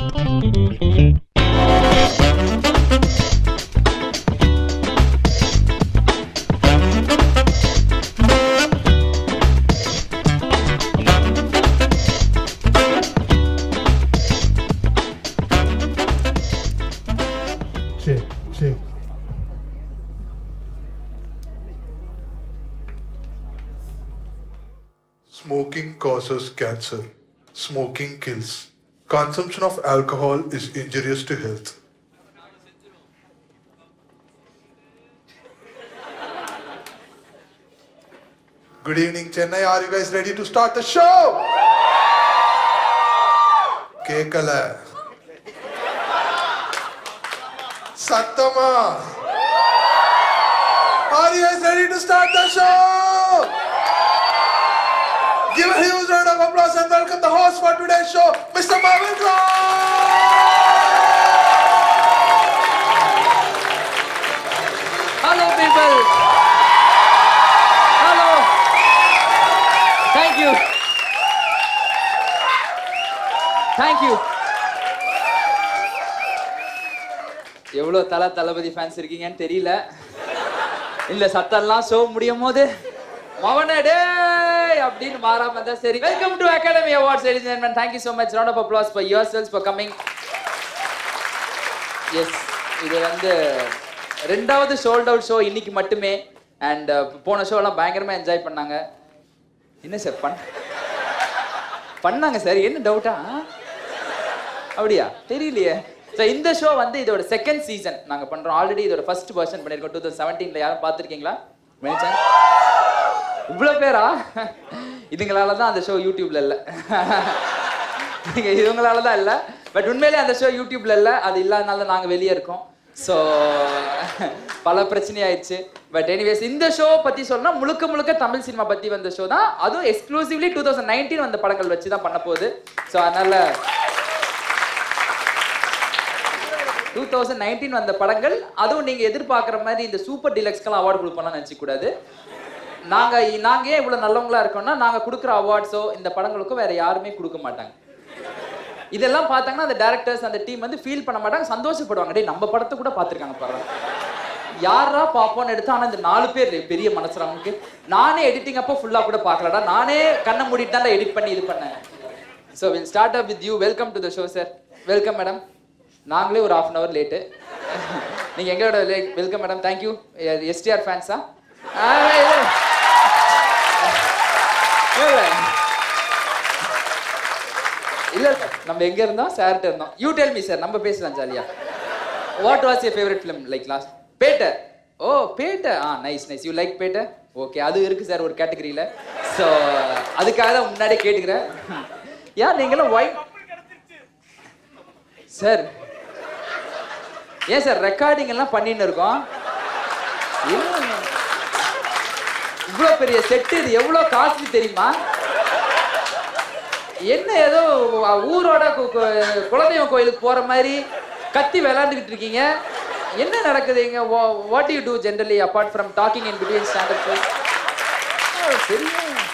Check, check. Smoking causes cancer. Smoking kills. Consumption of alcohol is injurious to health. Good evening, Chennai. Are you guys ready to start the show? கேக்கல சத்தமா Are you guys ready to start the show? Give a huge round of applause and welcome the host for today's show, Mr. Marvin Clark. Hello, people. Hello. Thank you. Thank you. எவ்வளோ தல தளபதி fans இருக்கீங்கன்னு தெரியல இல்ல சத்தம்லாம் show முடியும் போது மவனே டேய் அப்படின்னு மாறாம இருந்தா சரி welcome to academy awards ladies and gentlemen thank you so much round of applause for yourselves for coming yes இது வந்து ரெண்டாவது சோல்ட் அவுட் ஷோ இன்னைக்கு மட்டுமே அண்ட் போன ஷோலாம் பயங்கரமா என்ஜாய் பண்ணாங்க என்ன சார் பண்ண பண்ணாங்க சார் என்ன டவுட்டா அப்படியா தெரியலையே ஸோ இந்த ஷோ வந்து இதோட செகண்ட் சீசன் நாங்கள் பண்ணுறோம் ஆல்ரெடி இதோட ஃபர்ஸ்ட் வெர்ஷன் பண்ணியிருக்கோம் டூ தௌசண்ட் செவன்டீனில் யாரும் பார்த்துருக்கீங்களா மெனிச்சன் இவ்வளோ பேரா இதுங்களால தான் அந்த ஷோ யூடியூப்ல இல்லை நீங்க இவங்களால தான் இல்லை பட் உண்மையிலே அந்த ஷோ யூடியூப்ல இல்லை அது இல்லாதனால தான் நாங்கள் வெளியே இருக்கோம் ஸோ பல பிரச்சனை ஆயிடுச்சு பட் எனிவேஸ் இந்த ஷோ பத்தி சொன்னா முழுக்க முழுக்க தமிழ் சினிமா பத்தி வந்த ஷோ தான் அதுவும் எக்ஸ்க்ளூசிவ்லி டூ தௌசண்ட் நைன்டீன் வந்த படங்கள் வச்சு தான் பண்ண போகுது ஸோ அதனால டூ தௌசண்ட் நைன்டீன் வந்த படங்கள் அதுவும் நீங்க எதிர்பார்க்குற மாதிரி இந்த சூப்பர் டிலக்ஸ்க்கெல்லாம் அவார்டு கொடுப்போம்லாம் நினச்சிக்க கூடாது நாங்க நாங்க ஏன் இவ்வளவு நல்லவங்களா இருக்கோம்னா நாங்க கொடுக்குற அவார்ட்ஸோ இந்த படங்களுக்கோ வேற யாருமே கொடுக்க மாட்டாங்க இதெல்லாம் பார்த்தாங்கன்னா அந்த டேரக்டர்ஸ் அந்த டீம் வந்து ஃபீல் பண்ண மாட்டாங்க சந்தோஷப்படுவாங்க டேய் நம்ம படத்தை கூட பார்த்துருக்காங்க பாரு யாரா பார்ப்போம்னு எடுத்தா ஆனா இந்த நாலு பேர் பெரிய மனசு அவனுக்கு நானே எடிட்டிங் அப்போ ஃபுல்லா கூட பார்க்கலடா நானே கண்ணை மூடிட்டு தான் எடிட் பண்ணி இது பண்ணேன் so will start up with you welcome to the show sir welcome madam நாங்களே ஒரு ஹாஃப் அன் அவர் லேட்டு நீங்க எங்களோட வெல்கம் மேடம் தேங்க்யூ எஸ்டிஆர் ஃபேன்ஸா இல்ல இல்ல நம்ம எங்க இருந்தோம் சார்ட்ட இருந்தோம் யூ டெல் மீ சார் நம்ம பேசலாம் ஜாலியா what was your favourite film like last Petta oh Petta ஆ nice nice you like Petta okay அது இருக்கு சார் ஒரு கேட்டகரியில ஸோ அதுக்காக தான் முன்னாடியே கேட்டுக்கிறேன் யார் நீங்களும் ஒயிட் சார் ஏன் சார் ரெக்கார்டிங் எல்லாம் பண்ணின்னு இருக்கோம் இல்ல. இவ்வளோ பெரிய செட்டு இது எவ்வளோ காஸ்ட்லி தெரியுமா என்ன ஏதோ ஊரோட கு- கு- குலதெய்வம் கோயிலுக்கு போற மாதிரி கத்தி விளையாண்டுக்கிட்டு இருக்கீங்க என்ன நடக்குது இங்க what you do generally apart from talking in between standup தெரியும்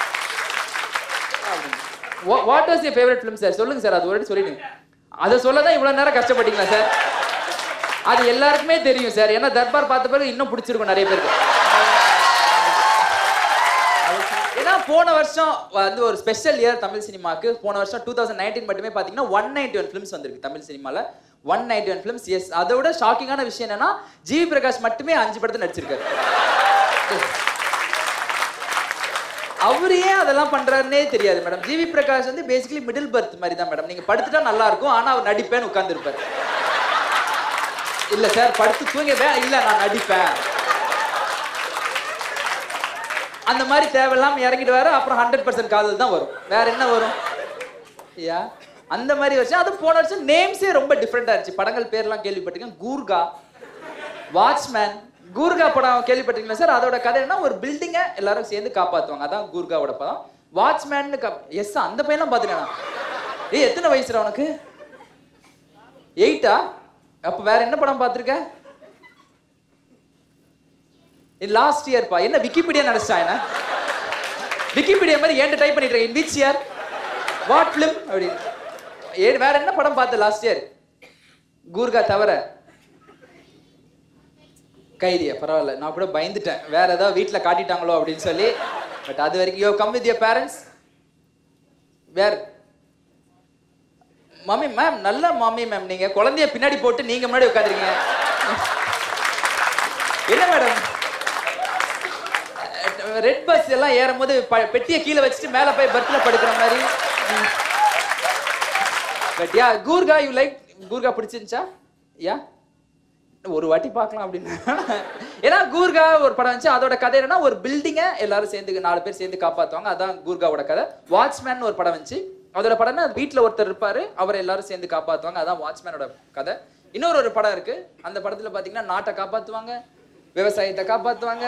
what was your favourite film sir சொல்லுங்க சார் அது ஒரு சொல்லிடுங்க அதை சொல்ல தான் இவ்வளோ நேரம் கஷ்டப்பட்டீங்களா சார் அது எல்லாருக்குமே தெரியும் சார் ஏன்னா தர்பார் பார்த்த பிறகு இன்னும் பிடிச்சிருக்கும் நிறைய பேருக்கு ஏன்னா போன வருஷம் வந்து ஒரு ஸ்பெஷல் இயர் தமிழ் சினிமாக்கு போன வருஷம் டூ தௌசண்ட் நைன்டீன் மட்டுமே பார்த்தீங்கன்னா ஒன் நைன்டி ஒன் ஃபிலிம்ஸ் வந்திருக்கு தமிழ் சினிமாவில் one ninety one films yes அதோட ஷாக்கிங்கான விஷயம் என்னன்னா ஜிவி பிரகாஷ் மட்டுமே அஞ்சு படத்தை நடிச்சிருக்காரு அவர் ஏன் அதெல்லாம் பண்றாருன்னே தெரியாது மேடம் ஜிவி பிரகாஷ் வந்து பேசிக்கலி மிடில் பர்த் மாதிரி தான் மேடம் நீங்க படுத்துட்டா நல்லா இருக்கும் ஆனா அவர் நடிப்பேன்னு உட்கார்ந்துருப்பாரு இல்ல சார் படுத்து தூங்க வே இல்ல நான் நடிப்பேன் அந்த மாதிரி தேவையில்லாம இறங்கிடுவாரு அப்புறம் ஹண்ட்ரட் பர்சன்ட் காதல் தான் வரும் வேற என்ன வரும் யா அந்த மாதிரி வருஷம் அது போன வருஷம் நேம்ஸே ரொம்ப டிஃப்ரெண்டா இருந்துச்சு படங்கள் பேர்லாம் கேள்விப்பட்டிருக்கேன் கூர்கா வாட்ச்மேன் கூர்கா படம் கேள்விப்பட்டிருக்கீங்களா சார் அதோட கதை என்ன ஒரு பில்டிங்கை எல்லாரும் சேர்ந்து காப்பாத்துவாங்க அதான் கூர்காவோட படம் வாட்ச்மேன் எஸ் அந்த பையன்லாம் பார்த்துட்டேன் ஏய் எத்தனை வயசுடா உனக்கு எயிட்டா அப்ப வேற என்ன படம் பார்த்திருக்க லாஸ்ட் இயர்ப்பா என்ன விக்கிபீடியா நடிச்சா என்ன விக்கிபீடியா மாதிரி ஏன்ட்ட டைப் பண்ணிட்டு இருக்கேன் விச் இயர் வாட் ஃபிலிம் அப்படின்னு ஏ வேற என்ன படம் பார்த்த லாஸ்ட் இயர் கூர்கா தவிர கைதியா பரவாயில்ல நான் கூட பயந்துட்டேன் வேற ஏதாவது வீட்ல காட்டிட்டாங்களோ அப்படின்னு சொல்லி பட் அது வரைக்கும் you come with your parents where mummy ma'am நல்ல மம்மி மேம் நீங்க குழந்தைய பின்னாடி போட்டு நீங்க முன்னாடி உட்காந்துருக்கீங்க என்ன மேடம் ரெட் பஸ் எல்லாம் ஏறும்போது ப- பெட்டியை கீழே வச்சுட்டு மேல போய் பர்த்ல படுக்கிற மாதிரி but ya Gurkha you like Gurkha பிடிச்சிருந்துச்சா யா ஒரு வாட்டி பார்க்கலாம் அப்படின்னு ஏன்னா கூர்கா ஒரு படம் வந்துச்சு அதோட கதை என்னன்னா ஒரு பில்டிங்கை எல்லாரும் சேர்ந்து நாலு பேர் சேர்ந்து காப்பாத்துவாங்க அதான் கூர்காவோட கதை வாட்ச்மேன் ஒரு படம் வந்துச்சு அதோட படம்னா வீட்ல ஒருத்தர் இருப்பாரு அவரை எல்லாரும் சேர்ந்து காப்பாத்துவாங்க அதான் வாட்ச்மேனோட கதை இன்னொரு ஒரு படம் இருக்கு அந்த படத்துல பாத்தீங்கன்னா நாட்டை காப்பாத்துவாங்க விவசாயத்தை காப்பாத்துவாங்க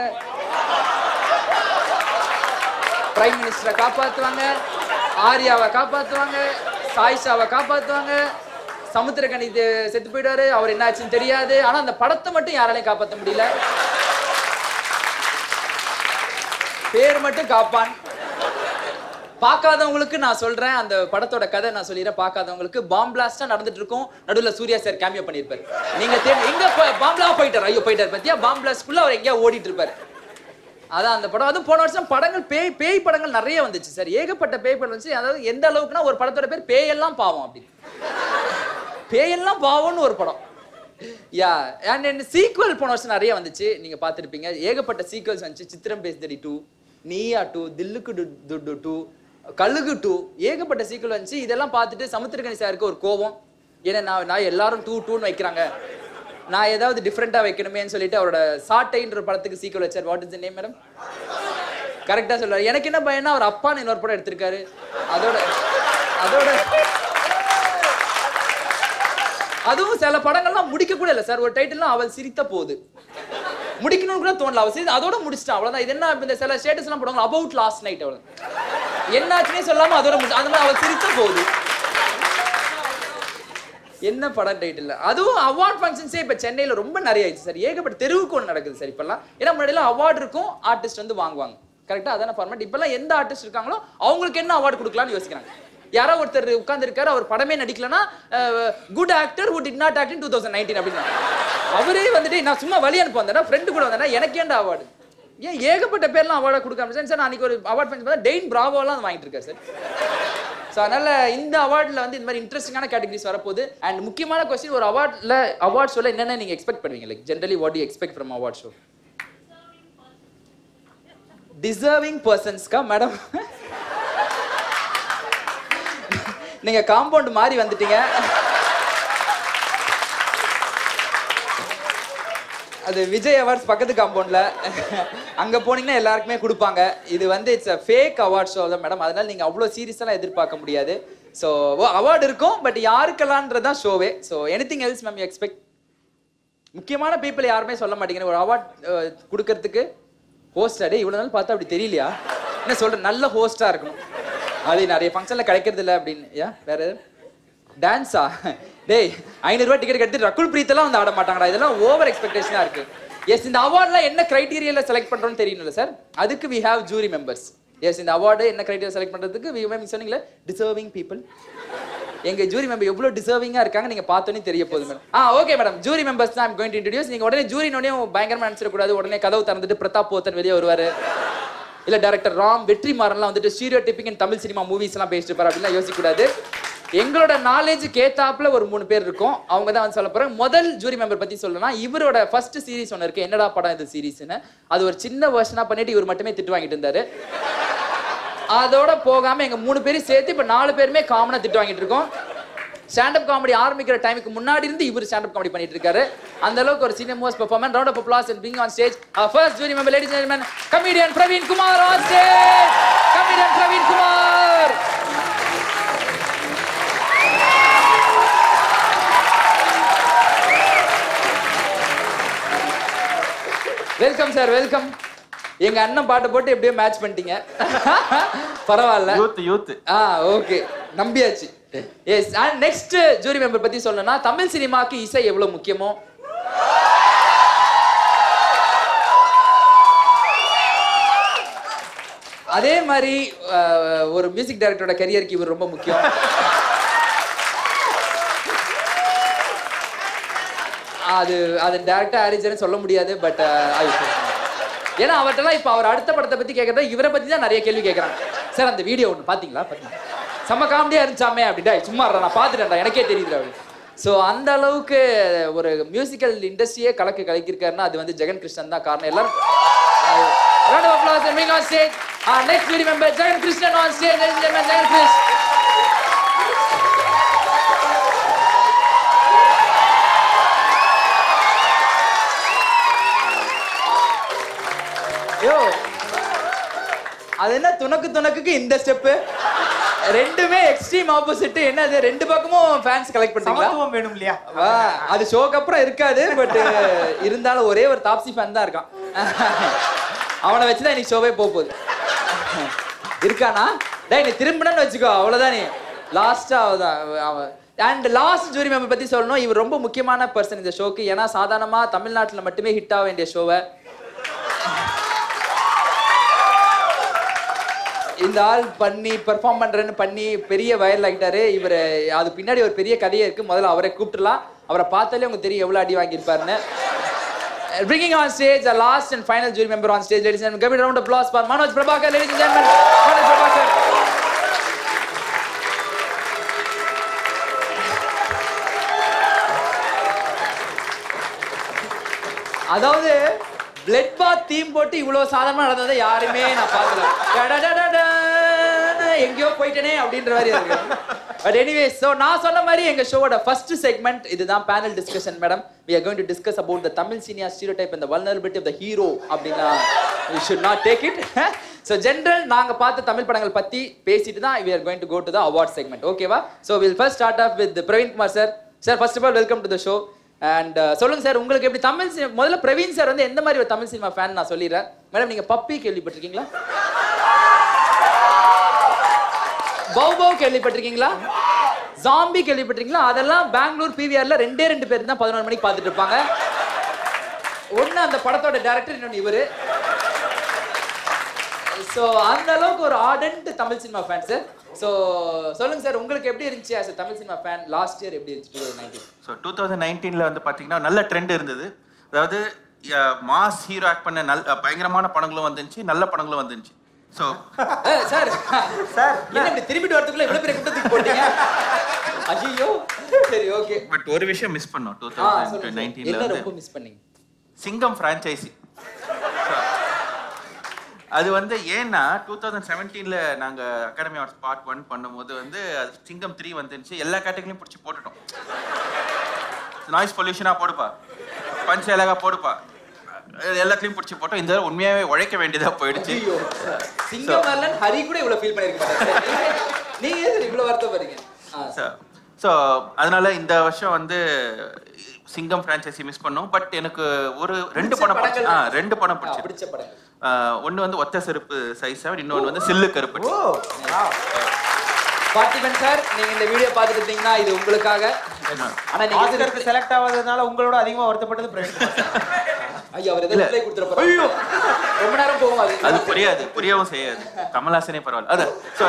பிரைம் மினிஸ்டரை காப்பாத்துவாங்க ஆர்யாவை காப்பாத்துவாங்க சாயிஷாவை காப்பாத்துவாங்க சமுத்திரகனி தெ- செத்து போயிடுவாரு அவர் என்ன ஆச்சுன்னு தெரியாது ஆனா அந்த படத்தை மட்டும் யாராலையும் காப்பாத்த முடியல பேர் மட்டும் காப்பான் பார்க்காதவங்களுக்கு நான் சொல்றேன் அந்த படத்தோட கதை நான் சொல்லிடுறேன் பார்க்காதவங்களுக்கு பாம் பிளாஸ்டா நடந்துட்டு இருக்கும் நடுவுல சூர்யா சார் கேமியோ பண்ணிருப்பாரு நீங்க தேடி எங்க பாம்பிளா போயிட்டாரு ஐயோ போயிட்டாரு பத்தியா பாம் பிளாஸ்ட்குள்ள அவர் எங்கேயா ஓடிட்டு இருப்பாரு அதான் அந்த படம் அதுவும் போன வருஷம் படங்கள் பேய் பேய் படங்கள் நிறைய வந்துச்சு சார் ஏகப்பட்ட பேய் படம் வந்துச்சு அதாவது எந்த அளவுக்குன்னா ஒரு படத்தோட பேர் பேயெல்லாம் பாவம் அப்படி பேயெல்லாம் பாவம்னு ஒரு படம் யா அண்ட் சீக்வல் போன வருஷம் நிறைய வந்துச்சு நீங்க பார்த்திருப்பீங்க ஏகப்பட்ட சீக்வல்ஸ் வந்துச்சு சித்திரம் பேசுதடி டூ நீயா டூ தில்லுக்கு டு- துட்டு டூ கழுகு டூ ஏகப்பட்ட சீக்வல் வந்துச்சு இதெல்லாம் பார்த்துட்டு சமுத்திரகனி சாருக்கு ஒரு கோவம் ஏன்னா நான் நான் எல்லாரும் டூ டூன்னு வைக்கிறாங்க நான் ஏதாவது டிஃப்ரெண்டா வைக்கணுமேன்னு சொல்லிட்டு அவரோட சாட்டைன்ற படத்துக்கு சீக்வல் வச்சார் what is the name madam கரெக்டா சொல்றாரு எனக்கு என்ன பையனா அவர் அப்பான்னு இன்னொரு படம் எடுத்திருக்காரு அதோட அதோட அதுவும் சில படங்கள்லாம் முடிக்க கூட இல்ல சார் ஒரு டைட்டில்லாம் அவள் சிரித்த போது முடிக்கணும்னு கூட தோணல அவள் சிரித்து அதோட முடிச்சிட்டான் அவ்வளவுதான் இது என்ன இப்ப இந்த சில ஸ்டேட்டஸ் எல்லாம் போடுவாங்க அபவுட் லாஸ்ட் நைட் அவ்வளவு என்னாச்சுன்னே சொல்லாம அதோட முடிச்சு அந்த மாதிரி அவள் சிரித்த போது என்ன படம் டைட்டில் அதுவும் அவார்ட் ஃபங்க்ஷன்ஸே இப்போ சென்னையில ரொம்ப நிறைய ஆயிடுச்சு சார் ஏகப்பட்ட தெருவுக்கு ஒன்று நடக்குது சார் இப்பெல்லாம் ஏன்னா முன்னாடிலாம் அவார்டு இருக்கும் ஆர்டிஸ்ட் வந்து வாங்குவாங்க கரெக்டாக அதான ஃபார்மேட் இப்பெல்லாம் எந்த ஆர்டிஸ்ட் இருக்காங்களோ அவங்களுக்கு என்ன அவார்டு கொடுக்கலாம்னு யோசிக்கிறாங்க யாரோ ஒருத்தர் உட்கார்ந்திருக்காரு அவர் படமே நடிக்கலனா good actor who did not act in two thousand nineteen அப்படின்னா அவரே வந்துட்டு நான் சும்மா வழி அனுப்ப வந்தேன்னா ஃப்ரெண்டு கூட வந்தேன்னா எனக்கு ஏன்டா அவார்டு ஏன் ஏகப்பட்ட பேர்லாம் அவார்டை கொடுக்க ஆரம்பிச்சேன் சார் நான் அன்னைக்கு ஒரு அவார்ட் ஃபங்க்ஷன் பார்த்தா டெயின் பிராவோலாம் வாங்கிட்டு இருக்காரு சார் ஸோ அதனால இந்த அவார்டில் வந்து இந்த மாதிரி இன்ட்ரெஸ்டிங்கான கேட்டகரிஸ் வரப்போகுது அண்ட் முக்கியமான கொஸ்டின் ஒரு அவார்டில் அவார்ட் ஷோல என்னென்ன நீங்கள் எக்ஸ்பெக்ட் பண்ணுவீங்க like generally what you expect from award show deserving பர்சன்ஸ்க்கா மேடம் நீங்க காம்பவுண்ட் மாறி வந்துட்டீங்க அது விஜய் அவார்ட்ஸ் பக்கத்து காம்பவுண்ட்ல அங்க போனீங்கன்னா எல்லாருக்குமே கொடுப்பாங்க இது வந்து it's a fake award show தான் மேடம் அதனால நீங்க அவ்வளோ சீரியஸாலாம் எதிர்பார்க்க முடியாது ஸோ அவார்டு இருக்கும் பட் யாருக்கெல்லாம்ன்றதான் ஷோவே so anything else ma'am expect முக்கியமான பீப்புள் யாருமே சொல்ல மாட்டேங்கிறேன் ஒரு அவார்ட் கொடுக்கறதுக்கு ஹோஸ்டா டே இவ்வளவு நாள் பார்த்தா அப்படி தெரியலையா என்ன சொல்ற நல்ல ஹோஸ்டா இருக்கணும் அது நிறைய ஃபங்க்ஷன்ல கிடைக்கிறது இல்ல அப்படின்னு யா வேற டான்ஸா டேய் ஐநூறுரூவா டிக்கெட் எடுத்து ரகுல் பிரீத்தெல்லாம் வந்து ஆட மாட்டாங்கடா இதெல்லாம் ஓவர் எக்ஸ்பெக்டேஷனா இருக்கு எஸ் இந்த அவார்ட்லாம் என்ன கிரைட்டீரியால செலக்ட் பண்றோம்னு தெரியணும்ல சார் அதுக்கு we have jury members yes இந்த அவார்டு என்ன கிரைட்டீரியா செலக்ட் பண்றதுக்கு வி மேம் சொன்னீங்களே டிசர்விங் பீப்புள் எங்க ஜூரி மெம்பர் எவ்வளவு டிசர்விங்கா இருக்காங்க நீங்க பார்த்தோன்னே தெரிய போகுது madam ah okay madam jury members தான் கோயிங் டு இன்ட்ரடியூஸ் நீங்க உடனே ஜூரி நோடனே பயங்கரமா நினைச்சிடக்கூடாது உடனே கதவு திறந்துட்டு பிரதாப் போத்தன் வெளியே வருவாரு இல்ல டைரக்டர் ராம் வெற்றி மாறன்லாம் வந்துட்டு stereotyping Tamil cinema movies எல்லாம் பேசிட்டு இருப்பாரு அப்படிலாம் யோசிக்க கூடாது எங்களோட நாலேஜ் கேத்தாப்புல ஒரு மூணு பேர் இருக்கும் அவங்க தான் வந்து சொல்ல போறாங்க முதல் ஜூரி மெம்பர் பத்தி சொல்லணும்னா இவரோட ஃபர்ஸ்ட் சீரிஸ் ஒன்று இருக்கு என்னடா படம் இது சீரிஸ்னு அது ஒரு சின்ன வெர்ஷனா பண்ணிட்டு இவர் மட்டுமே திட்டு வாங்கிட்டு இருந்தாரு அதோட போகாம எங்க மூணு பேரும் சேர்த்து இப்ப நாலு பேருமே காமனா திட்டு வாங்கிட்டு இருக்கோம் ஸ்டாண்டப் காமெடி ஆரம்பிக்கிற டைமுக்கு முன்னாடி இருந்து இவர் ஸ்டாண்டப் காமெடி பண்ணிட்டு இருக்காரு அந்த அளவுக்கு ஒரு senior most performer round of applause and bring on stage first jury member ladies and gentlemen comedian Praveen Kumar on stage comedian Praveen Kumar welcome sir welcome எங்க அண்ணன் பாட்டை போட்டு எப்படியோ மேட்ச் பண்ணிட்டீங்க பரவாயில்ல யூத் யூத் ஆ ஓகே நம்பியாச்சு yes and next jury member பத்தி சொல்லணும்னா தமிழ் சினிமாக்கு இசை எவ்வளவு முக்கியமோ அதே மாதிரி அஹ், ஒரு மியூசிக் டைரக்டரோட கரியருக்கு இவர் ரொம்ப முக்கியம் அது அது டேரக்டா ஹாரிஜன் சொல்ல முடியாது பட் ஏன்னா அவர்கிட்டலாம் இப்போ அவர் அடுத்த படத்தை பத்தி கேட்கறத இவரை பத்தி தான் நிறைய கேள்வி கேட்கறாங்க சார் அந்த வீடியோ ஒன்று பாத்தீங்களா பாத்தீங்களா செம்ம காமெடியா இருந்துச்சாமே அப்படின்டா சும்மா இருடா, நான் பார்த்துட்டேன்டா எனக்கே தெரியுது அப்படி ஸோ அந்த அளவுக்கு ஒரு மியூசிக்கல் இண்டஸ்ட்ரியே கலக்கு கலக்கியிருக்காருன்னா அது வந்து ஜெகன் கிருஷ்ணன் தான் காரணம் எல்லாரும் Round of applause and bring on stage our next beauty member, Jagan Krishnan on stage, ladies and gentlemen, Jagan Krish. யோ அது என்ன துணக்கு துணக்குக்கு இந்த ஸ்டெப்பு ரெண்டுமே எக்ஸ்ட்ரீம் ஆப்போசிட் என்னது ரெண்டு பக்கமும் ஃபேன்ஸ் கலெக்ட் பண்றீங்களா சமத்துவம் வேணும் இல்லையா வா, அது ஷோக்கு அப்புறம் இருக்காது பட் இருந்தாலும் ஒரே ஒரு தாப்சி ஃபேன் தான் இருக்கான் அவனை வச்சு தான் இன்னைக்கு ஷோவே போக போகுது இருக்கானா டேய் நீ திரும்பினு வச்சுக்கோ அவ்வளவுதான் நீ லாஸ்டா அவதான் அவன் அண்ட் லாஸ்ட் ஜூரி மெம்பர் பத்தி சொல்லணும் இவர் ரொம்ப முக்கியமான பர்சன் இந்த ஷோக்கு ஏன்னா சாதாரணமா தமிழ்நாட்டுல மட்டுமே ஹிட் ஆக வேண்டிய ஷோவை இந்த ஆள் பண்ணி பெர்ஃபார்ம் பண்றேன்னு பண்ணி பெரிய வயல் ஆகிட்டாரு இவர் அது பின்னாடி ஒரு பெரிய கதையே இருக்கு முதல்ல அவரை கூப்பிட்டுலாம் அவரை பார்த்தாலே உங்களுக்கு தெரியும் எவ்வளவு அடி வாங்கியிருப்பாருன்னு Bringing on stage a last and final jury member on stage, ladies and gentlemen. Give it a round of applause for Manoj Prabhakar, ladies and gentlemen. Manoj Prabhakar. அதாவது பிளட் பாத் தீம் போட்டு இவ்வளவு சாதாரணமா நடந்ததை யாருமே நான் பார்க்கல டடடடடன்னு எங்கேயோ போயிட்டேனே அப்படின்ற மாதிரி இருக்கு பட் எனிவே ஸோ நான் சொன்ன மாதிரி எங்க ஷோவோட ஃபர்ஸ்ட் செக்மெண்ட் இதுதான் panel discussion madam we are going to discuss about the Tamil senior stereotype and the vulnerability of the hero அப்படின்னா we should not take it so general நாங்க பார்த்த தமிழ் படங்கள் பத்தி பேசிட்டு தான் we are going to go to the award segment ஓகேவா so will first start off with Praveen Kumar sir sir first of all welcome to the show and சொல்லுங்க sir உங்களுக்கு எப்படி தமிழ் சினிமா முதல்ல பிரவீன் சார் வந்து எந்த மாதிரி ஒரு தமிழ் சினிமா ஃபேன் நான் சொல்லிடுறேன் மேடம் நீங்க பப்பி கேள்விப்பட்டிருக்கீங்களா பவ் பவ் கேள்விப்பட்டிருக்கீங்களா ஜாம்பி கேள்விப்பட்டிருக்கீங்களா அதெல்லாம் பெங்களூர் பிவிஆர்ல ரெண்டே ரெண்டு பேர் தான் பதினொரு மணிக்கு பார்த்துட்டு இருப்பாங்க ஒண்ணு அந்த படத்தோட டைரக்டர் இன்னொன்னு இவரு ஸோ அந்த அளவுக்கு ஒரு ardent Tamil cinema fan sir so சொல்லுங்க சார் உங்களுக்கு எப்படி இருந்துச்சு as a Tamil cinema fan last year எப்படி இருந்துச்சு two nineteen so two thousand நைன்டீனில் வந்து பார்த்தீங்கன்னா நல்ல ட்ரெண்ட் இருந்தது அதாவது மாஸ் ஹீரோ ஆக்ட் பண்ண நல் அஹ், பயங்கரமான படங்களும் வந்துச்சு நல்ல படங்களும் வந்துச்சு ஸோ சார் சார் என்ன இப்படி திரும்பிட்டு வரதுக்குள்ள இவ்வளவு பெரிய குட்டத்துக்கு போட்டீங்க ஐயோ சரி ஓகே பட் ஒரு விஷயம் மிஸ் பண்ணோம் டூ ஆ தௌசண்ட் சொல்லுங்க sir. நைன்டீனில் என்ன வந்து ரொம்ப மிஸ் பண்ணீங்க சிங்கம் ஃப்ரான்ச்சைசி அது வந்து ஏன்னா டூ தௌசண்ட் செவன்டீனில் நாங்கள் அகாடமி அவார்ட்ஸ் பார்ட் ஒன் பண்ணும்போது வந்து அது சிங்கம் த்ரீ வந்துருந்துச்சு எல்லா கேட்டகரியும் பிடிச்சி போட்டுட்டோம் நாய்ஸ் பொல்யூஷனாக போடுப்பா பஞ்ச் அழகா போடுப்பா அது எல்லாத்துலயும் பிடிச்சி போட்டோம் இந்த தடவை உண்மையாவே உழைக்க வேண்டியதா போயிடுச்சு ஐயோ சிங்கம் வரலன்னு ஹரி கூட இவ்வளவு ஃபீல் பண்ணிருக்க மாட்டாரு நீங்க ஏன் சார் இவ்வளவு வருத்தப்படுறீங்க ஆ, ஸோ அதனால இந்த வருஷம் வந்து சிங்கம் ஃப்ரான்ச்சைசி மிஸ் பண்ணோம் பட் எனக்கு ஒரு ரெண்டு பிடிச்ச படம் பிடிச்சி படங்கள் ஆ ரெண்டு படம் ஆ, பிடிச்சி பிடிச்ச படங்கள் ஒன்று வந்து ஒத்த செருப்பு சைஸ் செவன் இன்னொன்று வந்து சில்லு கருப்பு ஓ wow. பார்த்திபன் சார் நீங்க இந்த வீடியோ பார்த்துட்டு இருந்தீங்கன்னா இது உங்களுக்காக ஆனா நீங்க ஆஸ்கருக்கு செலக்ட் ஆகாததுனால உங்களோட அதிகமா வருத்தப்பட்டது பிரவீன் குமார் சார். ஐயோ அவர் எதாவது ரிப்ளை கொடுத்துற போறாரு ரொம்ப நேரம் போகும் அது அது புரியாது புரியவும் செய்யாது கமல்ஹாசனே பரவாயில்ல அது ஸோ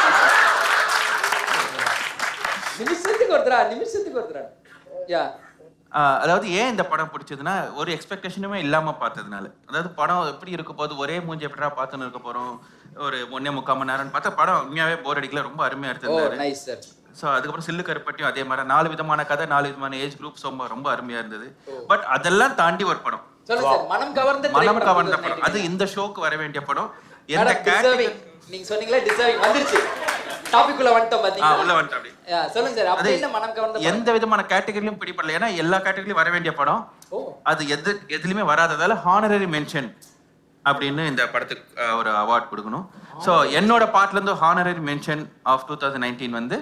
நிமிஷத்துக்கு ஒருத்தரா நிமிஷத்துக்கு ஒருத்தரா யா அதாவது ஏன் இந்த படம் பிடிச்சதுன்னா ஒரு எக்ஸ்பெக்டேஷனுமே இல்லாம பார்த்ததுனால அதாவது படம் எப்படி இருக்க போது ஒரே மூஞ்சி எப்படா பார்த்துன்னு இருக்க போறோம் ஒரு ஒன்னே முக்கால் மணி நேரம்னு பார்த்தா படம் உண்மையாவே போர் அடிக்கல ரொம்ப அருமையா ஓ எடுத்திருந்தாரு நைஸ் சார் ஸோ அதுக்கப்புறம் சில்லு கருப்பட்டியும் அதே மாதிரி நாலு விதமான கதை நாலு விதமான ஏஜ் குரூப் ரொம்ப ரொம்ப அருமையா இருந்தது பட் அதெல்லாம் தாண்டி ஒரு படம் சொல்லுங்க சார் மனம் கவர்ந்த மனம் திரைப்படம் கவர்ந்த 2019. படம் அது இந்த ஷோக்கு வர வேண்டிய படம் எந்த மேடம் டிசர்விங் நீங்க சொன்னீங்களே டிசர்விங் வந்துருச்சு டாபிக் உள்ள வந்துட்டோம் ஆ, பாத்தீங்களா உள்ள வந்துட்டேன் அப்படி யா, சொல்லுங்க சார் அது அப்படி என்ன மனம் கவர்ந்த படம்? எந்த விதமான கேட்டகரியிலும் பிடிப்படல ஏன்னா எல்லா கேட்டகரியிலும் வர வேண்டிய படம் ஓ அது எது எதுலையுமே வராததால ஹானரரி மென்ஷன் அப்படின்னு இந்த படத்துக்கு அஹ், ஒரு அவார்ட் கொடுக்கணும் ஸோ என்னோட பார்ட்ல இருந்து honorary mention of two thousand nineteen வந்து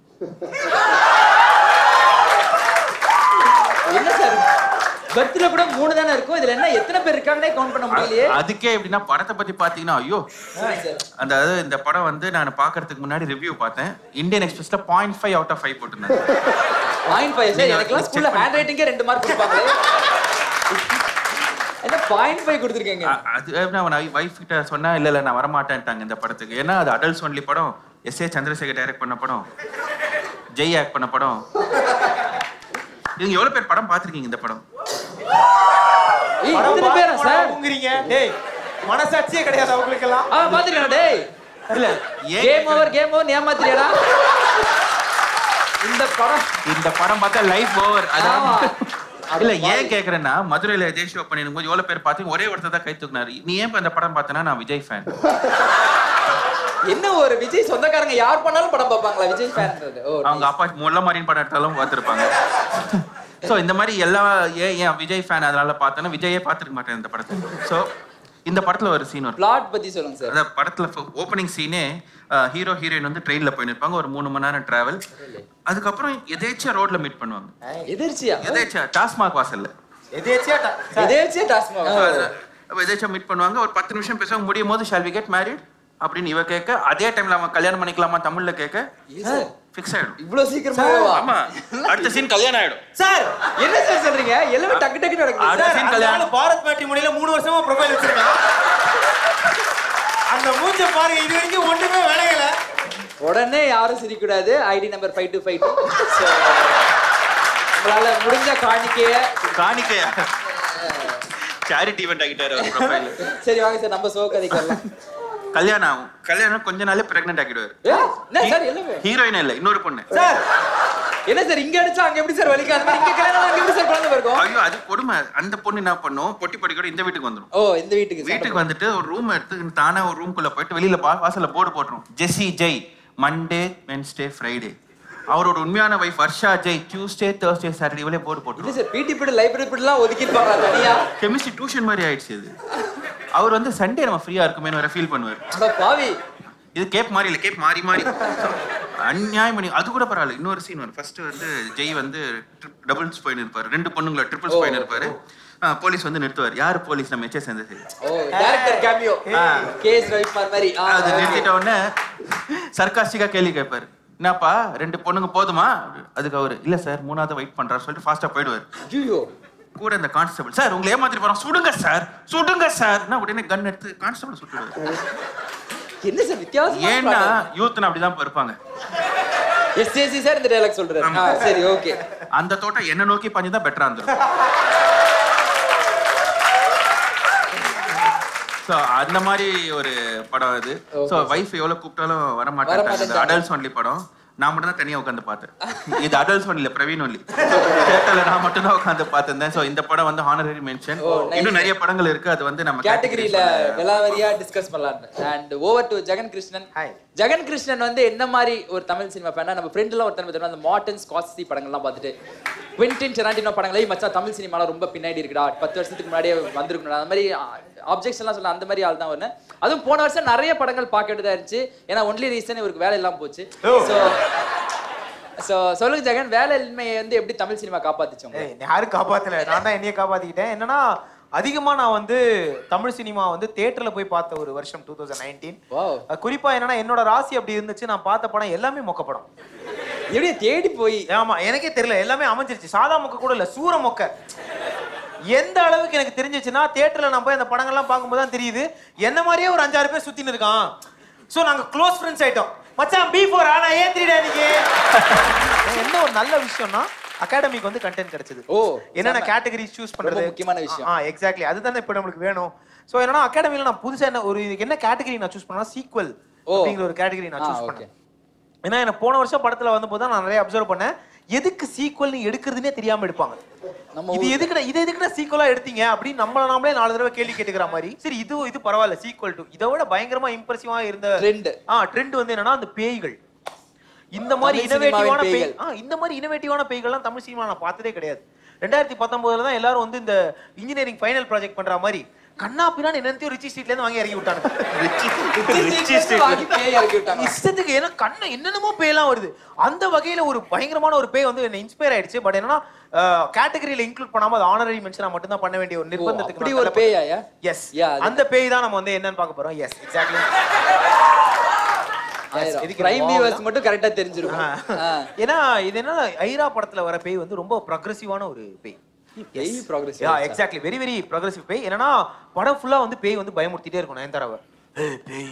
என்ன சார் பர்த்ல கூட மூணு தானே இருக்கும் இதுல என்ன எத்தனை பேர் இருக்காங்கன்னே கவுண்ட் பண்ண முடியலையே அதுக்கே எப்படின்னா படத்தை பத்தி பாத்தீங்கன்னா ஐயோ சரி சார் அந்த அதாவது இந்த படம் வந்து நான் பார்க்கறதுக்கு முன்னாடி ரிவ்யூ பார்த்தேன் இந்தியன் எக்ஸ்பிரஸ்ல point five out of five போட்டிருந்தாங்க பாயிண்ட் ஃபைவ் சார் நீங்க எனக்குலாம் check ஸ்கூல்ல பண்ணி- ஹேண்ட் ரைட்டிங்கே ரெண்டு மார்க் கொடுப்பாங்களே என்ன பாயிண்ட் ஃபைவ் கொடுத்துருக்கீங்க அ- அது நான் வைஃப் கிட்ட சொன்னா இல்ல இல்ல நான் வரமாட்டேன்ட்டாங்க இந்த படத்துக்கு ஏன்னா அது அடல்ட்ஸ் ஒன்லி படம் எஸ் ஏ சந்திரசேகர் டைரக்ட் பண்ண படம் ஜெய் ஆக்ட் பண்ண படம் நீங்க எவ்வளவு பேர் படம் பார்த்திருக்கீங்க இந்த படம் ஏய், படம் இத்தனை பேரா பார்க்க சார்? போங்கிறீங்க டேய் மனசாட்சியே கிடையாது அவங்களுக்கெல்லாம் ஆ பாத்துக்கலாம் டேய் இல்ல ஏன் கேம் ஓவர் கேம் ஓவர் ஏமாத்திரியாடா இந்த படம் இந்த படம் பார்த்தா லைஃப் ஓவர் அதான் ஆமா. இல்ல ஏன் கேக்குறேன்னா மதுரையில எதே ஷோ பண்ணிருக்கும் போது எவ்வளவு பேர் பார்த்து ஒரே ஒருத்தர் தான் கை தூக்குனாரு நீ ஏன் இப்ப இந்த படம் பார்த்தனா நான் விஜய் ஃபேன் என்ன ஒரு விஜய் சொந்தக்காரங்க யார் பண்ணாலும் படம் பார்ப்பாங்களா விஜய் ஃபேன்ன்றது ஓ அவங்க அப்பா முல்ல மாரின் படம் எடுத்தாலும் பார்த்திருப்பாங்க சோ இந்த மாதிரி எல்லா ஏன் ஏன் விஜய் ஃபேன் அதனால பார்த்தேன்னா விஜயே பார்த்திருக்க மாட்டேன் இந்த படத்தை சோ இந்த படத்துல ஒரு சீன் வரும் பிளாட் பத்தி சொல்லுங்க சார் அதாவது படத்துல ஓப்பனிங் சீனே ஹீரோ ஹீரோயின் வந்து ட்ரெயின்ல போயின்னு இருப்பாங்க ஒரு மூணு மணி நேரம் டிராவல் அதுக்கப்புறம் எதேச்சியா ரோட்ல மீட் பண்ணுவாங்க எதிர்ச்சியா எதேச்சியா டாஸ்மாக் வாசல்ல எதேச்சியா டா- சார், எதிர்ச்சியா டாஸ்மாக் அப்ப எதாச்சும் மீட் பண்ணுவாங்க ஒரு பத்து நிமிஷம் பேசுவாங்க முடியும் போது ஷால் வி கெட் மேரிட் அப்படின்னு இவ கேட்க அதே டைம்ல அவன் கல்யாணம் பண்ணிக்கலாமா தமிழ்ல கேட்க ஃபிக்ஸ் ஆயிடும் இவ்வளவு சீக்கிரமாவா ஆமா அடுத்த சீன் கல்யாணம் ஆயிடும் சார் என்ன சார் சொல்றீங்க எல்லாமே டக்கு டக்கு நடக்குது அடுத்த சார், scene அந்த கல்யாணம். ஆளு பாரத் மேட்ரிமோனியில மூணு வருஷமா ப்ரொஃபைல் வச்சிருக்கான் அந்த மூஞ்ச பாருங்க இது வரைக்கும் ஒண்ணுமே விளையல உடனே யாரும் சிரிக்கூடாது ID number five two five two உங்களால முடிஞ்ச காணிக்கைய காணிக்கையா சேரிட்டி ஈவெண்ட் ஆகிட்டாரு அவர் ப்ரொஃபைல் சரி வாங்க சார் நம்ம சோ கதைக்கு வரலாம் கல்யாணம் ஆகும் கல்யாணம் கொஞ்ச நாளே பிரெக்னென்ட் ஆகிடுவாரு ஏய், என்ன சார் எல்லாமே ஹீரோயின் இல்ல இன்னொரு பொண்ணு சார் என்ன சார் இங்க அடிச்சா அங்க எப்படி சார் வலிக்கும் அந்த மாதிரி இங்க கல்யாணம் அங்க எப்படி சார் குழந்தை பிறக்கும் ஐயோ அது கொடுமை அந்த பொண்ணு என்ன பண்ணும் பொட்டி பொடிக்கூட இந்த வீட்டுக்கு வந்துடும் ஓ இந்த வீட்டுக்கு வீட்டுக்கு வந்துட்டு ஒரு ரூம் எடுத்து தானே ஒரு ரூம்குள்ள போயிட்டு வெளியில பா- வாசல்ல போர்டு போட்டுரும் Jessie Jai Monday Wednesday Friday அவரோட உண்மையான wife Varsha Jai Tuesday Thursday Saturday இவளே போர்டு இல்ல போட்டுரும் சார் பிடி பீரியட் லைப்ரரி பீரியட்லாம் ஒதுக்கிருப்பாங்க தனியா கெமிஸ்ட்ரி டியூஷன் மாதிரி ஆயிடுச்சு இது அவர் வந்து சண்டே நம்ம ஃப்ரீயா இருக்குமேனு வர ஃபீல் பண்ணுவார் அட பாவி இது கேப் மாதிரி இல்ல கேப் மாறி மாறி அநியாயம் பண்ணி அது கூட பரவாயில்ல இன்னொரு சீன் வரும் ஃபர்ஸ்ட் வந்து ஜெய் வந்து டபுள்ஸ் போயின்னு இருப்பாரு ரெண்டு பொண்ணுங்கள ட்ரிபிள்ஸ் போயின்னு இருப்பாரு ஆ, போலீஸ் வந்து நிறுத்துவார் யாரு போலீஸ் நம்ம எச்சே சேர்ந்தது oh director cameo K S Ravikumar மாதிரி ஆ, அது okay. நிறுத்திட்ட உடனே சர்க்காஸ்டிக்கா கேள்வி கேட்பாரு என்னப்பா ரெண்டு பொண்ணுங்க போதுமா அதுக்கு அவரு இல்ல சார் மூணாவது வெயிட் பண்றாரு சொல்லிட்டு ஃபாஸ்டா போயிடுவாரு ஐயோ கூட இந்த கான்ஸ்டபிள் சார் உங்களை ஏமாத்திட்டு போறோம் சுடுங்க சார் சுடுங்க சார் நான் உடனே கன் எடுத்து கான்ஸ்டபிள் சுட்டுடுவாரு என்ன சார் வித்தியாசம் ஏன்னா யூத்னா அப்படிதான் இருப்பாங்க எஸ்ஏசி சார் இந்த டைலாக் சொல்றாரு ஆ, சரி ஓகே அந்த தோட்டம் என்ன நோக்கி பண்ணி தான் பெட்டரா இருந்திருக்கும் ஸோ அந்த மாதிரி ஒரு படம் இது ஸோ வைஃப் எவ்வளவு கூப்பிட்டாலும் வர வர மாட்டாங்க மாட்டேன்றாங்க. அடல்ட்ஸ் ஒன்லி படம் நான் மட்டும் தான் தனியா உட்காந்து பார்த்தேன் இது அடல்ட்ஸ் ஒன்லி பிரவீன் ஒன்லி தேட்டர்ல நான் மட்டும் தான் உட்காந்து பார்த்திருந்தேன் ஸோ இந்த படம் வந்து ஹானரரி மென்ஷன் ஓ, nice. இன்னும் நிறைய படங்கள் இருக்கு அது வந்து நம்ம கேட்டகரியில categories ல- விலாவரியா டிஸ்கஸ் பண்ணலாம் and over to Jagan Krishnan Hi. Jagan Krishnan வந்து என்ன மாதிரி ஒரு தமிழ் சினிமா ஃபேனா நம்ம ஃப்ரெண்ட்லாம் ஒருத்தர் பார்த்தோம்னா அந்த மார்டன் ஸ்காட்சி படங்கள்லாம் பார்த்துட்டு குவிண்டின் டெராண்டினோ படங்களே மச்சான் தமிழ் சினிமாலாம் ரொம்ப பின்னாடி இருக்குடா பத்து வருஷத்துக்கு முன்னாடியே வந்திருக்கணும் அந்த மாதிரி ஆப்ஜெக்ட்ஸ் எல்லாம் சொல்ல அந்த மாதிரி ஆள் தான் ஒன்று அதுவும் போன வருஷம் நிறைய படங்கள் பார்க்க வேண்டியதா இருந்துச்சு ஏன்னா ஒன்லி ரீசன் இவருக்கு வேலை இல்லாம போச்சு ஸோ ஸோ சொல்லுங்க ஜெகன் வேலை இன்மையை வந்து எப்படி தமிழ் சினிமா காப்பாத்துச்சு உங்களை? ஏய் யாரும் காப்பாத்தல நான் தான் என்னைய காப்பாத்திக்கிட்டேன் என்னன்னா அதிகமா நான் வந்து தமிழ் சினிமா வந்து தியேட்டர்ல போய் பார்த்த ஒரு வருஷம் டூ தௌசண்ட் நைன்டீன் Wow. குறிப்பா என்னன்னா என்னோட ராசி அப்படி இருந்துச்சு நான் பார்த்த படம் எல்லாமே மொக்க படம் எப்படியே தேடி போய் ஆமா எனக்கே தெரியல எல்லாமே அமைஞ்சிருச்சு சாதா மொக்க கூட இல்ல சூர மொக்க எந்த அளவுக்கு எனக்கு தெரிஞ்சிச்சுன்னா தியேட்டர்ல நான் போய் அந்த படங்கள்லாம் பார்க்கும்போது தான் தெரியுது என்ன மாதிரியே ஒரு அஞ்சாறு பேர் சுத்தின்னு இருக்கான் சோ நாங்க க்ளோஸ் ஃப்ரெண்ட்ஸ் ஆயிட்டோம் மச்சான் பி ஃபோர் ஆனா ஏன் த்ரீடா நீங்க என்ன ஒரு நல்ல விஷயம்னா அகாடமிக்கு வந்து கண்டென்ட் கிடைச்சது ஓ, என்னென்ன செம. கேட்டகரி சூஸ் பண்றது ரொம்ப முக்கியமான விஷயம். ஆ எக்ஸாக்ட்லி அதுதானே இப்போ நம்மளுக்கு வேணும் சோ என்னன்னா அகாடமில நான் புதுசா என்ன ஒரு இதுக்கு என்ன கேட்டகரி நான் சூஸ் பண்ணா சீக்வல் ஓ. அப்படிங்கிற ஒரு கேட்டகரி நான் ஆ, சூஸ் okay. பண்ணேன் ஏன்னா எனக்கு போன வருஷம் படத்துல வந்தபோது தான் நான் நிறைய அப்சர்வ் பண்ணேன் எதுக்கு சீக்வல் நீ எடுக்கிறதுனே தெரியாம எடுப்பாங்க நம்ம இது எதுக்குடா இது எதுக்குடா சீக்வலா எடுத்தீங்க அப்படின்னு நம்மள நாமளே நாலு தடவை கேள்வி கேட்டுக்கிற மாதிரி சரி இது இது பரவாயில்ல சீக்வல் டு இதை விட பயங்கரமா இம்ப்ரெசிவா இருந்த Trend. ஆ ட்ரெண்ட் வந்து என்னன்னா அந்த பேய்கள் இந்த மாதிரி தமிழ் சினிமாவின் இனோவேட்டிவான பேய் பேய்கள். ஆ இந்த மாதிரி இனோவேட்டிவான பேய்கள்லாம் தமிழ் சினிமா நான் பார்த்ததே கிடையாது ரெண்டாயிரத்தி பத்தொன்பதுல தான் எல்லாரும் வந்து இந்த இன்ஜினியரிங் ஃபைனல் ப்ராஜெக்ட் பண்ற மாதிரி கண்ணா பின்னான்னு என்னத்தையும் ரிச்சி ஸ்ட்ரீட்ல இருந்து வாங்கி இறங்கி விட்டாங்க வாங்கி பேய் இறக்கி விட்டாங்க இஷ்டத்துக்கு ஏன்னா கண்ணு என்னென்னமோ பேய்லாம் வருது அந்த வகையில ஒரு பயங்கரமான ஒரு பேய் வந்து என்ன இன்ஸ்பயர் ஆயிடுச்சு பட் என்னன்னா கேட்டகரியில இன்க்ளூட் பண்ணாம அது ஆனரரி மென்ஷனா மட்டும் தான் பண்ண வேண்டிய ஒரு நிர்பந்தத்துக்கு அப்படி ஒரு பேயாயா எஸ் Yeah, அது- அந்த பேய் தான் நம்ம வந்து என்னன்னு பார்க்க போறோம் எஸ் எக்ஸாக்ட்லி இதுக்கு பிரைம் நம்ம வியூவர்ஸ் மட்டும் கரெக்டா தெரிஞ்சிருக்கும் ஆ. ஏன்னா இது என்ன ஐரா படத்துல வர பேய் வந்து ரொம்ப ப்ரொக்ரெசிவான ஒரு பேய் பேய் progressive யா ஆச்சா? எக்ஸாக்ட்லி வெரி வெரி ப்ரொக்ரெசிவ் பேய் என்னன்னா படம் ஃபுல்லா வந்து பேய் வந்து பயமுறுத்திட்டே இருக்கும் நயன்தாராவை ஏய் பேய்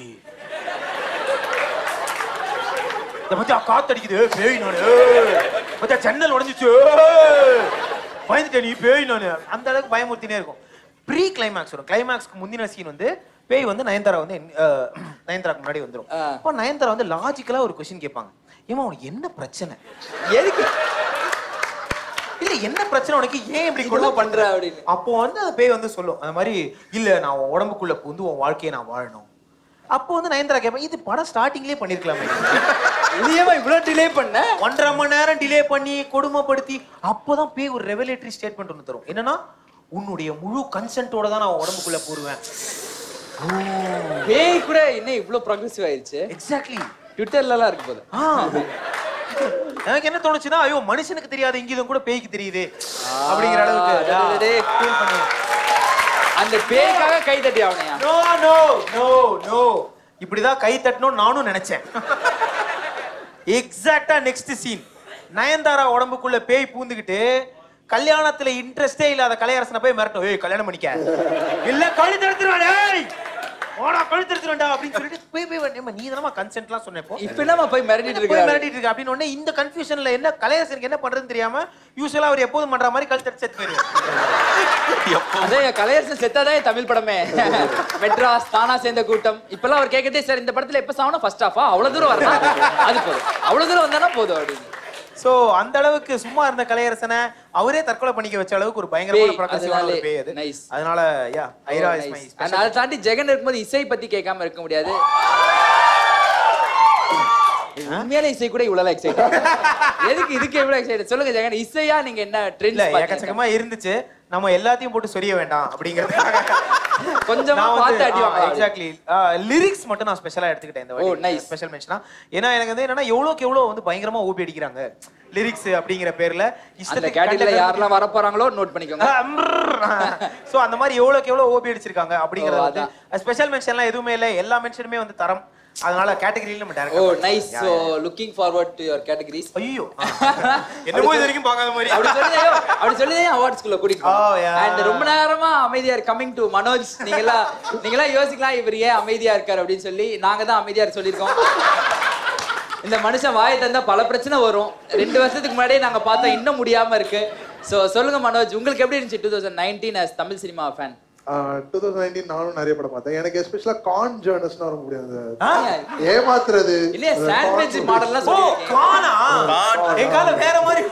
இத பத்தி காத்தடிக்குது ஏய், பேய் நானு ஏய். பத்தியா ஜன்னல் உடைஞ்சிச்சு ஏய். பயந்துட்டேன் நீ பேய் நானு அந்த அளவுக்கு பயமுறுத்தினே இருக்கும் ப்ரீ கிளைமேக்ஸ் வரும் கிளைமேக்ஸ்க்கு முந்தின சீன் வந்து பேய் வந்து நயன்தாரா வந்து என்- அஹ், நயன்தாராக்கு முன்னாடி வந்துரும் ஆ. அப்போ நயன்தாரா வந்து லாஜிக்கலா ஒரு கொஸ்டின் கேட்பாங்க ஏமா உனக்கு என்ன பிரச்சனை எதுக்கு இல்ல என்ன பிரச்சனை உனக்கு ஏன் இப்படி கொடுமை கொடுமை பண்ற அப்படின்னு அப்போ வந்து அந்த பேய் வந்து சொல்லும் அந்த மாதிரி இல்ல நான் உன் உடம்புக்குள்ள புகுந்து உன் வாழ்க்கையை நான் வாழணும் அப்போ வந்து நயன்தாரா கேட்பேன் இது படம் ஸ்டார்டிங்லேயே பண்ணிருக்கலாமே இது ஏமா இவ்வளவு டிலே பண்ண ஒன்றரை மணி நேரம் டிலே பண்ணி கொடுமைப்படுத்தி அப்போதான் பேய் ஒரு ரெவலேட்டரி ஸ்டேட்மெண்ட் ஒன்று தரும் என்னன்னா உன்னுடைய முழு கன்சென்ட்டோட தான் நான் உடம்புக்குள்ள போடுவேன் பேய் கூட என்ன இவ்வளவு ப்ரோக்ரசிவ் ஆயிருச்சு எக்ஸாக்ட்லி ட்விட்டர்ல எல்லாம் இருக்கு போது எனக்கு என்ன தோணுச்சுன்னா ஐயோ மனுஷனுக்கு தெரியாத இங்கிதம் கூட பேய்க்கு தெரியுது அப்படிங்கிற அளவுக்கு அடடடே. feel பண்ணி அந்த பேய்க்காக கை தட்டி அவனையா நோ நோ நோ நோ இப்படிதான் கை தட்டணும் நானும் நினைச்சேன் எக்ஸாக்டா நெக்ஸ்ட் சீன் நயன்தாரா உடம்புக்குள்ள பேய் பூந்துக்கிட்டு கல்யாணத்துல இன்ட்ரெஸ்டே இல்லாத கலையரசனை போய் மிரட்டும் ஏய் கல்யாணம் பண்ணிக்க இல்ல கழுத்து எடுத்துருவான் ஏய் ஓடா கழுத்து எடுத்துருவான்டா அப்படின்னு சொல்லிட்டு போய் போய் வந்து, ஏம்மா, நீ தானமா கன்சென்ட்லாம் சொன்னப்போ இப்ப என்னமா போய் மிரட்டிட்டு போய் இருக்க மிரட்டிட்டு இருக்கு அப்படின்னு உடனே இந்த கன்ஃபியூஷன்ல என்ன கலையரசனுக்கு என்ன பண்றதுன்னு தெரியாம யூஸ்வலா அவர் எப்போதும் பண்ற மாதிரி கழுத்து எடுத்து செத்து போயிருவார் அதே கலையரசன் செத்தாதான் என் தமிழ் படமே மெட்ராஸ் தானா சேர்ந்த கூட்டம் இப்பெல்லாம் அவர் கேட்கட்டே சார் இந்த படத்துல எப்ப சாவணும் ஃபர்ஸ்ட் ஹாஃபா அவ்வளவு தூரம் வரணும் அது போதும் அவ்வளவு தூரம் வந்தானா போதும் அப்படின்னு சோ அந்த அளவுக்கு சும்மா இருந்த கலையரசனை அவரே தற்கொலை பண்ணிக்க வச்ச அளவுக்கு ஒரு பயங்கரமான பேய், பிரகாசமான ஒரு அதனாலே, பேய் அது nice. அதனால ya Airaa is my And அதை தாண்டி ஜெகன் இருக்கும்போது இசை பத்தி கேட்காம இருக்க முடியாது உண்மையான இசை கூட இவ்வளவு எக்ஸைட் எதுக்கு இதுக்கு எவ்வளவு எக்ஸைட் சொல்லுங்க ஜெகன் இசையா நீங்க என்ன இல்ல ட்ரெண்ட் எக்கச்சக்கமா இருந்துச்சு நம்ம எல்லாத்தையும் போட்டு சொரிய வேண்டாம் அப்படிங்கறதுக்காக கொஞ்சமா பார்த்து அடி வாங்கலாம். எக்ஸாக்ட்லி லிரிக்ஸ் மட்டும் நான் ஸ்பெஷலா எடுத்துக்கிட்டேன் இந்த ஓ, வாட்டி nice. ஸ்பெஷல் மென்ஷனா ஏன்னா எனக்கு வந்து என்னன்னா எவ்வளவுக்கு எவ்வளவு வந்து பயங்கரமா ஊபி அடிக்கிறாங்க லிரிக்ஸ் அப்படிங்கிற பேர்ல அந்த இஷ்டத்துக்கு கேட்டகரியில content யாரெல்லாம் வர போறாங்களோ நோட் பண்ணிக்கோங்க சோ அந்த மாதிரி எவ்வளவுக்கு எவ்வளவு ஓபி அடிச்சிருக்காங்க அப்படிங்கறது ஓ, வந்து ஸ்பெஷல் மென்ஷன்லாம் எதுவுமே இல்ல எல்லா மென்ஷனுமே வந்து தரம் அதனால கேட்டகரியில நம்ம ஓ டேரக்டா nice so looking forward to your categories ஐயோ என்னமோ இது வரைக்கும் பார்க்காத மாதிரி அப்படி சொல்லி அப்படி சொல்லி அவார்ட்ஸ்குள்ள கூட்டிட்டு Oh, yeah. அண்ட் ரொம்ப நேரமா அமைதியா கமிங் டு மனோஜ் நீங்கெல்லாம் நீங்கெல்லாம் யோசிக்கலாம் இவர் ஏன் அமைதியா இருக்காரு அப்படின்னு சொல்லி நாங்க தான் அமைதியா இருக்க சொல்லியிருக்கோம் இந்த மனுஷன் வாயை தந்தா பல பிரச்சனை வரும் ரெண்டு வருஷத்துக்கு முன்னாடியே நாங்க பார்த்தோம் இன்னும் முடியாம இருக்கு சோ சொல்லுங்க மனோஜ் உங்களுக்கு எப்படி இருந்துச்சு two thousand nineteen Tamil cinema fan two thousand nineteen நானும் நிறைய படம் பார்த்தேன் எனக்கு எஸ்பெஷலா கான் ஜேர்னஸ்னா ரொம்ப பிடிக்கும் ஏமாத்துறது இல்லையா அந்த சாண்ட்விச் con மாடல்லாம் ஓ சொல்லியிருக்கீங்க காணா என் கால வேற மாதிரி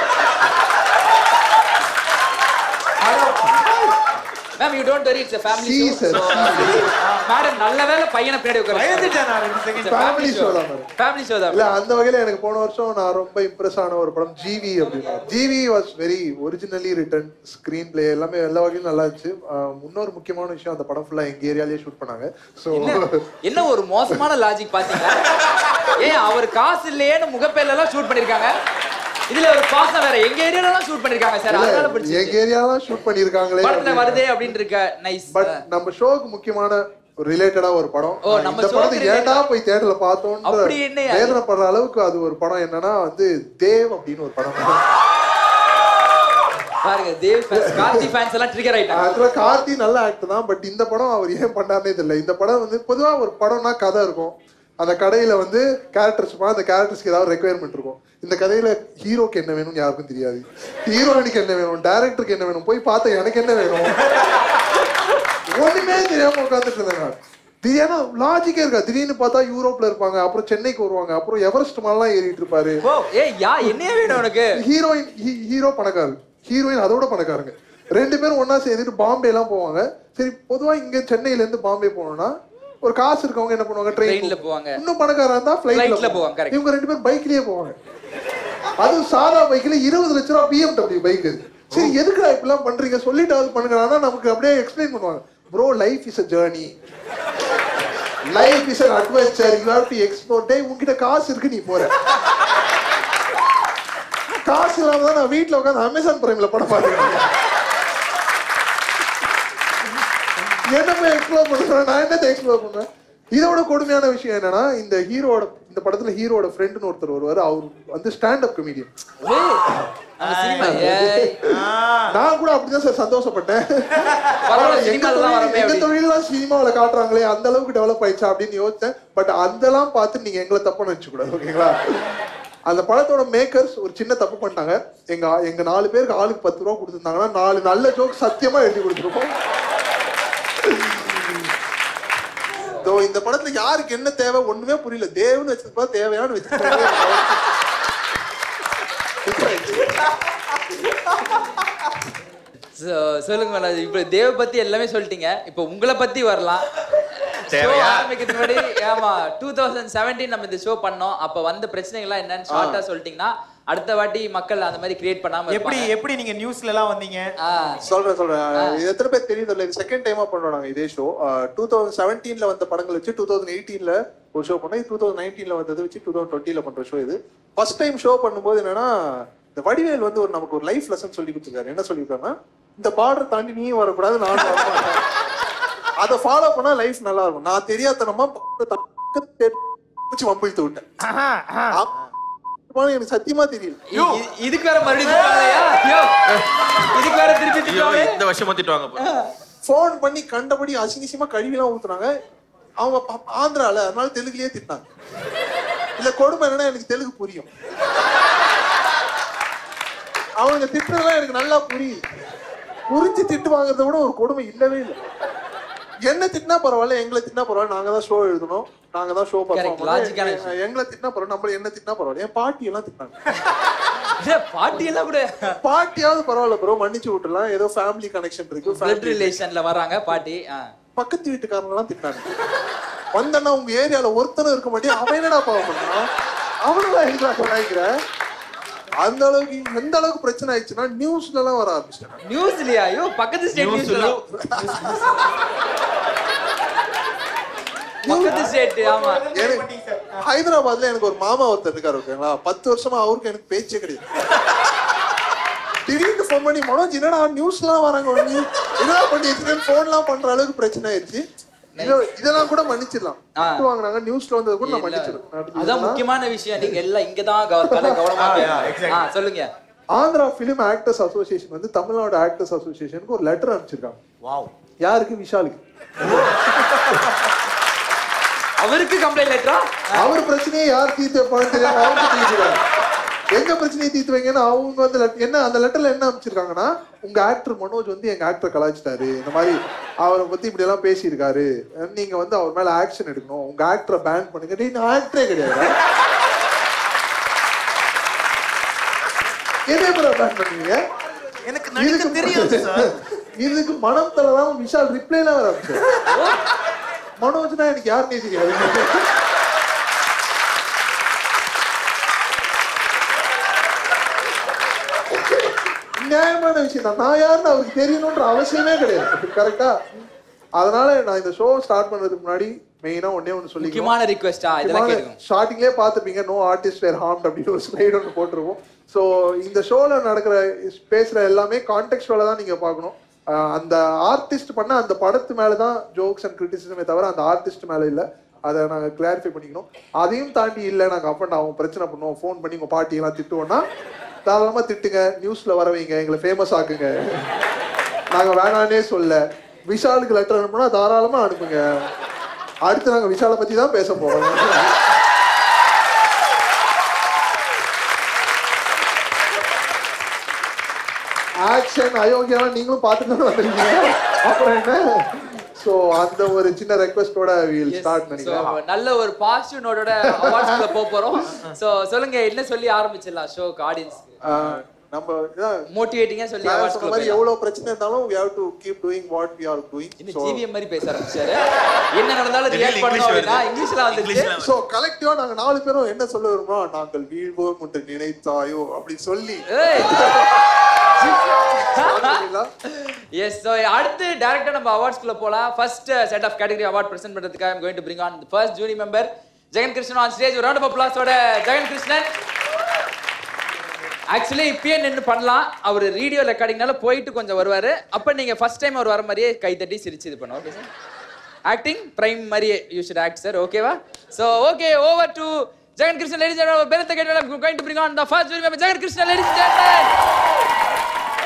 ma'am you don't worry it's family Jesus. Madam நல்ல வேளை பையனை பின்னாடி உட்கார பயந்துட்டேன் நான் ரெண்டு செகண்ட் Family show தான் madam. ஃபேமிலி ஷோ தான் இல்ல அந்த வகையில எனக்கு போன வருஷம் நான் ரொம்ப இம்ப்ரெஸ் ஆன ஒரு படம் ஜிவி அப்படின்னு Jiivi was very originally written screenplay எல்லாமே எல்லா வகையிலும் நல்லா இருந்துச்சு ஆஹ் இன்னொரு முக்கியமான விஷயம் அந்த படம் ஃபுல்லா எங்க ஏரியாலயே ஷூட் பண்ணாங்க ஸோ என்ன ஒரு மோசமான லாஜிக் பாத்தீங்களா ஏன் அவர் காசு இல்லையேன்னு முகப்பேர்ல எல்லாம் ஷூட் பண்ணிருக்காங்க இதுல ஒரு பாசம் வேற எங்க ஏரியால எல்லாம் ஷூட் பண்ணிருக்காங்க சார் அதனால எங்க பிடிச்சிருக்கு ஏரியாலாம் ஷூட் பண்ணிருக்காங்களே படத்துல வருதே அப்படின்னு இருக்க நைஸ் பட் நம்ம ஷோக்கு முக்கியமான ரிலேட்டடா ஒரு படம் ஓ, நான் நம்ம இந்த show க்கு படத்தை ஏன்டா போய் தேட்டர்ல பார்த்தோம்ன்ற அப்படி என்ன? வேதனைப்படுற அளவுக்கு அது ஒரு படம் என்னன்னா வந்து தேவ் அப்படின்னு ஒரு படம் பாருங்க தேவ் ஃபேன்ஸ் கார்த்தி ஃபேன்ஸ் எல்லாம் ட்ரிகர் ஆயிட்டாங்க ஆக்சுவலா கார்த்தி நல்ல ஆக்டர் தான் பட் இந்த படம் அவர் ஏன் பண்ணாருனே தெரியல இந்த படம் வந்து பொதுவா ஒரு படம்னா கதை இருக்கும் அந்த கடையில வந்து கேரக்டர்ஸ் இருப்பான் அந்த கேரக்டர்ஸ்க்கு ஏதாவது ரெக்குயர்மெண்ட் இருக்கும் இந்த கதையில ஹீரோக்கு என்ன வேணும்னு யாருக்கும் தெரியாது ஹீரோயினுக்கு என்ன வேணும் டேரக்டருக்கு என்ன வேணும் போய் பார்த்தா எனக்கு என்ன வேணும் ஒண்ணுமே தெரியாம உட்காந்துட்டு இருந்தேன் நான் திடீர்னு லாஜிக்கே இருக்கா திடீர்னு பார்த்தா யூரோப்ல இருப்பாங்க அப்புறம் சென்னைக்கு வருவாங்க அப்புறம் எவரெஸ்ட் மேலாம் ஏறிட்டு இருப்பாரு ஓ ஏய் யா என்னைய வேணும் உனக்கு ஹீரோயின் ஹீரோ பணக்காரர் ஹீரோயின் அதோட பணக்காரங்க ரெண்டு பேரும் ஒண்ணா சேர்ந்துட்டு பாம்பே எல்லாம் போவாங்க சரி பொதுவா இங்க சென்னையில இருந்து பாம்பே போனோம்னா ஒரு காசு இருக்கவங்க என்ன பண்ணுவாங்க Trainல ட்ரெயின்ல போவாங்க. இன்னும் பணக்காரா இருந்தா Flightல ஃபிளைட்ல போவாங்க, correct. இவங்க ரெண்டு பேரும் பைக்லயே போவாங்க அதுவும் சாதா பைக்ல இருபது லட்ச ரூபா பிஎம்டபிள்யூ பைக் சரி எதுக்குடா இப்படிலாம் பண்றீங்க சொல்லிட்டாவது பண்ணுங்க ஆனா நமக்கு அப்படியே எக்ஸ்பிளைன் பண்ணுவாங்க bro life is a journey life is an adventure you have to explore டே உன்கிட்ட காசு இருக்கு நீ போற காசு இல்லாம தான் நான் வீட்ல உட்காந்து அமேசான் பிரைம்ல படம் பார்த்துக்கிறேன் என்ன போய் எக்ஸ்ப்ளோர் பண்றேன் நான் என்னத்தை எக்ஸ்ப்ளோர் பண்றேன் இதோட கொடுமையான விஷயம் என்னன்னா இந்த ஹீரோட இந்த படத்துல ஹீரோட ஃப்ரெண்டுன்னு ஒருத்தர் வருவாரு அவர் வந்து ஸ்டாண்ட் அப் கமெடியன் ஏய், நம்ம சினிமா ஏய் நான் கூட அப்படிதான் சார் சந்தோஷப்பட்டேன் பரவாயில்ல, எங்க சினிமால தான் தொழில் வரமே எங்க அப்படி. தொழிலாம் சினிமாவில காட்டுறாங்களே அந்த அளவுக்கு டெவலப் ஆயிடுச்சா அப்படின்னு யோசிச்சேன் பட் அதெல்லாம் பார்த்து நீங்க எங்களை தப்பா நினைச்சு கூடாது ஓகேங்களா அந்த படத்தோட மேக்கர்ஸ் ஒரு சின்ன தப்பு பண்ணிட்டாங்க எங்க எங்க நாலு பேருக்கு ஆளுக்கு பத்து ரூபா கொடுத்துருந்தாங்கன்னா நாலு நல்ல ஜோக் சத்தியமா எழுதி கொடுத்துருப்போம் இதோ இந்த படத்துல யாருக்கு என்ன தேவை ஒண்ணுமே புரியல தேவன்னு வச்சிருப்பா தேவையான So, சொல்லுங்க மேடம் இப்போ தேவ பத்தி எல்லாமே சொல்லிட்டீங்க இப்போ உங்களை பத்தி வரலாம் ஷோ தேவையா? ஆரம்பிக்கிறதுக்கு முன்னாடி ஆமா டூ தௌசண்ட் செவன்டீன் நம்ம இந்த ஷோ பண்ணோம் அப்ப வந்த பிரச்சனைகள்லாம் என்னன்னு ஷார்ட்டா சொல்லிட்டீங்கன்னா அடுத்த வாட்டி மக்கள் அந்த மாதிரி கிரியேட் பண்ணாம எப்படி இருப்பாங்க. எப்படி நீங்க நியூஸ்ல எல்லாம் வந்தீங்க ஆ சொல்றேன் சொல்றேன் இது எத்தனை பேர் தெரியுது இல்லை செகண்ட் டைமா பண்றோம் நாங்க இதே ஷோ டூ தௌசண்ட் செவன்டீன்ல வந்த படங்கள் வச்சு டூ தௌசண்ட் எயிட்டீன்ல ஒரு ஷோ பண்ணோம் டூ தௌசண்ட் நைன்டீன்ல வந்தது வச்சு டூ தௌசண்ட் டுவெண்ட்டில பண்ற ஷோ இது ஃபர்ஸ்ட் டைம் ஷோ பண்ணும்போது என்னன்னா இந்த வடிவேல் வந்து ஒரு நமக்கு ஒரு லைஃப் லெசன் சொல்லி கொடுத்துருக்காரு என்ன சொல்லியிருக்காங்கன்னா இந்த பார்டர் தாண்டி நீயும் வரக்கூடாது நானும் வரமாட்டேன் அதை ஃபாலோ பண்ணா லைஃப் நல்லா இருக்கும் நான் தெரியாதனமா வச்சு வம்பிழுத்து விட்டேன் அப்ப எனக்கு சத்தியமா தெரியல இ- இ- இதுக்கு வேற மறுபடியும் திட்டுவாங்களையா? ஐயோ, இதுக்கு வேற திருப்பி ஐயோ, திட்டுவாங்க இந்த வருஷம் திட்டுவாங்க பாரு. ஃபோன் பண்ணி கண்டபடி அசிங்கசியமா கழுவிலாம் ஊத்துனாங்க அவங்க பா- ஆந்திரால அதனால தெலுங்குலயே திட்டினாங்க இல்ல கொடுமை என்னன்னா எனக்கு தெலுங்கு புரியும் அவங்க திட்டுறதுலாம் எனக்கு நல்லா புரியுது புரிஞ்சு திட்டு வாங்குறத விட ஒரு கொடுமை இல்லவே இல்லை என்ன திட்டினா பரவாயில்ல எங்களை திட்டினா பரவாயில்ல நாங்க தான் ஷோ எழுதணும் நாங்க தான் ஷோ Correct, logic ஆன பண்ணுவோம் எங்களை திட்டினா பரவாயில்ல நம்மள என்ன திட்டினா பரவாயில்ல என் பாட்டி எல்லாம் திட்டினாங்க இல்ல, பாட்டி எல்லாம் கூட பாட்டியாவது பரவாயில்ல ப்ரோ மன்னிச்சு விட்டுலாம் ஏதோ ஃபேமிலி கனெக்ஷன் இருக்கு பிளட் family ரிலேஷன்ல வராங்க பாட்டி ஆ. பக்கத்து வீட்டுக்காரங்க எல்லாம் திட்டாங்க வந்தன்னா உங்க ஏரியால ஒருத்தனும் இருக்க மாட்டேன் அவன் என்னடா பாவம் பண்ணான் அவனெல்லாம் எதுடா சொன்னாங்கிற அந்த அளவுக்கு எந்த அளவுக்கு பிரச்சனை ஆயிடுச்சுன்னா நியூஸ்ல எல்லாம் வர ஆரம்பிச்சிட்டேன் நியூஸ்லயா ஐயோ பக்கத்து ஸ்டேட் News நியூஸ்ல பக்கத்து ஸ்டேட் ஆமா எனக்கு ஹைதராபாத்ல எனக்கு ஒரு மாமா ஒருத்தர் இருக்காரு ஓகேங்களா பத்து வருஷமா அவருக்கு எனக்கு பேச்சே கிடையாது திடீர்னு ஃபோன் பண்ணி மனோஜ் என்னடா நியூஸ்லாம் வராங்க நீ என்னடா பண்ணி வச்சுக்கேன் ஃபோன்லாம் பண்ற அளவுக்கு பிரச்சனை ஆயிடுச்சு இத- இதெல்லாம் கூட மன்னிச்சிடலாம் ஆ. திட்டு வாங்குனாங்க நியூஸ்ல வந்தது கூட நான் இல்ல, மன்னிச்சிடுறேன் அதான் முக்கியமான விஷயம் நீங்க எல்லாம் இங்கதான் கவ- தலை கவனமா கேட்கணும். ஆ, சொல்லுங்க ஆந்திரா பிலிம் ஆக்டர்ஸ் அசோசியேஷன் வந்து தமிழ்நாடு ஆக்டர்ஸ் அசோசியேஷனுக்கு ஒரு லெட்டர் அனுப்பிச்சிருக்காங்க வாவ் யாருக்கு விஷாலுக்கு அவருக்கு கம்ப்ளைண்ட் லெட்டரா அவர் பிரச்சனையை யார் தீர்த்து வைப்பான்னு தெரியாம அவருக்கு தீர்த்துறாங்க எங்க பிரச்சனையை தீர்த்து வைங்கன்னு அவங்க வந்து let- என்ன அந்த லெட்டர்ல என்ன அமைச்சிருக்காங்கன்னா உங்க ஆக்டர் மனோஜ் வந்து எங்க ஆக்டரை கலாய்ச்சிட்டாரு இந்த மாதிரி அவரை பத்தி இப்படி எல்லாம் பேசியிருக்காரு நீங்க வந்து அவர் மேல ஆக்ஷன் எடுக்கணும் உங்க ஆக்டரை பேன் பண்ணுங்க டேய், நான் ஆக்டரே கிடையாது எதே பேன் பண்ணுவீங்க எனக்கு நடிக்க தெரியாது சார் இதுக்கு மனம் தளராம விஷால் ரிப்ளைலாம் வர ஆரம்பிச்சாரு. மனோஜ்னா எனக்கு யாருன்னே தெரியாது நியாயமான விஷயம் தான் நான் யாருன்னு அவருக்கு தெரியணுன்ற அவசியமே கிடையாது கரெக்டா அதனால நான் இந்த ஷோ ஸ்டார்ட் பண்றதுக்கு முன்னாடி மெயினா ஒண்ணே ஒண்ணு சொல்லி முக்கியமான ரிக்வெஸ்டா இதெல்லாம் கேளுங்க ஸ்டார்டிங்லேயே பார்த்துருப்பீங்க நோ ஆர்டிஸ்ட் வேர் ஹார்ம்ட் அப்படின்னு ஒரு ஸ்லைடு ஒன்று போட்டிருக்கோம் ஸோ இந்த ஷோவில் நடக்கிற பேசுகிற எல்லாமே கான்டெக்ஸ்டுவலாக தான் நீங்கள் பார்க்கணும் ஆஹ் அந்த ஆர்டிஸ்ட் பண்ண அந்த படத்து மேலே தான் ஜோக்ஸ் அண்ட் கிரிட்டிசிசமே தவிர அந்த ஆர்டிஸ்ட் மேலே இல்லை அதை நாங்கள் கிளாரிஃபை பண்ணிக்கணும் அதையும் தாண்டி இல்லை நாங்கள் அப்பன் ஆகும் பிரச்சனை பண்ணுவோம் ஃபோன் பண்ணி உங்கள் பாட்டியெல்லாம் திட்டுவோம்னா தாராளமாக திட்டுங்க நியூஸில் வர வைங்க எங்களை ஃபேமஸ் ஆக்குங்க நாங்கள் வேணானே சொல்ல விஷாலுக்கு லெட்டர் அனுப்புனா தாராளமாக அனுப்புங்க அடுத்து நாங்கள் விஷாலை பற்றி தான் பேச போகிறோம் ஆக்ஷன் அயோக்கியெல்லாம் நீங்களும் பார்த்துட்டு தான் வந்திருக்கீங்க அப்புறம் என்ன ஸோ அந்த ஒரு சின்ன ரெக்வெஸ்டோட வீல் Yes. ஸ்டார்ட் So, நினைக்கிறேன் நல்ல ஒரு பாசிட்டிவ் நோட்டோட அவார்ட்ஸ்ல போக போறோம் சோ சொல்லுங்க என்ன சொல்லி ஆரம்பிச்சிடலாம் ஷோக்கு ஆடியன்ஸ் ஆஹ் நம்ம இதான் மோட்டிவேட்டிங்கா சொல்லி நான் அவார்ட்ஸ்ல சொன்ன மாதிரி எவ்வளவு பிரச்சனை இருந்தாலும் we have to keep doing what we are doing என்ன so ஜிவிஎம் மாதிரி பேச ஆரம்பிச்சாரு என்ன நடந்தாலும் திடீர்னு ரியாக்ட் பண்ணணும் இங்கிலீஷ் அப்படின்னா வருது. இங்கிலீஷ்ல வந்துச்சு இங்கிலீஷ்ல so கலெக்டிவா நாங்க நாலு பேரும் என்ன சொல்ல விரும்புறோம் நாங்கள் வீழ்வோம் என்று நினைத்தாயோ அப்படி சொல்லி ஏய் சரிங்களா? எஸ் ஸோ அடுத்து டேரக்டா நம்ம அவார்ட்ஸ்குள்ள போலாம் first set of category award present பண்றதுக்காக I'm going to bring on first jury member Jagan Krishnan on stage round of அப்ளாஸோட ஜெகன் கிருஷ்ணன் ஆக்சுவலி இப்பயே நின்று பண்ணலாம் அவர் ரேடியோ ரெக்கார்டிங்னால போயிட்டு கொஞ்சம் வருவாரு அப்ப நீங்க ஃபர்ஸ்ட் டைம் அவர் வர மாதிரியே கை தட்டி சிரிச்சு இது பண்ணுவோம் ஓகே சார் ஆக்டிங் பிரைம் மாதிரியே யூ ஷுட் ஆக்ட் சார் ஓகேவா so okay over to Jagan Krishnan ladies and பெருத்த கேட்டு going to bring on the first jury member Jagan Krishnan ladies and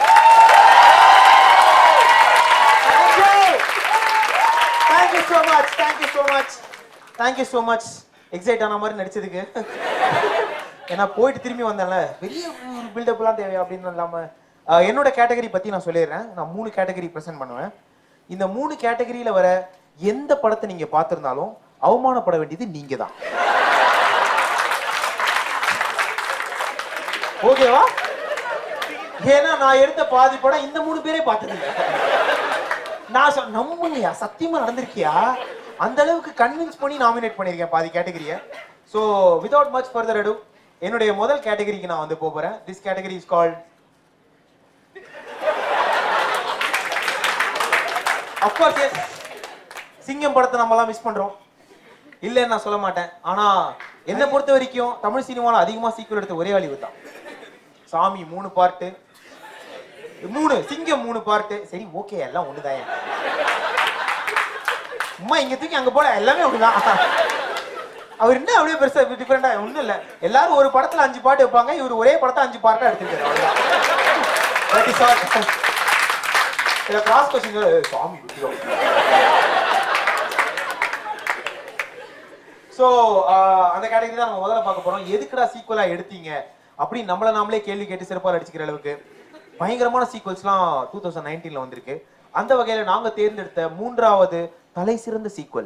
thank you so much thank you so much thank you so much excite ஆன மாதிரி நடிச்சதுக்கு ஏன்னா போயிட்டு திரும்பி வந்தேன்ல பெரிய ஒரு பில்டப்லாம் தேவை அப்படின்னு இல்லாம ஆஹ் என்னோட கேட்டகரி பத்தி நான் சொல்லிடுறேன் நான் மூணு கேட்டகரி ப்ரெசென்ட் பண்ணுவேன் இந்த மூணு கேட்டகரியில வர எந்த படத்தை நீங்க பார்த்திருந்தாலும் அவமானப்பட வேண்டியது நீங்க தான் ஓகேவா ஏன்னா நான் எடுத்த பாதி படம் இந்த மூணு பேரே பார்த்தது இல்ல. நான் சொ நம்புங்கயா சத்தியமா நடந்திருக்கியா அந்த அளவுக்கு கன்வின்ஸ் பண்ணி நாமினேட் பண்ணிருக்கேன் பாதி கேட்டகரிய so without much further ado என்னுடைய முதல் கேட்டகரிக்கு நான் வந்து போப் போறேன் this category is called of course yes Singam படத்தை நம்ம எல்லாம் மிஸ் பண்றோம் இல்லைன்னு நான் சொல்ல மாட்டேன் ஆனா என்னை பொறுத்த வரைக்கும் தமிழ் சினிமாவில் அதிகமா சீக்கிரம் எடுத்த ஒரே அழிவு தான் சாமி மூணு பார்ட்டு மூணு சிங்கம் மூணு பார்ட்டு சரி ஓகே எல்லாம் ஒண்ணுதான் சும்மா இங்க தூக்கி அங்க போல எல்லாமே ஒண்ணுதான் அவர் என்ன அப்படியே பெருசா டிஃபரெண்டா ஒண்ணும் இல்ல எல்லாரும் ஒரு படத்துல அஞ்சு பாட்டு வைப்பாங்க இவர் ஒரே படத்தை அஞ்சு பார்ட்டா எடுத்துருக்காரு அவ்வளவுதான் இஸ் ஆல் இத கிராஸ் கொஸ்டின் சாமி விட்டுரும் சோ அந்த கேட்டகரி தான் நம்ம முதல்ல பார்க்க போறோம் எதுக்குடா சீக்குவலா எடுத்தீங்க அப்படின்னு நம்மள நாமளே கேள்வி கேட்டு சிறப்பாக அடிச்சுக்கிற அளவுக்கு பயங்கரமான சீக்வல்ஸ்லாம் டூ தௌசண்ட் நைன்டீன்ல வந்திருக்கு அந்த வகையில நாங்க தேர்ந்தெடுத்த மூன்றாவது தலை சிறந்த sequel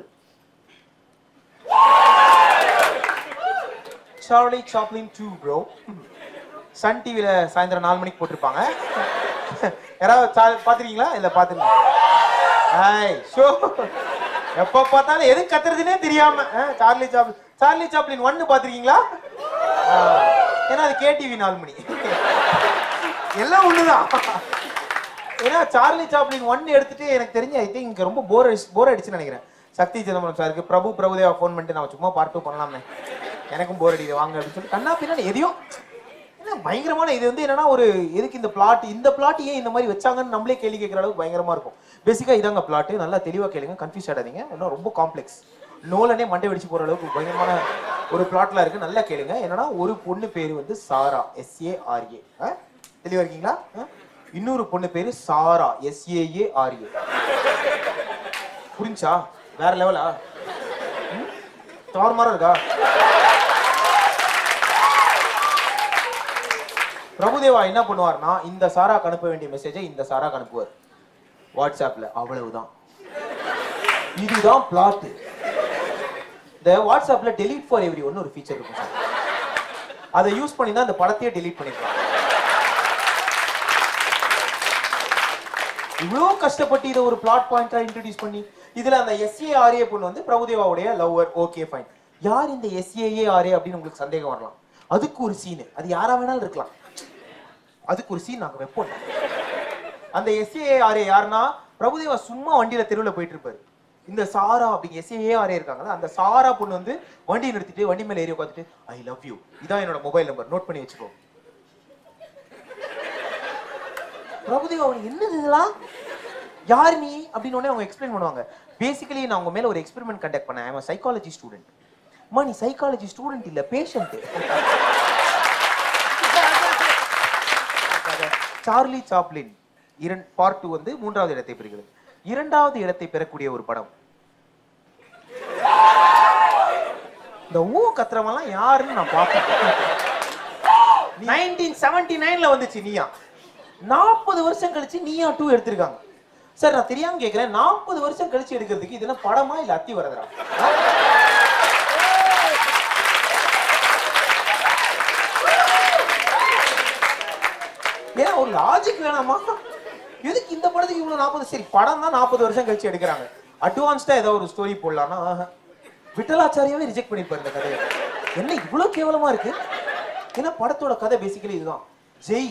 Charlie Chaplin two bro Sun டிவில சாயந்தரம் நாலு மணிக்கு போட்டிருப்பாங்க யாராவது சா- பாத்திருக்கீங்களா இல்ல பாத்துருக்கீங்க ஹாய் ஷோ எப்ப பார்த்தாலும் எது கத்துறதுனே தெரியாம அஹ், சார்லி சாப்ளின் சார்லி சாப்ளின் ஒன்னு பாத்திருக்கீங்களா ஆஹ், ஏன்னா அது கேடிவி நாலு மணி எல்லாம் ஒண்ணுதான் ஏன்னா சார்லி சாப்ளின் ஒன் எடுத்துட்டு எனக்கு தெரிஞ்சு ஐ திங்க் ரொம்ப போர் போர் அடிச்சுன்னு நினைக்கிறேன் சக்தி சிதம்பரம் சாருக்கு பிரபு பிரபுதேவா ஃபோன் பண்ணிட்டு நான் சும்மா பார்ட் டூ பண்ணலாமே எனக்கும் போர் அடிக்குது வாங்க அப்படின்னு சொல்லி கண்ணா பின்னாடி எதையும் என்ன பயங்கரமான இது வந்து என்னன்னா ஒரு எதுக்கு இந்த பிளாட் இந்த பிளாட் ஏன் இந்த மாதிரி வச்சாங்கன்னு நம்மளே கேள்வி கேட்குற அளவுக்கு பயங்கரமா இருக்கும் பேசிக்கா இதாங்க பிளாட் நல்லா தெளிவா கேளுங்க கன்ஃபியூஸ் ஆடாதீங்க இன்னும் ரொம்ப காம்ப்ளெக்ஸ் நோலனே மண்டை வெடிச்சு போற அளவுக்கு பயங்கரமான ஒரு பிளாட்ல இருக்கு நல்லா கேளுங்க என்னன்னா ஒரு பொண்ணு பேரு வந்து சாரா எஸ்ஏஆர்ஏ தெளிவா இருக்கீங்களா ஆ? இன்னொரு பொண்ணு பேரு சாரா எஸ்ஏஏ ஆர்ஏ புரிஞ்சா வேற லெவலா தாறுமாறா இருக்கா பிரபுதேவா என்ன பண்ணுவார்னா இந்த சாராக்கு அனுப்ப வேண்டிய மெசேஜை இந்த சாராக்கு அனுப்புவார் வாட்ஸ்அப்ல அவ்வளவுதான் இதுதான் பிளாட் இந்த வாட்ஸ்அப்ல டெலீட் ஃபார் எவ்ரி ஒன்னு ஒரு ஃபீச்சர் இருக்கும் சார் அதை யூஸ் பண்ணி தான் இந்த படத்தையே டெலீட் பண்ணிருக்காங்க இவ்வளோ கஷ்டப்பட்டு இதை ஒரு பிளாட் பாயிண்டா இன்ட்ரடியூஸ் பண்ணி இதுல அந்த எஸ்ஏஆர்ஏ பொண்ணு வந்து பிரபுதேவாவுடைய லவ்வர் ஓகே ஃபைன் யார் இந்த எஸ்ஏஏஆர்ஏ அப்படின்னு உங்களுக்கு சந்தேகம் வரலாம் அதுக்கு ஒரு சீனு அது யாரா வேணாலும் இருக்கலாம் அதுக்கு ஒரு சீன் நாங்க வைப்போம் அந்த எஸ்ஏஆர்ஏ யாருன்னா பிரபுதேவா சும்மா வண்டியில தெருவுல போயிட்டு இருப்பாரு இந்த சாரா அப்படிங்க எஸ்ஏஆர்ஏ இருக்காங்கல்ல அந்த சாரா பொண்ணு வந்து வண்டியை நிறுத்திட்டு வண்டி மேல ஏறி உட்காந்துட்டு ஐ லவ் யூ இதான் என்னோட மொபைல் நம்பர் நோட் பண்ணி வச்சுக்கோ பிரபுதேவா அவனுக்கு என்னது இதெல்லாம் யார் நீ அப்படின்னு உடனே அவங்க எக்ஸ்பிளைன் பண்ணுவாங்க பேசிக்கலி நான் உங்க மேல ஒரு எக்ஸ்பெரிமெண்ட் கண்டக்ட் பண்ணேன் ஐம் சைக்காலஜி ஸ்டூடெண்ட் அம்மா நீ சைக்காலஜி ஸ்டூடெண்ட் இல்ல பேஷண்ட் சார்லி சாப்ளின் இரண் பார்ட் டூ வந்து மூன்றாவது இடத்தை பெறுகிறது இரண்டாவது இடத்தை பெறக்கூடிய ஒரு படம் இந்த ஊ கத்துறவன்லாம் யாருன்னு நான் பார்த்தேன் நைன்டீன் செவன்டி நைன்ல வந்துச்சு நீயா நாற்பது வருஷம் கழிச்சு நீயா டூ எடுத்திருக்காங்க சார் நான் தெரியாம கேக்குறேன் நாற்பது வருஷம் கழிச்சு எடுக்கிறதுக்கு இது என்ன படமா இல்ல அத்தி வரதா ஏன் ஒரு லாஜிக் வேணாமா எதுக்கு இந்த படத்துக்கு இவ்வளவு நாற்பது சரி படம் தான் நாற்பது வருஷம் கழிச்சு எடுக்கிறாங்க அட்வான்ஸ்டா ஏதோ ஒரு ஸ்டோரி போடலாம்னா ஆஹா. விட்டலாச்சாரியாவே ரிஜெக்ட் பண்ணிருப்பாரு இந்த கதையை என்ன இவ்வளவு கேவலமா இருக்கு ஏன்னா படத்தோட கதை பேசிக்கலி இதுதான் ஜெய்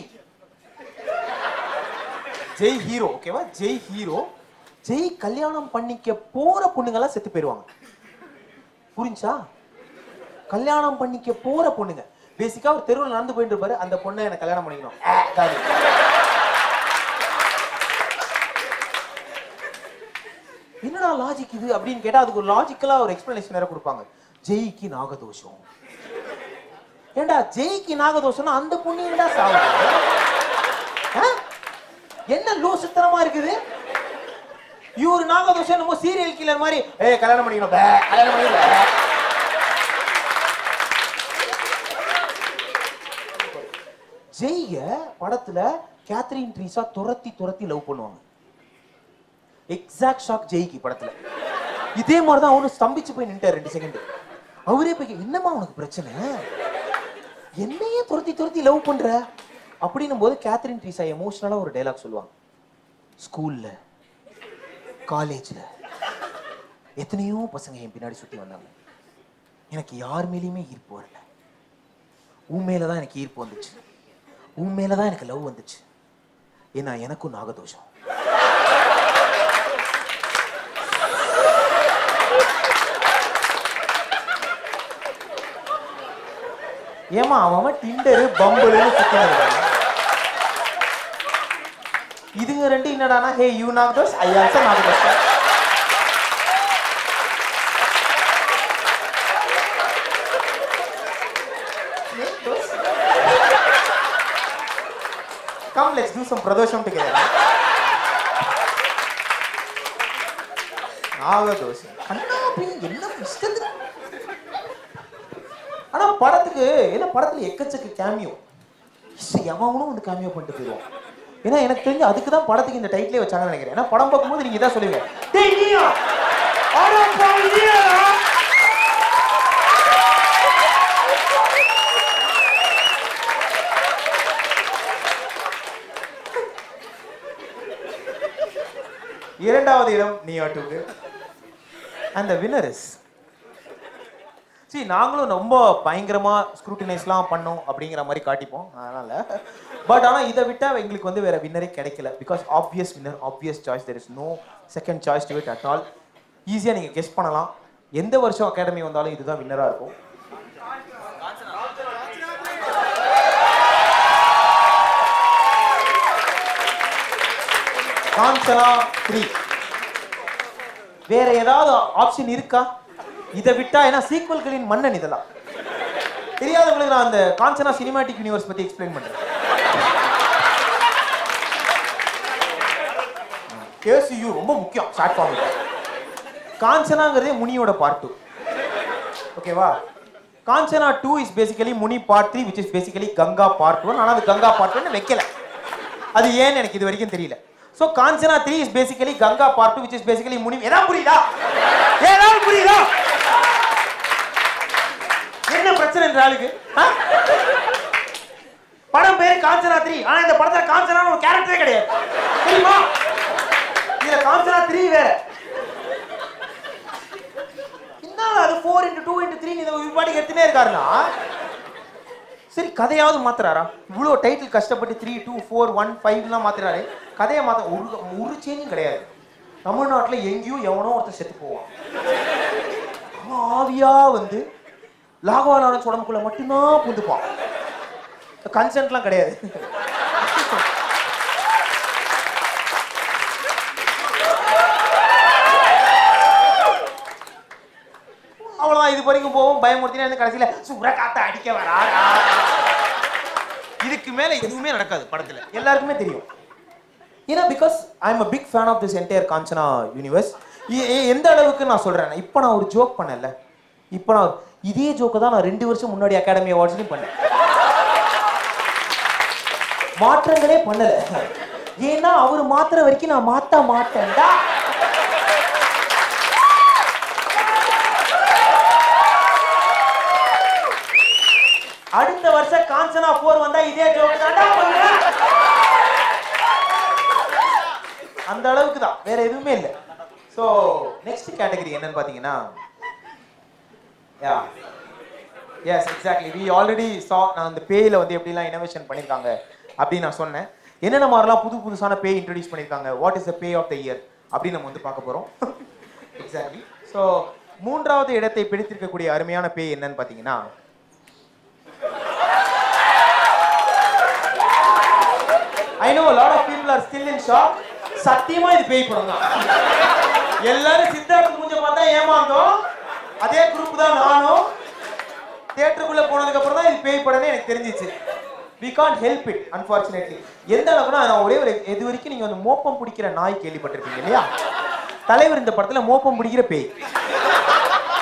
ஜெய் ஹீரோ ஓகேவா ஜெய் ஹீரோ ஜெய் கல்யாணம் பண்ணிக்க போற பொண்ணுங்கெல்லாம் செத்து போயிருவாங்க புரிஞ்சா கல்யாணம் பண்ணிக்க போற பொண்ணுங்க பேசிக்கா ஒரு தெருவில் நடந்து போயிட்டு இருப்பாரு அந்த பொண்ணை எனக்கு கல்யாணம் பண்ணிக்கணும் ஆ, காலி. என்னடா லாஜிக் இது அப்படின்னு கேட்டா அதுக்கு ஒரு லாஜிக்கலா ஒரு எக்ஸ்பிளனேஷன் வேற கொடுப்பாங்க ஜெய்க்கு நாகதோஷம் ஏண்டா ஜெய்க்கு நாகதோஷம்னா அந்த பொண்ணு என்னடா சாவுது ஆ? என்ன லூசுத்தனமா இருக்குது இவரு நாகதோஷம் என்னமோ சீரியல் கில்லர் மாதிரி ஏய் கல்யாணம் பண்ணிக்கணும் பே, கல்யாணம் பண்ணிக்கணும் பே. ஜெய்ய படத்துல கேத்ரின் ட்ரீஸா துரத்தி துரத்தி லவ் பண்ணுவாங்க எக்ஸாக்ட் ஷாக் ஜெய்க்கு படத்துல இதே மாதிரி தான் அவனு ஸ்தம்பிச்சு போய் நின்ட்டார் ரெண்டு செகண்ட் அவரே போய் கே- என்னம்மா உனக்கு பிரச்சனை என்னையே துரத்தி துரத்தி லவ் பண்ற அப்படின்னும் போது கேத்ரின் ட்ரீஸா எமோஷனலா ஒரு டைலாக் சொல்லுவாங்க ஸ்கூல்ல காலேஜ்ல எத்தனையோ பசங்க என் பின்னாடி சுத்தி வந்தாங்க எனக்கு யார் மேலேயுமே ஈர்ப்பு வரல உன் மேல தான் எனக்கு ஈர்ப்பு வந்துச்சு உன் மேல தான் எனக்கு லவ் வந்துச்சு ஏன்னா எனக்கும் நாகதோஷம் ஏமா அவன் டிண்டரு பம்புன்னு சுத்தினது இதுங்க ரெண்டு என்னடானா ஹே யூ நாகதோஷ் ஐ ஆல்சோ நாகதோஷ் Come, let's do some pradosham together. நாகதோஷம் கண்ணா அப்படின்னு என்ன இஷ்டத்துக்கு ஆனா படத்துக்கு ஏன்னா படத்துல எக்கச்சக்க கேமியோ எவனும் வந்து கேமியோ பண்ணிட்டு போயிடுவான் ஏன்னா எனக்கு தெரிஞ்சு அதுக்கு தான் படத்துக்கு இந்த டைட்டிலே வச்சாங்கன்னு நினைக்கிறேன் ஏன்னா படம் பார்க்கும்போது நீங்க இதான் சொல்லுவீங்க டேய் நீயா அட பாவியா இரண்டாவது இடம் நீயா டூக்கு அந்த வின்னர் இஸ் சி நாங்களும் ரொம்ப பயங்கரமா ஸ்க்ரூட்டினைஸ்லாம் பண்ணோம் அப்படிங்கிற மாதிரி காட்டிப்போம் அதனால பட் ஆனா இதை விட்டா எங்களுக்கு வந்து வேற வின்னரே கிடைக்கல because obvious winner obvious choice there is no second choice to it at all ஈஸியாக நீங்கள் கெஸ் பண்ணலாம் எந்த வருஷம் அகாடமி வந்தாலும் இதுதான் வின்னராக இருக்கும் காஞ்சனா த்ரீ வேற ஏதாவது ஆப்ஷன் இருக்கா இதை விட்டா ஏன்னா சீக்வல்களின் மன்னன் இதெல்லாம் தெரியாதவங்களுக்கு நான் அந்த காஞ்சனா சினிமாட்டிக் யூனிவர்ஸ் பத்தி எக்ஸ்பிளைன் பண்றேன் கேசியூ ரொம்ப முக்கியம் ஷார்ட் ஃபார்ம் காஞ்சனாங்கிறதே முனியோட பார்ட் டூ ஓகேவா Kanchana two is basically Muni part three which is basically Ganga part one ஆனால் அது கங்கா பார்ட் ஒன் வைக்கல அது ஏன்னு எனக்கு இது வரைக்கும் தெரியல so Kanchana three is basically Ganga part two which is basically Muni ஏதாவது புரியுதா ஏதாவது புரியுதா என்ன பிரச்சனை இந்த ஆளுக்கு ஆ? படம் பேரு காஞ்சனா த்ரீ ஆனா இந்த படத்துல காஞ்சனா ஒரு கேரக்டரே கிடையாது தெரியுமா இதுல காஞ்சனா த்ரீ வேற என்ன அது four into two into three இதை பாட்டுக்கு எடுத்துனே இருக்காருன்னா சரி கதையாவது மாத்துறாரா இவ்வளோ டைட்டில் கஷ்டப்பட்டு த்ரீ டூ ஃபோர் ஒன் ஃபைவ்லாம் மாத்துறாரு கதையை மாத்த ஒரு ஒரு சேஞ்சும் கிடையாது தமிழ்நாட்டில் எங்கேயும் எவனோ ஒருத்தன் செத்து போவான் அவன் ஆவியா வந்து லாகவா லாரன்ஸ் உடம்புக்குள்ள மட்டும்தான் புந்துப்பான் கன்சென்ட்லாம் கிடையாது அவ்வளவுதான் இது வரைக்கும் போவோம் பயமுறுத்தினா இந்த கடைசியில சூற காத்த அடிக்க வரா இதுக்கு மேல எதுவுமே நடக்காது படத்துல எல்லாருக்குமே தெரியும் ஏன்னா because I am a big fan of this entire Kanchana universe எந்த அளவுக்கு நான் சொல்றேன் இப்போ நான் ஒரு ஜோக் பண்ணல இப்போ நான் இதே ஜோக்கை தான் நான் ரெண்டு வருஷம் முன்னாடி அகாடமி அவார்ட்ஸ்லையும் பண்ணேன் மாற்றங்களே பண்ணல ஏன்னா அவர் மாத்துற வரைக்கும் நான் மாத்த மாட்டேன்டா அடுத்த வருஷம் காஞ்சனா போர் வந்தா இதே ஜோக் தான்டா பண்ணுவேன் அந்த அளவுக்கு தான் வேற எதுவுமே இல்லை ஸோ நெக்ஸ்ட் கேட்டகரி என்னன்னு பார்த்தீங்கன்னா yeah yes exactly we already saw நான் அந்த பேயில் வந்து எப்படிலாம் இனோவேஷன் பண்ணியிருக்காங்க அப்படின்னு நான் சொன்னேன் என்னென்ன மாதிரிலாம் புது புதுசான பே இன்ட்ரடியூஸ் பண்ணியிருக்காங்க வாட் இஸ் த பே ஆஃப் த இயர் அப்படின்னு நம்ம வந்து பார்க்க போகிறோம் எக்ஸாக்ட்லி ஸோ மூன்றாவது இடத்தை பிடித்திருக்கக்கூடிய அருமையான பே என்னன்னு பார்த்தீங்கன்னா I know lot of people are still in shock சத்தியமா இது பேய் படம் தான் எல்லாரும் சித்தார்த் மூஞ்ச பார்த்தா ஏமாந்தோம் அதே குரூப் தான் நானும் தியேட்டருக்குள்ள போனதுக்கு அப்புறம் தான் இது பேய் படம்னு எனக்கு தெரிஞ்சிச்சு we can't help it unfortunately எந்த அளவுக்குனா நான் ஒரே ஒரு இது வரைக்கும் நீங்க வந்து மோப்பம் பிடிக்கிற நாய் கேள்விப்பட்டிருப்பீங்க இல்லையா தலைவர் இந்த படத்துல மோப்பம் பிடிக்கிற பேய்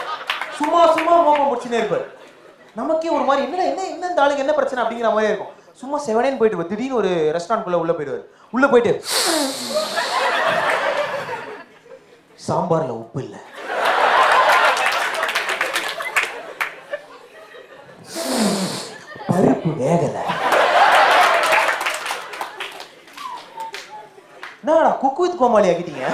சும்மா சும்மா மோப்பம் பிடிச்சுனே இருப்பார் நமக்கே ஒரு மாதிரி என்ன என்ன என்ன இந்த ஆளுக்கு என்ன பிரச்சனை அப்படிங்கிற மாதிரி இருக்கும் சும்மா செவனேன்னு போயிட்டு இருப்பாரு. திடீர்னு ஒரு ரெஸ்டாரண்ட்குள்ள உள்ள போயிடுவாரு உள்ள போயிட்டு சாம்பார்ல உப்பு இல்ல பருப்பு வேகல என்னடா குக்கு வித் கோமாளி ஆக்கிட்டீங்க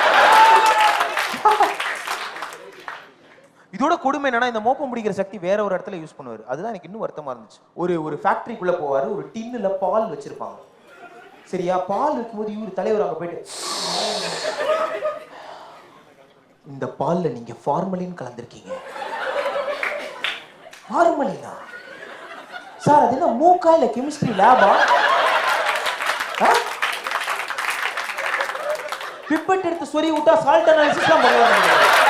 இதோட கொடுமை என்னன்னா இந்த மோப்பம் பிடிக்கிற சக்தி வேற ஒரு இடத்துல யூஸ் பண்ணுவாரு அதுதான் எனக்கு இன்னும் வருத்தமா இருந்துச்சு ஒரு ஒரு ஃபேக்டரிக்குள்ள போவாரு ஒரு டின்னுல பால் வச்சிருப்பாங்க சரியா பால் வைக்கும்போது இவர் தலைவர் அங்க போயிட்டு இந்த பால்ல நீங்க ஃபார்மலின் கலந்திருக்கீங்க ஃபார்மலினா சார் அது என்ன மூக்கா இல்ல கெமிஸ்ட்ரி லேபா பிப்பட் எடுத்து சொறி விட்டா சால்ட் அனாலிசிஸ்லாம் பண்ணுவாங்க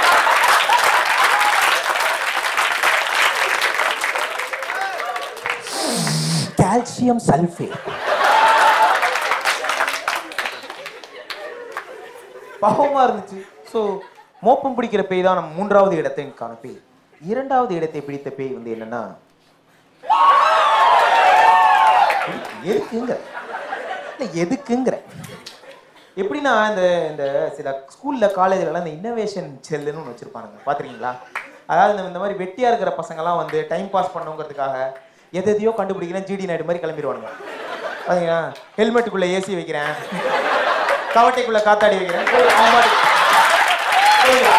கால்சியம் சல்ஃபேட் பாவமா இருந்துச்சு ஸோ மோப்பம் பிடிக்கிற பேய் தான் நம்ம மூன்றாவது இடத்திற்கான பேய் இரண்டாவது இடத்தை பிடித்த பேய் வந்து என்னன்னா எதுக்குங்க இல்ல எதுக்குங்கிற எப்படின்னா இந்த இந்த சில ஸ்கூல்ல காலேஜ்லலாம் இந்த இன்னோவேஷன் செல்லுன்னு ஒன்று வச்சிருப்பானுங்க பார்த்துருக்கீங்களா அதாவது இந்த- இந்த மாதிரி வெட்டியா இருக்கிற பசங்கலாம் வந்து டைம் பாஸ் பண்ணுங்கிறதுக்காக எது எதையோ கண்டுபிடிக்கிறேன் ஜிடி நாயுடு மாதிரி கிளம்பிடுவானுங்க பாத்தீங்களா ஹெல்மெட்டுக்குள்ள ஏசி வைக்கிறேன் கவட்டைக்குள்ள காத்தாடி வைக்கிறேன் அவன் பாட்டுக்கு போயிடுவான்.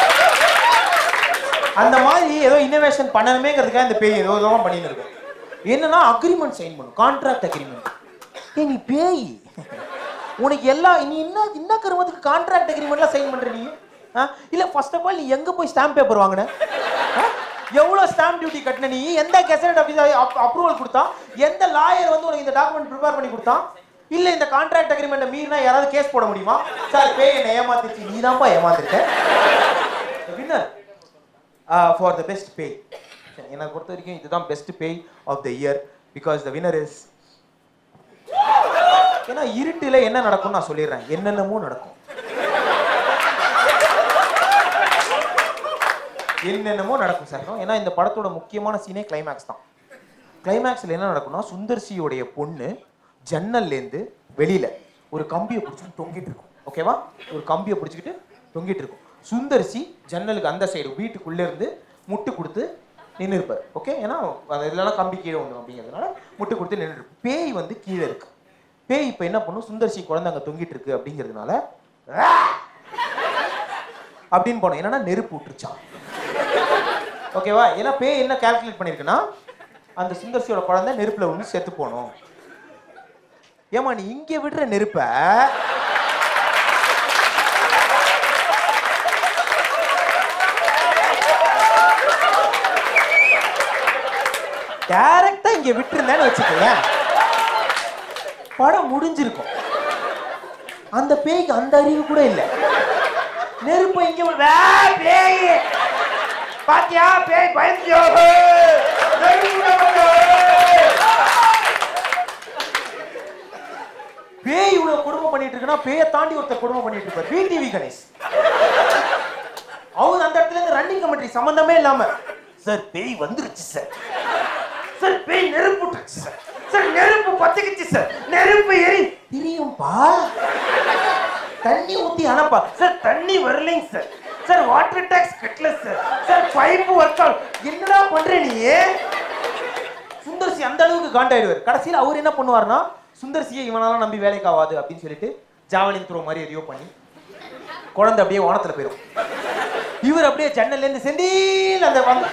அந்த மாதிரி ஏதோ இன்னோவேஷன் பண்ணணுமேங்கிறதுக்காக இந்த பேய் ஏதோ ஏதோ பண்ணின்னு இருக்கு என்னன்னா அக்ரிமெண்ட் சைன் பண்ணும் கான்ட்ராக்ட் அக்ரிமெண்ட் ஏய் நீ பேய் உனக்கு எல்லாம் நீ என்ன என்ன கருமத்துக்கு கான்ட்ராக்ட் அக்ரிமெண்ட்லாம் சைன் பண்ற நீ ஆ? இல்ல ஃபர்ஸ்ட் ஆஃப் ஆல் நீ எங்க போய் ஸ்டாம்ப் பேப்பர் வாங்கின ஆ? எவ்வளவு ஸ்டாம்ப் டியூட்டி கட்டின நீ எந்த கெசட் ஆஃபீஸர் அப்ரூவல் கொடுத்தா எந்த லாயர் வந்து உனக்கு இந்த டாக்குமெண்ட் ப்ரிப்பேர் பண்ணி கொடுத்தான் இல்ல இந்த கான்ட்ராக்ட் அக்ரிமெண்ட்டை மீறினா யாராவது கேஸ் போட முடியுமா சார் பேய் என்ன ஏமாத்திருச்சு நீ தான்ப்பா ஏமாத்திருக்க வின்னர் ஃபார் த பெஸ்ட் பேய் என்னை பொறுத்த வரைக்கும் இதுதான் பெஸ்ட் பேய் of the year because the winner is ஏன்னா இருட்டுல என்ன நடக்கும்னு நான் சொல்லிடுறேன் என்னென்னமோ நடக்கும் என்னென்னமோ நடக்கும் சார் ஏன்னா இந்த படத்தோட முக்கியமான சீனே கிளைமேக்ஸ் தான் கிளைமேக்ஸ்ல என்ன நடக்கும்னா சுந்தர்சியோடைய பொண்ணு ஜன்னல்லேருந்து வெளியில ஒரு கம்பியை பிடிச்சிட்டு தொங்கிட்டு இருக்கும் ஓகேவா ஒரு கம்பியை பிடிச்சிக்கிட்டு தொங்கிட்டு இருக்கும் சுந்தர்சி ஜன்னலுக்கு அந்த சைடு வீட்டுக்குள்ள இருந்து முட்டு கொடுத்து நின்று இருப்பார் ஓகே ஏன்னா அது இல்லைனா கம்பி கீழே வந்துடும் அப்படிங்கிறதுனால முட்டு கொடுத்து நின்று பேய் வந்து கீழே இருக்கு பேய் இப்போ என்ன பண்ணும் சுந்தர்சி குழந்தை அங்கே தொங்கிட்டு இருக்கு அப்படிங்கிறதுனால "ஆ!" அப்படின்னு போனோம் என்னன்னா நெருப்பு விட்டுருச்சான் ஓகேவா ஏன்னா பேய் என்ன கால்குலேட் பண்ணிருக்குன்னா அந்த சுந்தர்சியோட குழந்தை நெருப்புல ஒன்று செத்து போகணும் ஏமா நீ இங்க விடுற நெருப்ப டைரக்டா இங்க விட்டுருந்தேன்னு வச்சுக்கோங்க படம் முடிஞ்சிருக்கும் அந்த பேய்க்கு அந்த அறிவு கூட இல்லை நெருப்பு இங்க வி- வே, பேய் பாத்தியா பேய் பயந்தியோ பேய் இவ்வளவு கொடுமை பண்ணிட்டு இருக்குன்னா பேயை தாண்டி ஒருத்தர் கொடுமை பண்ணிட்டு இருப்பார் பிடிவி கணேஷ் அவர் அந்த இடத்துல இருந்து ரன்னிங் கமெண்ட்ரி சம்பந்தமே இல்லாம சார் பேய் வந்துருச்சு சார் சார் பேய் நெருப்பு விட்டுருச்சு சார் சார் நெருப்பு பத்திக்கிச்சு சார் நெருப்பு எரி தெரியும்பா தண்ணி ஊத்தி அனுப்பா சார் தண்ணி வரலைங்க சார் சார் வாட்டர் டேக்ஸ் கட்டல sir sir pipe work out என்னடா பண்ற நீ சுந்தர்சி அந்த அளவுக்கு காண்டாயிடுவார் கடைசியில் அவர் என்ன பண்ணுவார்னா சுந்தர்சியை இவனால நம்பி வேலைக்கு ஆகாது அப்படின்னு சொல்லிட்டு ஜாவலின் த்ரோ மாதிரி எதையோ பண்ணி குழந்தை அப்படியே வானத்துல போயிடும் இவர் அப்படியே ஜன்னல்ல இருந்து செந்தில் அந்த வந்து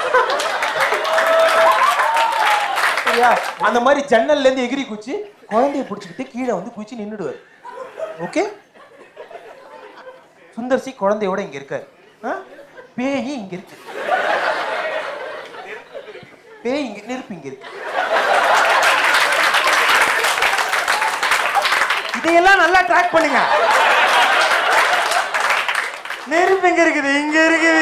சரியா அந்த மாதிரி ஜன்னல்ல இருந்து எகிரி குச்சி குழந்தைய பிடிச்சிக்கிட்டு கீழே வந்து குச்சி நின்னுடுவார் ஓகே சுந்தர்சி குழந்தையோட இங்க இருக்காரு ஆ? பேய் இங்க இருக்கு பேய் இங்க நெருப்பு இங்க இருக்கு இதையெல்லாம் நல்லா ட்ராக் பண்ணுங்க நெருப்பு எங்க இருக்குது இங்க இருக்குது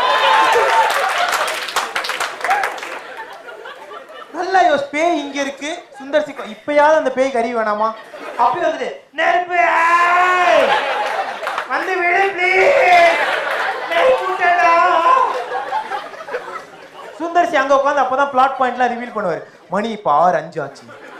நல்லா யோஸ் பேய் இங்க இருக்கு சுந்தர்சி கொ- இப்பயாவது அந்த பேய் கறி வேணாமா அப்பயும் வந்துட்டு நெருப்பு ஏய்! வந்து விடு please. நெருப்பு விட்டடா. சுந்தர்சி அங்க உட்காந்து அப்பதான் பிளாட் பாயிண்ட்லாம் ரிவீல் பண்ணுவாரு மணி இப்ப ஆறு அஞ்சு ஆச்சு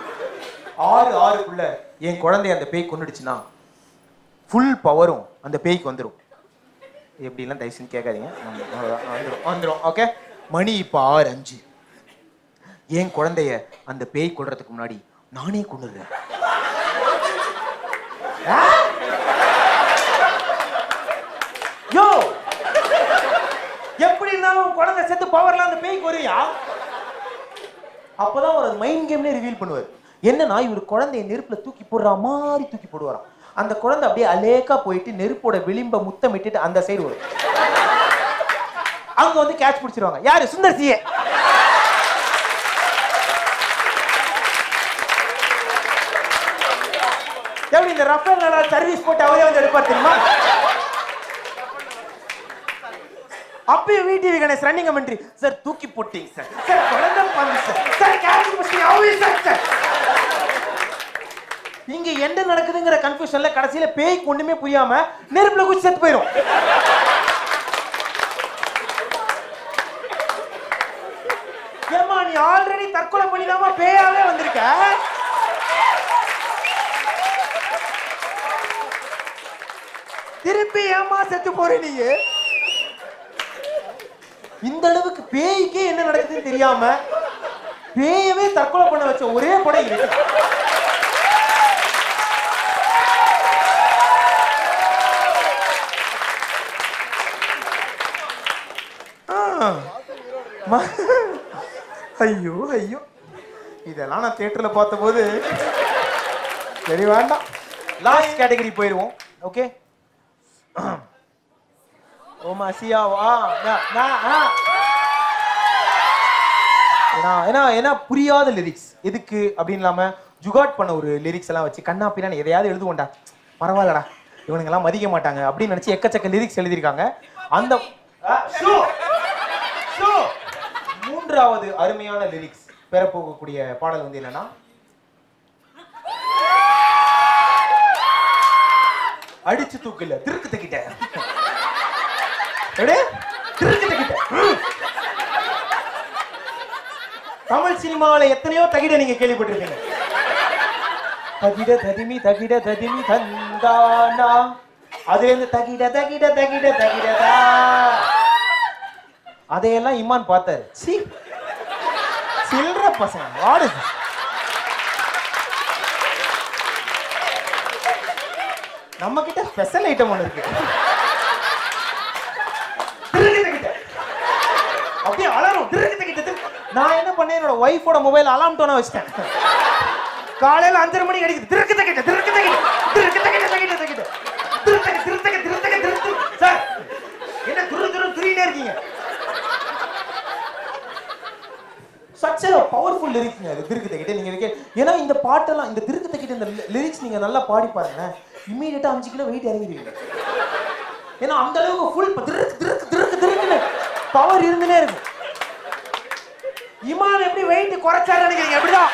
ஆறு ஆறுக்குள்ள என் குழந்தை அந்த பேய் கொண்டுடுச்சுன்னா ஃபுல் பவரும் அந்த பேய்க்கு வந்துடும் எப்படிலாம் தயவுசெய்து கேட்காதீங்க அவ்வளவுதான், வந்துடும் வந்துடும் ஓகே மணி இப்போ ஆறு அஞ்சு என் குழந்தைய அந்த பேய் கொள்றதுக்கு முன்னாடி நானே கொண்டுடுறேன் ஆ? யோ எப்படி இருந்தாலும் உன் குழந்தை செத்து பவர்ல அந்த பேய்க்கு வருவியா அப்பதான் ஒரு மைண்ட் கேம்ல ரிவீல் பண்ணுவார் என்னன்னா இவர் குழந்தைய நெருப்புல தூக்கி போடுற மாதிரி தூக்கி போடுவாராம் அந்த குழந்தை அப்படியே அலேக்கா போயிட்டு நெருப்போட விளிம்ப முத்தமிட்டுட்டு அந்த சைடு வரும் அங்க வந்து கேட்ச் பிடிச்சிருவாங்க யாரு சுந்தர் சியே எப்படி இந்த ரஃபேல் நல்லா சர்வீஸ் போட்டு அவரே வந்து எடுப்பார் தெரியுமா அப்பயும் VTV Ganesh running commentary sir தூக்கி போட்டீங்க சார் சார் குழந்தை பாருங்க சார் சார் கேட்ச் பிடிச்சி அவரே சார் சார் இங்க என்ன நடக்குதுங்கிற கன்ஃபியூஷன்ல கடைசியில பேய்க்கு ஒண்ணுமே புரியாம நெருப்புல குச்சி செத்து போயிடும் ஏமா நீ ஆல்ரெடி தற்கொலை பண்ணிடாம பேயாவே வந்திருக்க திருப்பி ஏமா செத்து போற நீங்க இந்த அளவுக்கு பேய்க்கே என்ன நடக்குதுன்னு தெரியாம பேயவே தற்கொலை பண்ண வச்ச ஒரே படம் இது ஆ. ம- ஐயோ ஐயோ இதெல்லாம் நான் தியேட்டர்ல பார்த்தபோது சரி வேண்டாம் லாஸ்ட் கேட்டகரி போயிடுவோம் ஓகே ஓமா சியா வா நா- நா- ஆ. ஏன்னா ஏன்னா ஏன்னா புரியாத லிரிக்ஸ் எதுக்கு அப்படின்னு இல்லாம ஜுகாட் பண்ண ஒரு லிரிக்ஸ் எல்லாம் வச்சு கண்ணா பின்னாடி எதையாவது எழுதுவோண்டா பரவாயில்லடா இவனுங்க எல்லாம் மதிக்க மாட்டாங்க அப்படின்னு நினைச்சு எக்கச்சக்க லிரிக்ஸ் எழுதியிருக்காங்க அந்த ஆ, ஷோ! ஷோ! மூன்றாவது அருமையான லிரிக்ஸ் பெறப்போகக்கூடிய பாடல் வந்து என்னன்னா அடிச்சு தூக்கல திருக்கு தக்கிட்ட எடு திருக்கு தக்கிட்ட ம். தமிழ் சினிமாவில் எத்தனையோ தகிட நீங்க கேள்விப்பட்டிருப்பீங்க தகிட ததிமி தகிட ததிமி தந்தானா அதுல இருந்து தகிட தகிட தகிட தகிடதா அதையெல்லாம் இம்மான் பார்த்தாரு சி சில்ற பசங்க வாடு நம்ம கிட்ட ஸ்பெஷல் ஐட்டம் ஒண்ணு இருக்கு திருகிட்ட கிட்ட. அப்படியே அலறும் திருகிட்ட கிட்ட திரு- நான் என்ன பண்ணேன் என்னோட ஒய்ஃபோட மொபைல் அலாம் டோனா வச்சிட்டேன் காலையில அஞ்சரை மணிக்கு அடிக்குது திருக்கிட்ட கிட்ட திருக்கிட்ட கிட்ட திருக்கிட்ட கிட்ட தகிட்ட தகிட்ட திருத்தக திருத்தக திருத்தக திருக்கு சார் என்ன துரு துரு துரினே இருக்கீங்க சச் a பவர்ஃபுல் லிரிக்ஸ்ங்க அது திருக்கு தகிட்ட நீங்க இருக்க ஏன்னா இந்த பாட்டெல்லாம் இந்த திருக்கு தகிட்ட இந்த லிரிக்ஸ் நீங்க நல்லா பாடி பாருங்க இம்மீடியட்டா அஞ்சு கிலோ வெயிட் இறங்கிடுவீங்க ஏன்னா அந்த அளவுக்கு ஃபுல் திருக்கு திருக்கு திருக்கு திருக்குன்னு பவர் இருந்துனே இருக்கு இமான் எப்படி வெயிட் குறைச்சாரு நினைக்கிறீங்க அப்படிதான்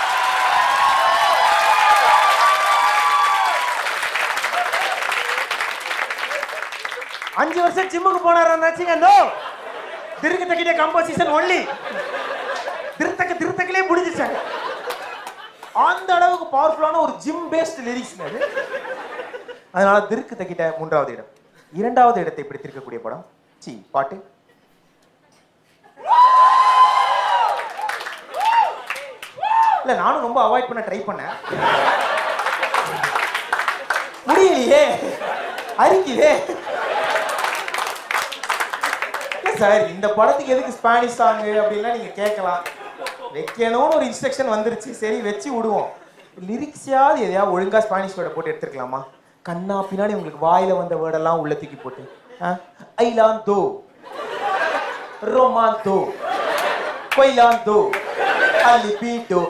அஞ்சு வருஷம் ஜிம்முக்கு போனார் நினைச்சீங்க நோ திருக்கு தக்கிட்ட கம்போசிஷன் ஒன்லி திருத்தக்க திருத்தக்கிலே முடிஞ்சிச்சாங்க அந்த அளவுக்கு பவர்ஃபுல்லான ஒரு ஜிம் பேஸ்ட் லிரிக்ஸ் அது அதனால திருக்கு தக்கிட்ட மூன்றாவது இடம் இரண்டாவது இடத்தை பிடித்திருக்கக்கூடிய படம் சி பாட்டு இல்ல நானும் ரொம்ப அவாய்ட் பண்ண ட்ரை பண்ணேன் முடியலையே அரிக்குதே இல்ல சார் இந்த படத்துக்கு எதுக்கு ஸ்பானிஷ் சாங் அப்படின்லாம் நீங்க கேட்கலாம் வைக்கணும்னு ஒரு இன்ஸ்ட்ரக்ஷன் வந்துருச்சு சரி வச்சு விடுவோம் லிரிக்ஸாவது எதையாவது ஒழுங்கா ஸ்பானிஷ் வேர்டை போட்டு எடுத்துருக்கலாமா கண்ணா பின்னாடி உங்களுக்கு வாயில வந்த வேர்டெல்லாம் உள்ள தூக்கி போட்டு ஐலாந்தோ ரொமாந்தோ கொய்லாந்தோ அலிபிடோ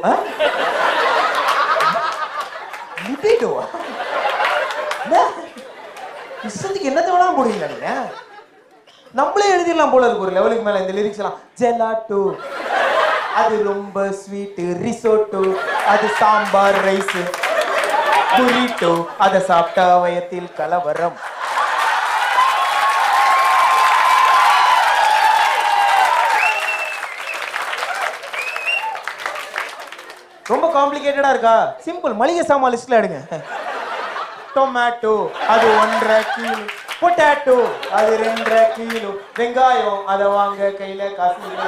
லிபிடோவா என்ன? இஷ்டத்துக்கு என்னத்தை வேணாலும் போடுவீங்களா நீங்க நம்மளே எழுதிடலாம் போல இருக்கு ஒரு லெவலுக்கு மேல இந்த லிரிக்ஸ் எல்லாம் ஜெலாட்டோ அது ரொம்ப ஸ்வீட் ரிசோட்டோ அது சாம்பார் ரைஸ் புரிட்டோ அதை சாப்பிட்டா வயத்தில் கலவரம் ரொம்ப காம்ப்ளிகேட்டடா இருக்கா சிம்பிள் மளிகை சாமான் லிஸ்ட்ல எடுங்க டொமேட்டோ அது ஒன்றரை கிலோ பொட்டேட்டோ அது ரெண்டரை கிலோ வெங்காயம் அதை வாங்க கையில காசு இல்லை.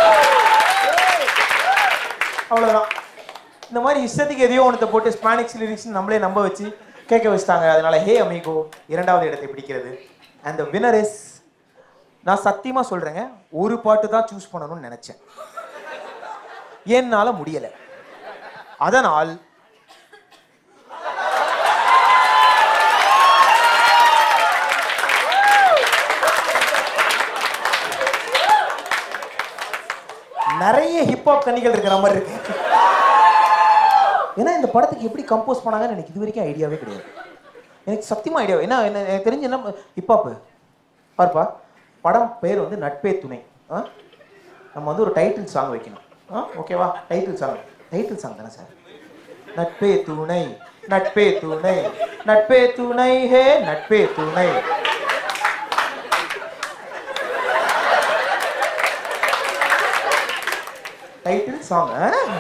அவ்வளவுதான் இந்த மாதிரி இஷ்டத்துக்கு எதையோ ஒன்றத்தை போட்டு ஸ்பானிக்ஸ் லிரிக்ஸ் நம்மளே நம்ப வச்சு கேட்க வச்சுட்டாங்க அதனால ஹே அமிகோ இரண்டாவது இடத்தை பிடிக்கிறது அண்ட் த வினர் இஸ் நான் சத்தியமா சொல்றேங்க ஒரு பாட்டு தான் சூஸ் பண்ணணும்னு நினைச்சேன் என்னால முடியல அதனால் நிறைய ஹிப்ஹாப் கன்னிகள் இருக்கிற மாதிரி இருக்கு ஏன்னா இந்த படத்துக்கு எப்படி கம்போஸ் பண்ணாங்கன்னு எனக்கு இது வரைக்கும் ஐடியாவே கிடையாது எனக்கு சத்தியமா ஐடியா என்ன என்ன எனக்கு தெரிஞ்சு என்ன ஹிப்ஹாப்பு பார்ப்பா படம் பேர் வந்து நட்பே துணை ஆ நம்ம வந்து ஒரு டைட்டில் சாங் வைக்கணும் ஆ ஓகேவா டைட்டில் சாங் டைட்டில் சாங் தானே சார் நட்பே துணை நட்பே துணை நட்பே துணை ஹே நட்பே துணை டைட்டில் சாங்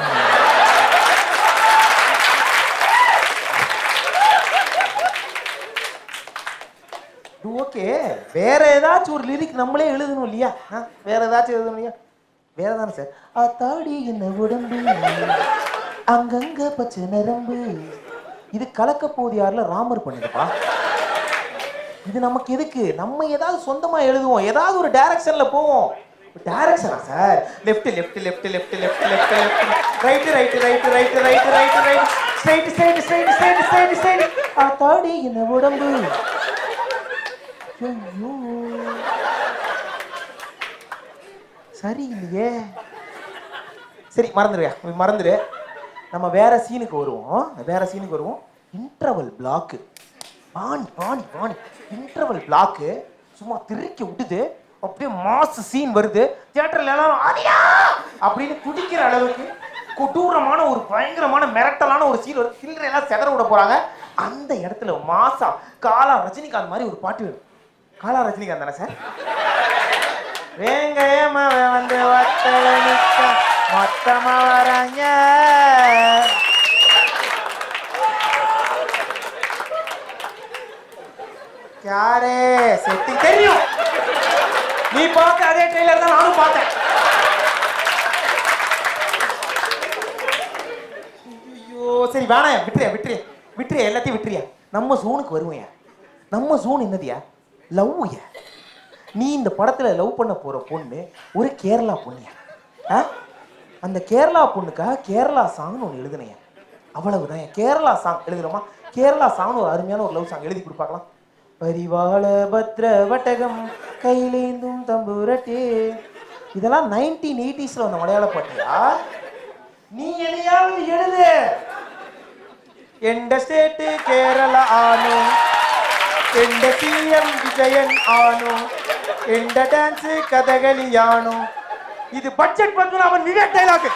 ஓகே வேற ஏதாச்சும் ஒரு லிரிக் நம்மளே எழுதணும் இல்லையா ஆ, வேற ஏதாச்சும் எழுதணும் இல்லையா வேற தானே சார் அத்தாடி என்ன உடம்பு அங்கங்க பச்சை நரம்பு இது கலக்க போது யாருல ராமர் பண்ணுதுப்பா இது நமக்கு எதுக்கு நம்ம ஏதாவது சொந்தமா எழுதுவோம் ஏதாவது ஒரு டைரக்ஷன்ல போவோம் டைரக்ஷனா sir left left left left left left left right right right right right right right straight straight straight straight straight straight அத்தாடி என்ன உடம்பு ஐயோ சரி இல்லையே சரி மறந்துடுவியா மறந்துடு நம்ம வேற சீனுக்கு வருவோம் வேற சீனுக்கு வருவோம் இன்டர்வல் பிளாக்கு பாணி பாணி பாணி இன்டர்வல் பிளாக்கு சும்மா திருக்கி விட்டுது அப்படியே மாசு சீன் வருது தியேட்டர்ல எல்லாரும் ஆதியா அப்படின்னு துடிக்கிற அளவுக்கு கொடூரமான ஒரு பயங்கரமான மிரட்டலான ஒரு சீன் வருது சில்லறை எல்லாம் செதற விட போறாங்க அந்த இடத்துல மாசா காலா ரஜினிகாந்த் மாதிரி ஒரு பாட்டு வேணும் காலா ரஜினிகாந்த் தானே சார் வேங்கையம்மா வந்து வத்தல நிக்க மொத்தமா வராங்க யாரே செட்டி தெரியும் நீ பார்த்த அதே ட்ரெய்லர் தான் நானும் பார்த்தேன் ஐயோ சரி வேணாம் விட்டுறியா விட்டுறியா விட்டுறியா எல்லாத்தையும் விட்டுறியா நம்ம ஜோனுக்கு வருவேன் நம்ம ஜோன் என்னதியா லவ்யா நீ இந்த படத்துல லவ் பண்ண போற பொண்ணு ஒரு கேரளா பொண்ணியா ஆ? அந்த கேரளா பொண்ணுக்காக கேரளா சாங்னு ஒன்று எழுதுனையா அவ்வளவுதான் கேரளா சாங் எழுதுறோமா கேரளா சாங்னு ஒரு அருமையான ஒரு லவ் சாங் எழுதி கொடுப்பாக்கலாம் பரிவாள பத்ர வட்டகம் கையிலேந்தும் தம்புரட்டே இதெல்லாம் நைன்டீன் எயிட்டிஸ்ல வந்த மலையாள பாட்டியா நீ எதையாவது எழுது எந்த ஸ்டேட்டு கேரளா ஆனோ எந்த சிஎம் விஜயன் ஆனோ எந்த டான்ஸ் கதகளியானோ இது பட்ஜெட் பத்மநாபன் விவேக் டைலாக்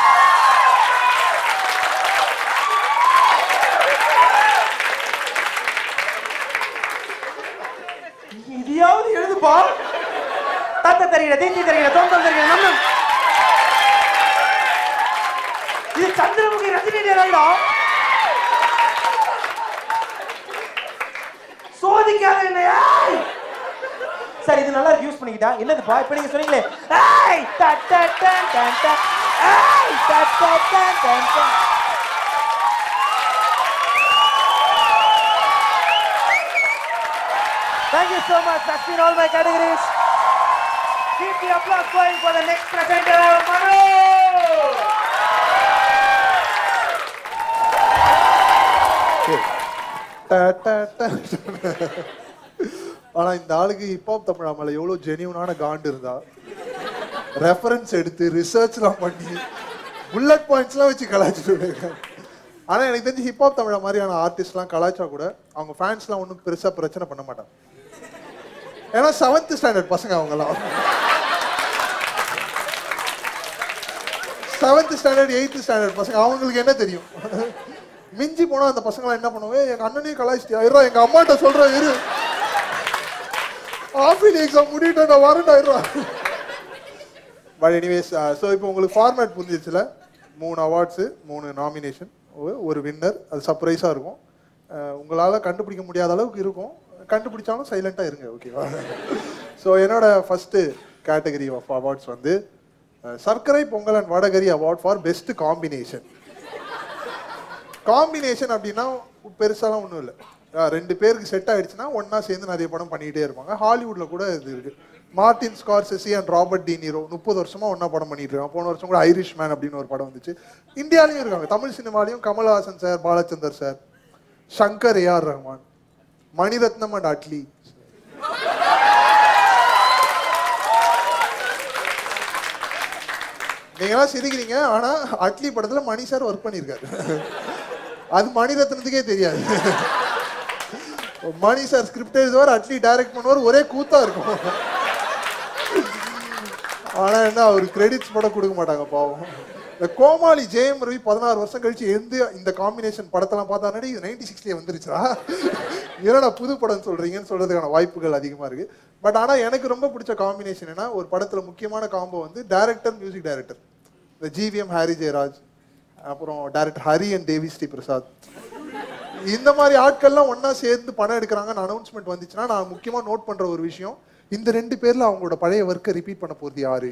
இதையாவது எழுதுப்பா தத்த தெரியல தீந்தி தெரியல தோந்தம் தெரியல நம்ம இது சந்திரமுகி ரஜினி டேலாக்டா சோதிக்காத என்னையா சரி இது நல்லா யூஸ் பண்ணிக்கிட்டா என்னதுப்பா இப்ப நீங்க சொன்னீங்களே ஏய் ட ட ட ட ட ஏய் ட ட ட ட ட Thank you so much. That's been all my categories. Keep the applause going for the next presenter, Manu. ட- ட- ட- ஆனா இந்த ஆளுக்கு ஹிப்ஹாப் தமிழா மேல எவ்வளவு ஜெனியூனான காண்டு இருந்தா ரெஃபரன்ஸ் எடுத்து ரிசர்ச்லாம் பண்ணி புல்லட் பாயிண்ட்ஸ்லாம் வச்சு கலாய்ச்சிட்டு இருக்காங்க. ஆனா எனக்கு தெரிஞ்சு ஹிப்ஹாப் தமிழா மாதிரியான ஆர்டிஸ்ட்லாம் கலாய்ச்சா கூட அவங்க ஃபேன்ஸ்லாம் ஒன்றும் பெருசா பிரச்சனை பண்ண மாட்டாங்க ஏன்னா செவன்த் ஸ்டாண்டர்ட் பசங்க அவங்கலாம் செவன்த் ஸ்டாண்டர்ட் எயித்து ஸ்டாண்டர்ட் பசங்க அவங்களுக்கு என்ன தெரியும் மிஞ்சி போனா அந்த பசங்களாம் என்ன பண்ணுவாங்க "ஏய், எங்க அண்ணனையும் கலாய்ச்சிட்டியா இருடா எங்க அம்மாட்ட சொல்றேன் இரு ஆஃபீல் எக்ஸாம் முடிவிட்டு நான் வரேன்டா இருடா பட் எனிவேஸ் ஸோ இப்போ உங்களுக்கு ஃபார்மேட் புரிஞ்சிச்சுல மூணு அவார்ட்ஸு மூணு நாமினேஷன் ஒரு வின்னர் அது சர்ப்ரைஸாக இருக்கும் உங்களால் கண்டுபிடிக்க முடியாத அளவுக்கு இருக்கும் கண்டுபிடிச்சாலும் சைலண்ட்டாக இருங்க ஓகேவா ஸோ என்னோட ஃபஸ்ட்டு கேட்டகரி ஆஃப் அவார்ட்ஸ் வந்து அஹ், சர்க்கரை pongal and vadacurry award for best combination combination அப்படின்னா பெருசாலாம் ஒன்றும் இல்லை ரெண்டு பேருக்கு செட் ஆயிடுச்சுன்னா ஒண்ணா சேர்ந்து நிறைய படம் பண்ணிக்கிட்டே இருப்பாங்க ஹாலிவுட்ல கூட இது இருக்கு Martin Scorsese and Robert De Niro முப்பது வருஷமா ஒண்ணா படம் பண்ணிட்டு இருக்காங்க போன வருஷம் கூட ஐரிஷ் மேன் அப்படின்னு ஒரு படம் வந்துச்சு இந்தியாலையும் இருக்காங்க Tamil சினிமாலையும் Kamal Haasan sir Balachander sir Shankar AR Rahman Mani Ratnam and Atlee நீங்களாம் சிரிக்கிறீங்க ஆனா அட்லி படத்துல மணி சார் ஒர்க் பண்ணியிருக்காரு அது மணிரத்னத்துக்கே தெரியாது மணி சார் ஸ்கிரிப்ட் எழுதுவார் அட்லி டைரக்ட் பண்ணுவார் ஒரே கூத்தா இருக்கும் ஆனா என்ன அவர் கிரெடிட்ஸ் கூட கொடுக்க மாட்டாங்க பாவம் இந்த கோமாளி ஜெயம் ரவி பதினாறு வருஷம் கழிச்சு எந்த இந்த காம்பினேஷன் படத்தெல்லாம் பார்த்தானே இது நைன்டி சிக்ஸ்லேயே வந்துருச்சா என்னடா புது படம் சொல்றீங்கன்னு சொல்றதுக்கான வாய்ப்புகள் அதிகமா இருக்கு பட் ஆனா எனக்கு ரொம்ப பிடிச்ச காம்பினேஷன் என்ன ஒரு படத்துல முக்கியமான காம்போ வந்து டைரக்டர் மியூசிக் டைரக்டர் இந்த ஜிவிஎம் ஹாரி ஜெயராஜ் அப்புறம் டைரக்டர் ஹரி அண்ட் தேவி ஸ்ரீ பிரசாத் இந்த மாதிரி ஆட்கள்லாம் ஒண்ணா சேர்ந்து படம் எடுக்கிறாங்கன்னு அனௌன்ஸ்மெண்ட் வந்துச்சுன்னா நான் முக்கியமா நோட் பண்ற ஒரு விஷயம் இந்த ரெண்டு பேர்ல அவங்களோட பழைய ஒர்க்கை ரிப்பீட் பண்ண போறது யாரு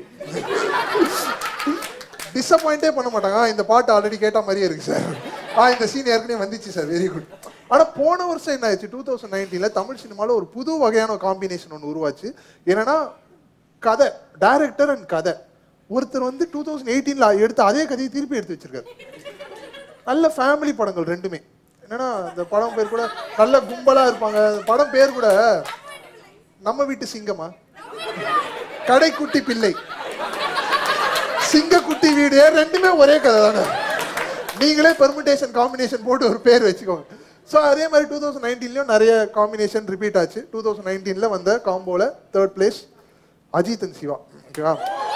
டிசப்பாயிண்டே பண்ண மாட்டாங்க "ஆ, இந்த பாட்டு ஆல்ரெடி கேட்ட மாதிரியே இருக்கு சார் ஆ இந்த சீன் ஏற்கனவே வந்துச்சு சார் வெரி குட் ஆனா போன வருஷம் என்ன ஆயிடுச்சு டூ தௌசண்ட் நைன்டீன்ல தமிழ் சினிமால ஒரு புது வகையான காம்பினேஷன் ஒன்று உருவாச்சு என்னன்னா கதை டைரக்டர் அண்ட் கதை ஒருத்தர் வந்து டூ தௌசண்ட் எயிட்டீன்ல எடுத்த அதே கதையை திருப்பி எடுத்து வச்சிருக்காரு நல்ல ஃபேமிலி படங்கள் ரெண்டுமே என்னன்னா இந்த படம் பேர் கூட நல்ல கும்பலா இருப்பாங்க அந்த படம் பேர் கூட நம்ம வீட்டு சிங்கமா கடைக்குட்டி பிள்ளை சிங்கக்குட்டி வீடு ரெண்டுமே ஒரே கதை தானே நீங்களே பெர்முடேஷன் காம்பினேஷன் போட்டு ஒரு பேர் வச்சுக்கோங்க ஸோ அதே மாதிரி டூ தௌசண்ட் நைன்டீன்லையும் நிறைய காம்பினேஷன் ரிப்பீட் ஆச்சு டூ தௌசண்ட் நைன்டீனில் வந்த காம்போல third place Ajith and Siva ஓகேவா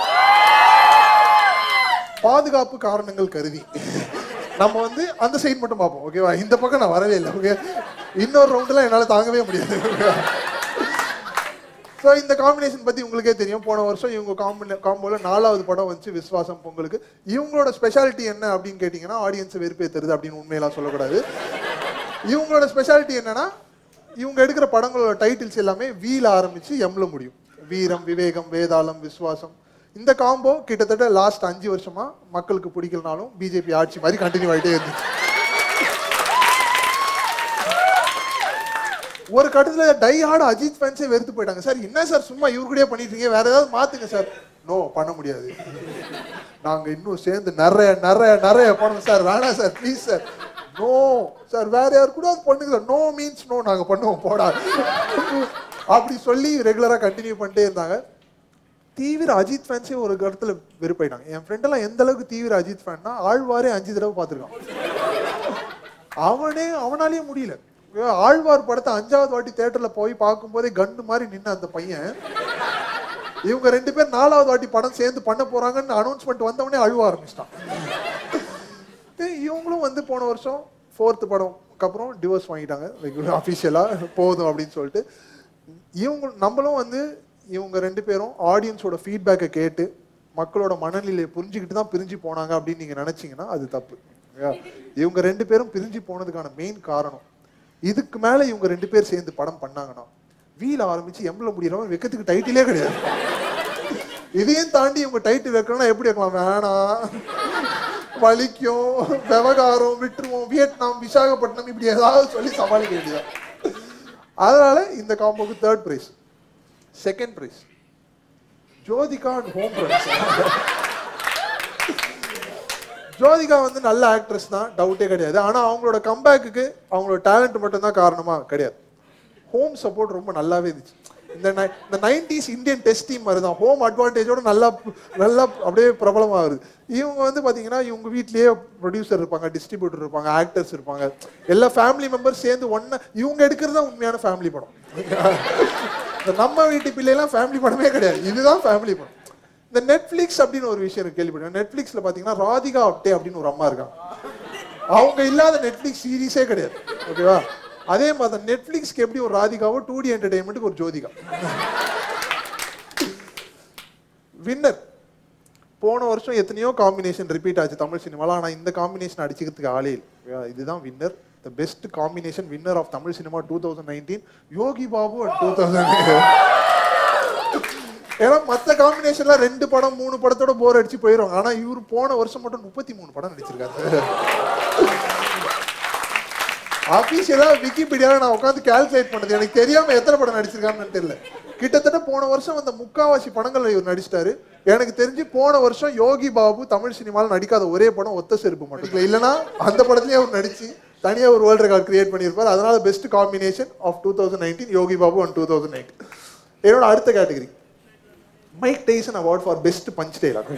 பாதுகாப்பு காரணங்கள் கருதி நம்ம வந்து அந்த சைடு மட்டும் பார்ப்போம் ஓகேவா இந்த பக்கம் நான் வரவே இல்லை ஓகே இன்னொரு ரவுண்ட்லாம் என்னால் தாங்கவே முடியாது ஸோ இந்த காம்பினேஷன் பத்தி உங்களுக்கே தெரியும் போன வருஷம் இவங்க காம்பினே காம்போல நாலாவது படம் வந்துச்சு விஸ்வாசம் பொங்கலுக்கு இவங்களோட ஸ்பெஷாலிட்டி என்ன அப்படின்னு கேட்டிங்கன்னா ஆடியன்ஸை வெறுப்பேற்றுறது அப்படின்னு உண்மையெல்லாம் சொல்லக்கூடாது இவங்களோட ஸ்பெஷாலிட்டி என்னன்னா இவங்க எடுக்கிற படங்களோட டைட்டில்ஸ் எல்லாமே வீல ஆரம்பிச்சு எம்ல முடியும் வீரம் விவேகம் வேதாளம் விஸ்வாசம் இந்த காம்போ கிட்டத்தட்ட லாஸ்ட் அஞ்சு வருஷமா மக்களுக்கு பிடிக்கலனாலும் பிஜேபி ஆட்சி மாதிரி கண்டினியூ ஆகிட்டே இருந்துச்சு ஒரு கட்டத்துல டை ஹார்ட் அஜித் ஃபேன்ஸே வெறுத்து போயிட்டாங்க சார் என்ன சார் சும்மா இவரு கூடயே பண்ணிட்டு இருக்கீங்க வேற ஏதாவது மாத்துங்க சார் நோ பண்ண முடியாது நாங்க இன்னும் சேர்ந்து நிறைய நிறைய நிறைய பண்ணோம் சார் வேணாம் sir please sir no sir வேற யார் கூட அது பண்ணுங்க சார் நோ மீன்ஸ் நோ நாங்க பண்ணுவோம் போடா அப்படி சொல்லி ரெகுலரா கண்டினியூ பண்ணிட்டே இருந்தாங்க தீவிர அஜித் ஃபேன்ஸே ஒரு இடத்துல வெறுப்பாயிட்டாங்க என் ஃப்ரெண்ட் எல்லாம் எந்த அளவுக்கு தீவிர அஜித் ஃபேன்னா ஆழ்வாரே அஞ்சு தடவை பார்த்துருக்கான் அவனே அவனாலேயே முடியல ஐயோ, ஆழ்வார் படத்தை அஞ்சாவது வாட்டி தேட்டர்ல போய் பார்க்கும்போதே கன்னு மாதிரி நின்ன அந்த பையன் இவங்க ரெண்டு பேர் நாலாவது வாட்டி படம் சேர்ந்து பண்ண போறாங்கன்னு அனௌன்ஸ்மெண்ட் வந்தவனே அழுவ ஆரம்பிச்சிட்டான் ஏய், இவங்களும் வந்து போன வருஷம் ஃபோர்த் படம்க்கு அப்புறம் டிவோர்ஸ் வாங்கிட்டாங்க அஃபிஷியலாக போதும் அப்படின்னு சொல்லிட்டு இவங்க நம்மளும் வந்து இவங்க ரெண்டு பேரும் ஆடியன்ஸோட ஃபீட்பேக்கை கேட்டு மக்களோட மனநிலையை புரிஞ்சுக்கிட்டு தான் பிரிஞ்சு போனாங்க அப்படின்னு நீங்க நினைச்சீங்கன்னா அது தப்பு சரியா? இவங்க ரெண்டு பேரும் பிரிஞ்சு போனதுக்கான மெயின் காரணம் இதுக்கு மேல இவங்க ரெண்டு பேர் சேர்ந்து படம் பண்ணாங்கன்னா வீல ஆரம்பிச்சு எம்ல முடியறவன் வெக்கத்துக்கு டைட்டிலே கிடையாது இதையும் தாண்டி இவங்க டைட்டில் வைக்கணும்னா எப்படி வைக்கலாம் வேணாம் வலிக்கும் விவகாரம் விட்டுருவோம் வியட்நாம் விசாகப்பட்டினம் இப்படி ஏதாவது சொல்லி சமாளிக்க வேண்டியதான் அதனால இந்த காம்போக்கு third prize second prize Jyothika and home Jyothika வந்து நல்ல ஆக்ட்ரஸ் தான் டவுட்டே கிடையாது ஆனா அவங்களோட கம்பேக்குக்கு அவங்களோட டேலண்ட் மட்டும் தான் காரணமா கிடையாது ஹோம் சப்போர்ட் ரொம்ப நல்லாவே இருந்துச்சு இந்த நை- இந்த நைன்டிஸ் இந்தியன் டெஸ்ட் டீம் மாதிரி தான் ஹோம் அட்வான்டேஜோட நல்லா நல்லா அப்படியே பிரபலமாகுது இவங்க வந்து பாத்தீங்கன்னா இவங்க வீட்லயே ப்ரொடியூசர் இருப்பாங்க டிஸ்ட்ரிபியூட்டர் இருப்பாங்க ஆக்டர்ஸ் இருப்பாங்க எல்லா ஃபேமிலி மெம்பர்ஸ் சேர்ந்து ஒண்ணா இவங்க எடுக்கிறது தான் உண்மையான ஃபேமிலி படம் இந்த நம்ம வீட்டு பிள்ளைலாம் ஃபேமிலி படமே கிடையாது இதுதான் ஃபேமிலி படம் இந்த நெட்ஃபிளிக்ஸ் அப்படின்னு ஒரு விஷயம் இருக்கு கேள்விப்பட்டேன் நெட்ஃபிளிக்ஸ்ல பாத்தீங்கன்னா ராதிகா அப்டே அப்படின்னு ஒரு அம்மா இருக்காங்க அவங்க இல்லாத நெட்ஃபிளிக்ஸ் சீரிஸே கிடையாது ஓகேவா அதே மாதிரி நெட்ஃபிளிக்ஸ்க்கு எப்படி ஒரு ராதிகாவோ டூ டி என்டர்டைன்மெண்ட்டுக்கு ஒரு ஜோதிகா வின்னர் போன வருஷம் எத்தனையோ காம்பினேஷன் ரிப்பீட் ஆச்சு தமிழ் சினிமால ஆனா இந்த காம்பினேஷன் அடிச்சுக்கிறதுக்கு ஆளே இல்லை இதுதான் winner the best combination winner of Tamil cinema two thousand nineteen Yogi Babu and two thousand ஏன்னா மத்த காம்பினேஷன்ல ரெண்டு படம் மூணு படத்தோட போர் அடிச்சு போயிடும் ஆனா இவர் போன வருஷம் மட்டும் முப்பத்தி மூணு படம் நடிச்சிருக்காரு ஆபீஷியலா விக்கிபீடியால நான் உட்காந்து கால்குலேட் பண்ணது எனக்கு தெரியாம எத்தனை படம் நடிச்சிருக்கான்னு தெரியல கிட்டத்தட்ட போன வருஷம் அந்த முக்காவாசி படங்கள் இவர் நடிச்சிட்டாரு எனக்கு தெரிஞ்சு போன வருஷம் யோகி பாபு தமிழ் சினிமாவில் நடிக்காத ஒரே படம் ஒத்த செருப்பு மட்டும் இல்லைன்னா அந்த படத்துலயே அவர் நடிச்சு தனியா ஒரு வேர்ல்ட் ரெக்கார்ட் கிரியேட் பண்ணியிருப்பார் அதனால best combination of two thousand nineteen Yogi Babu and two thousand nineteen என்னோட அடுத்த category Mike Tyson award for best punch dialogue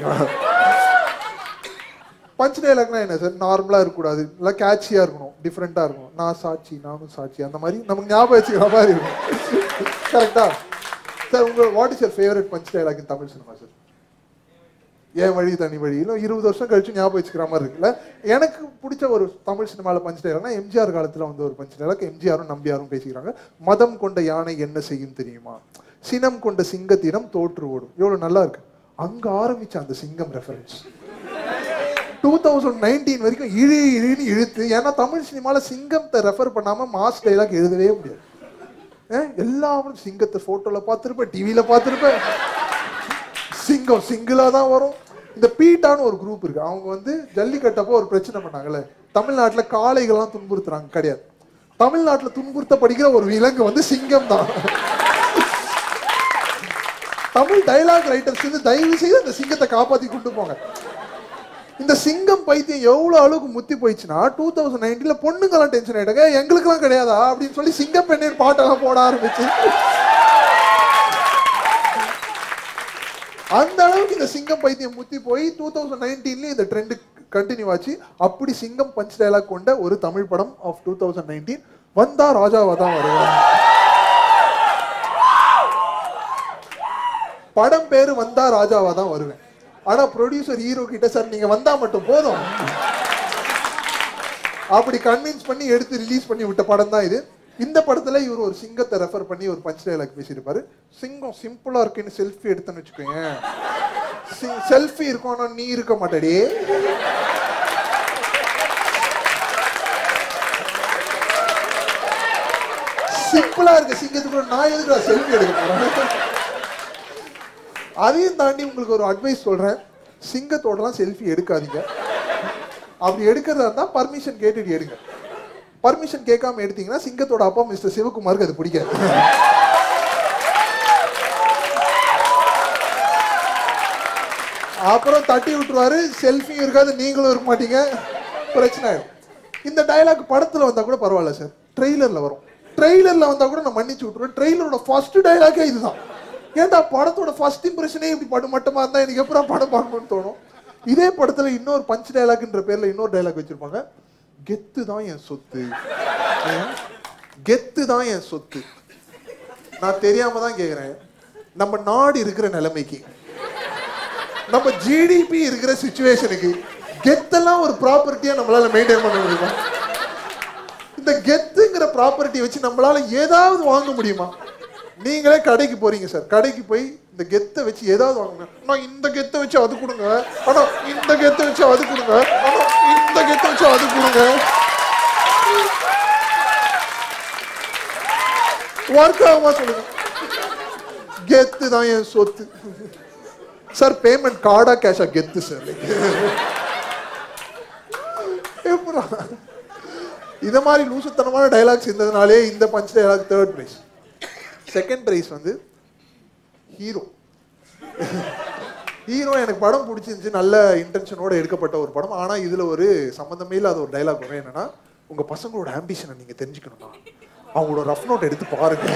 punch டைலாக்னா என்ன சார் நார்மலாக இருக்கக்கூடாது இல்லை கேட்சியாக இருக்கணும் டிஃப்ரெண்ட்டாக இருக்கணும் நான் சாட்சி நானும் சாட்சி அந்த மாதிரி நமக்கு ஞாபகம் வச்சுக்கிற மாதிரி இருக்கும் கரெக்டா சார் உங்கள் what is your favourite punch dialogue in Tamil cinema sir என் வழி தனி வழி இல்லை இருபது வருஷம் கழிச்சு ஞாபகம் வச்சுக்கிற மாதிரி இருக்குல்ல எனக்கு பிடிச்ச ஒரு தமிழ் சினிமாவில் பஞ்ச் டைலாக்னா எம்ஜிஆர் காலத்தில் வந்து ஒரு பஞ்ச் டைலாக் எம்ஜிஆரும் நம்பியாரும் பேசிக்கிறாங்க மதம் கொண்ட யானை என்ன செய்யும் தெரியுமா சினம் கொண்ட சிங்கத்திடம் தோற்று ஓடும் எவ்வளோ நல்லா இருக்கு அங்க ஆரம்பிச்ச அந்த சிங்கம் ரெஃபரன்ஸ் டூ தௌசண்ட் நைன்டீன் வரைக்கும் இழு இழுன்னு இழுத்து ஏன்னா தமிழ் சினிமாவில் சிங்கத்தை ரெஃபர் பண்ணாமல் மாஸ் டைலாக் எழுதவே முடியாது அஹ் எல்லாரும் சிங்கத்தை ஃபோட்டோவில் பார்த்துருப்பேன் டிவியில் பார்த்துருப்பேன் சிங்கம் சிங்கிளாக தான் வரும் இந்த பீட்டான்னு ஒரு குரூப் இருக்கு அவங்க வந்து ஜல்லிக்கட்டப்போ ஒரு பிரச்சனை பண்ணாங்கல்ல தமிழ்நாட்டில் காளைகள்லாம் துன்புறுத்துறாங்க கிடையாது தமிழ்நாட்டில் துன்புறுத்தப்படுகிற ஒரு விலங்கு வந்து சிங்கம் தான் தமிழ் டைலாக் ரைட்டர்ஸ் வந்து தயவு செய்து அந்த சிங்கத்தை காப்பாத்தி கொண்டு போங்க இந்த சிங்கம் பைத்தியம் எவ்வளவு அளவுக்கு முத்தி போயிடுச்சுன்னா டூ தௌசண்ட் நைன்டீன்ல பொண்ணுங்கெல்லாம் டென்ஷன் ஆயிட்டாங்க எங்களுக்கெல்லாம் கிடையாதா அப்படின்னு சொல்லி சிங்கம் பெண்ணீர் பாட்டெல்லாம் போட ஆரம்பிச்சு அந்த அளவுக்கு இந்த சிங்கம் பைத்தியம் முத்தி போய் டூ தௌசண்ட் நைன்டீன்லயும் இந்த ட்ரெண்ட் கண்டினியூ ஆச்சு அப்படி சிங்கம் பஞ்ச் டைலாக் கொண்ட ஒரு தமிழ் படம் ஆஃப் டூ தௌசண்ட் நைன்டீன் வந்தா ராஜாவா தான் வருவாங்க படம் பேரு வந்தா ராஜாவா தான் வருவேன் ஆனா ப்ரொடியூசர் ஹீரோ கிட்ட சார் நீங்க வந்தா மட்டும் போதும் அப்படி கன்வின்ஸ் பண்ணி எடுத்து ரிலீஸ் பண்ணி விட்ட படம் தான் இது இந்த படத்துல இவர் ஒரு சிங்கத்தை ரெஃபர் பண்ணி ஒரு பஞ்ச் டைலாக் பேசியிருப்பாரு சிங்கம் சிம்பிளா இருக்குன்னு செல்ஃபி எடுத்தேன்னு வச்சுக்கோங்க செல்ஃபி இருக்கும் ஆனா நீ இருக்க மாட்டடி சிம்பிளா இருக்க சிங்கத்துக்குள்ள நான் எதுக்கு செல்ஃபி எடுக்க போறேன் அதையும் தாண்டி உங்களுக்கு ஒரு அட்வைஸ் சொல்றேன் சிங்கத்தோடலாம் செல்ஃபி எடுக்காதீங்க அப்படி எடுக்கிறதா இருந்தா பர்மிஷன் கேட்டுட்டு எடுங்க பர்மிஷன் கேட்காம எடுத்தீங்கன்னா சிங்கத்தோட அப்பா மிஸ்டர் சிவகுமாருக்கு அது பிடிக்காது அப்புறம் தட்டி விட்டுருவாரு செல்ஃபியும் இருக்காது நீங்களும் இருக்க மாட்டீங்க பிரச்சனை ஆயிடும் இந்த டயலாக் படத்துல வந்தா கூட பரவாயில்ல சார் ட்ரெய்லர்ல வரும் ட்ரெய்லர்ல வந்தா கூட நான் மன்னிச்சு விட்டுருவேன் ட்ரெய்லரோட ஃபர்ஸ்ட் டயலாகே இதுதான் ஏன்டா படத்தோட ஃபர்ஸ்ட் இம்ப்ரெஷனே இப்படி படம் மட்டுமா இருந்தா எனக்கு எப்பறம் படம் பார்க்கணும்னு தோணும் இதே படத்துல இன்னொரு பஞ்ச் டயலாக்ன்ற பேர்ல இன்னொரு டயலாக் வச்சிருப்பாங்க கெத்து தான் என் சொத்து ஏன்? கெத்து தான் என் சொத்து நான் தெரியாம தான் கேக்குறேன் நம்ம நாடு இருக்கிற நிலைமைக்கு நம்ம ஜிடிபி இருக்கிற சுச்சுவேஷனுக்கு கெத்தெல்லாம் ஒரு ப்ராப்பர்ட்டியா நம்மளால மெயின்டைன் பண்ண முடியுமா இந்த கெத்துங்கிற ப்ராப்பர்ட்டி வச்சு நம்மளால ஏதாவது வாங்க முடியுமா நீங்களே கடைக்கு போறீங்க சார் கடைக்கு போய் இந்த கெத்தை வச்சு ஏதாவது வாங்குங்க நான் இந்த கெத்தை வச்சு அது கொடுங்க ஆனா இந்த கெத்தை வச்சு அது கொடுங்க ஆனா இந்த கெத்தை வச்சு அது கொடுங்க ஒர்க் ஆகுமா சொல்லுங்க கெத்து தான் என் சொத்து சார் பேமெண்ட் கார்டா கேஷா கெத்து சார் எப்படா இத மாதிரி லூசுத்தனமான டைலாக்ஸ் இருந்ததுனாலே இந்த punch dialogue third prize second prize வந்து ஹீரோ ஹீரோ எனக்கு படம் பிடிச்சிருந்துச்சு நல்ல இன்டென்ஷனோட எடுக்கப்பட்ட ஒரு படம் ஆனா இதுல ஒரு சம்மந்தமே இல்லாத ஒரு டைலாக் வரும் என்னன்னா உங்க பசங்களோட ஆம்பிஷனை நீங்க தெரிஞ்சுக்கணும்னா அவங்களோட ரஃப் நோட் எடுத்து பாருங்க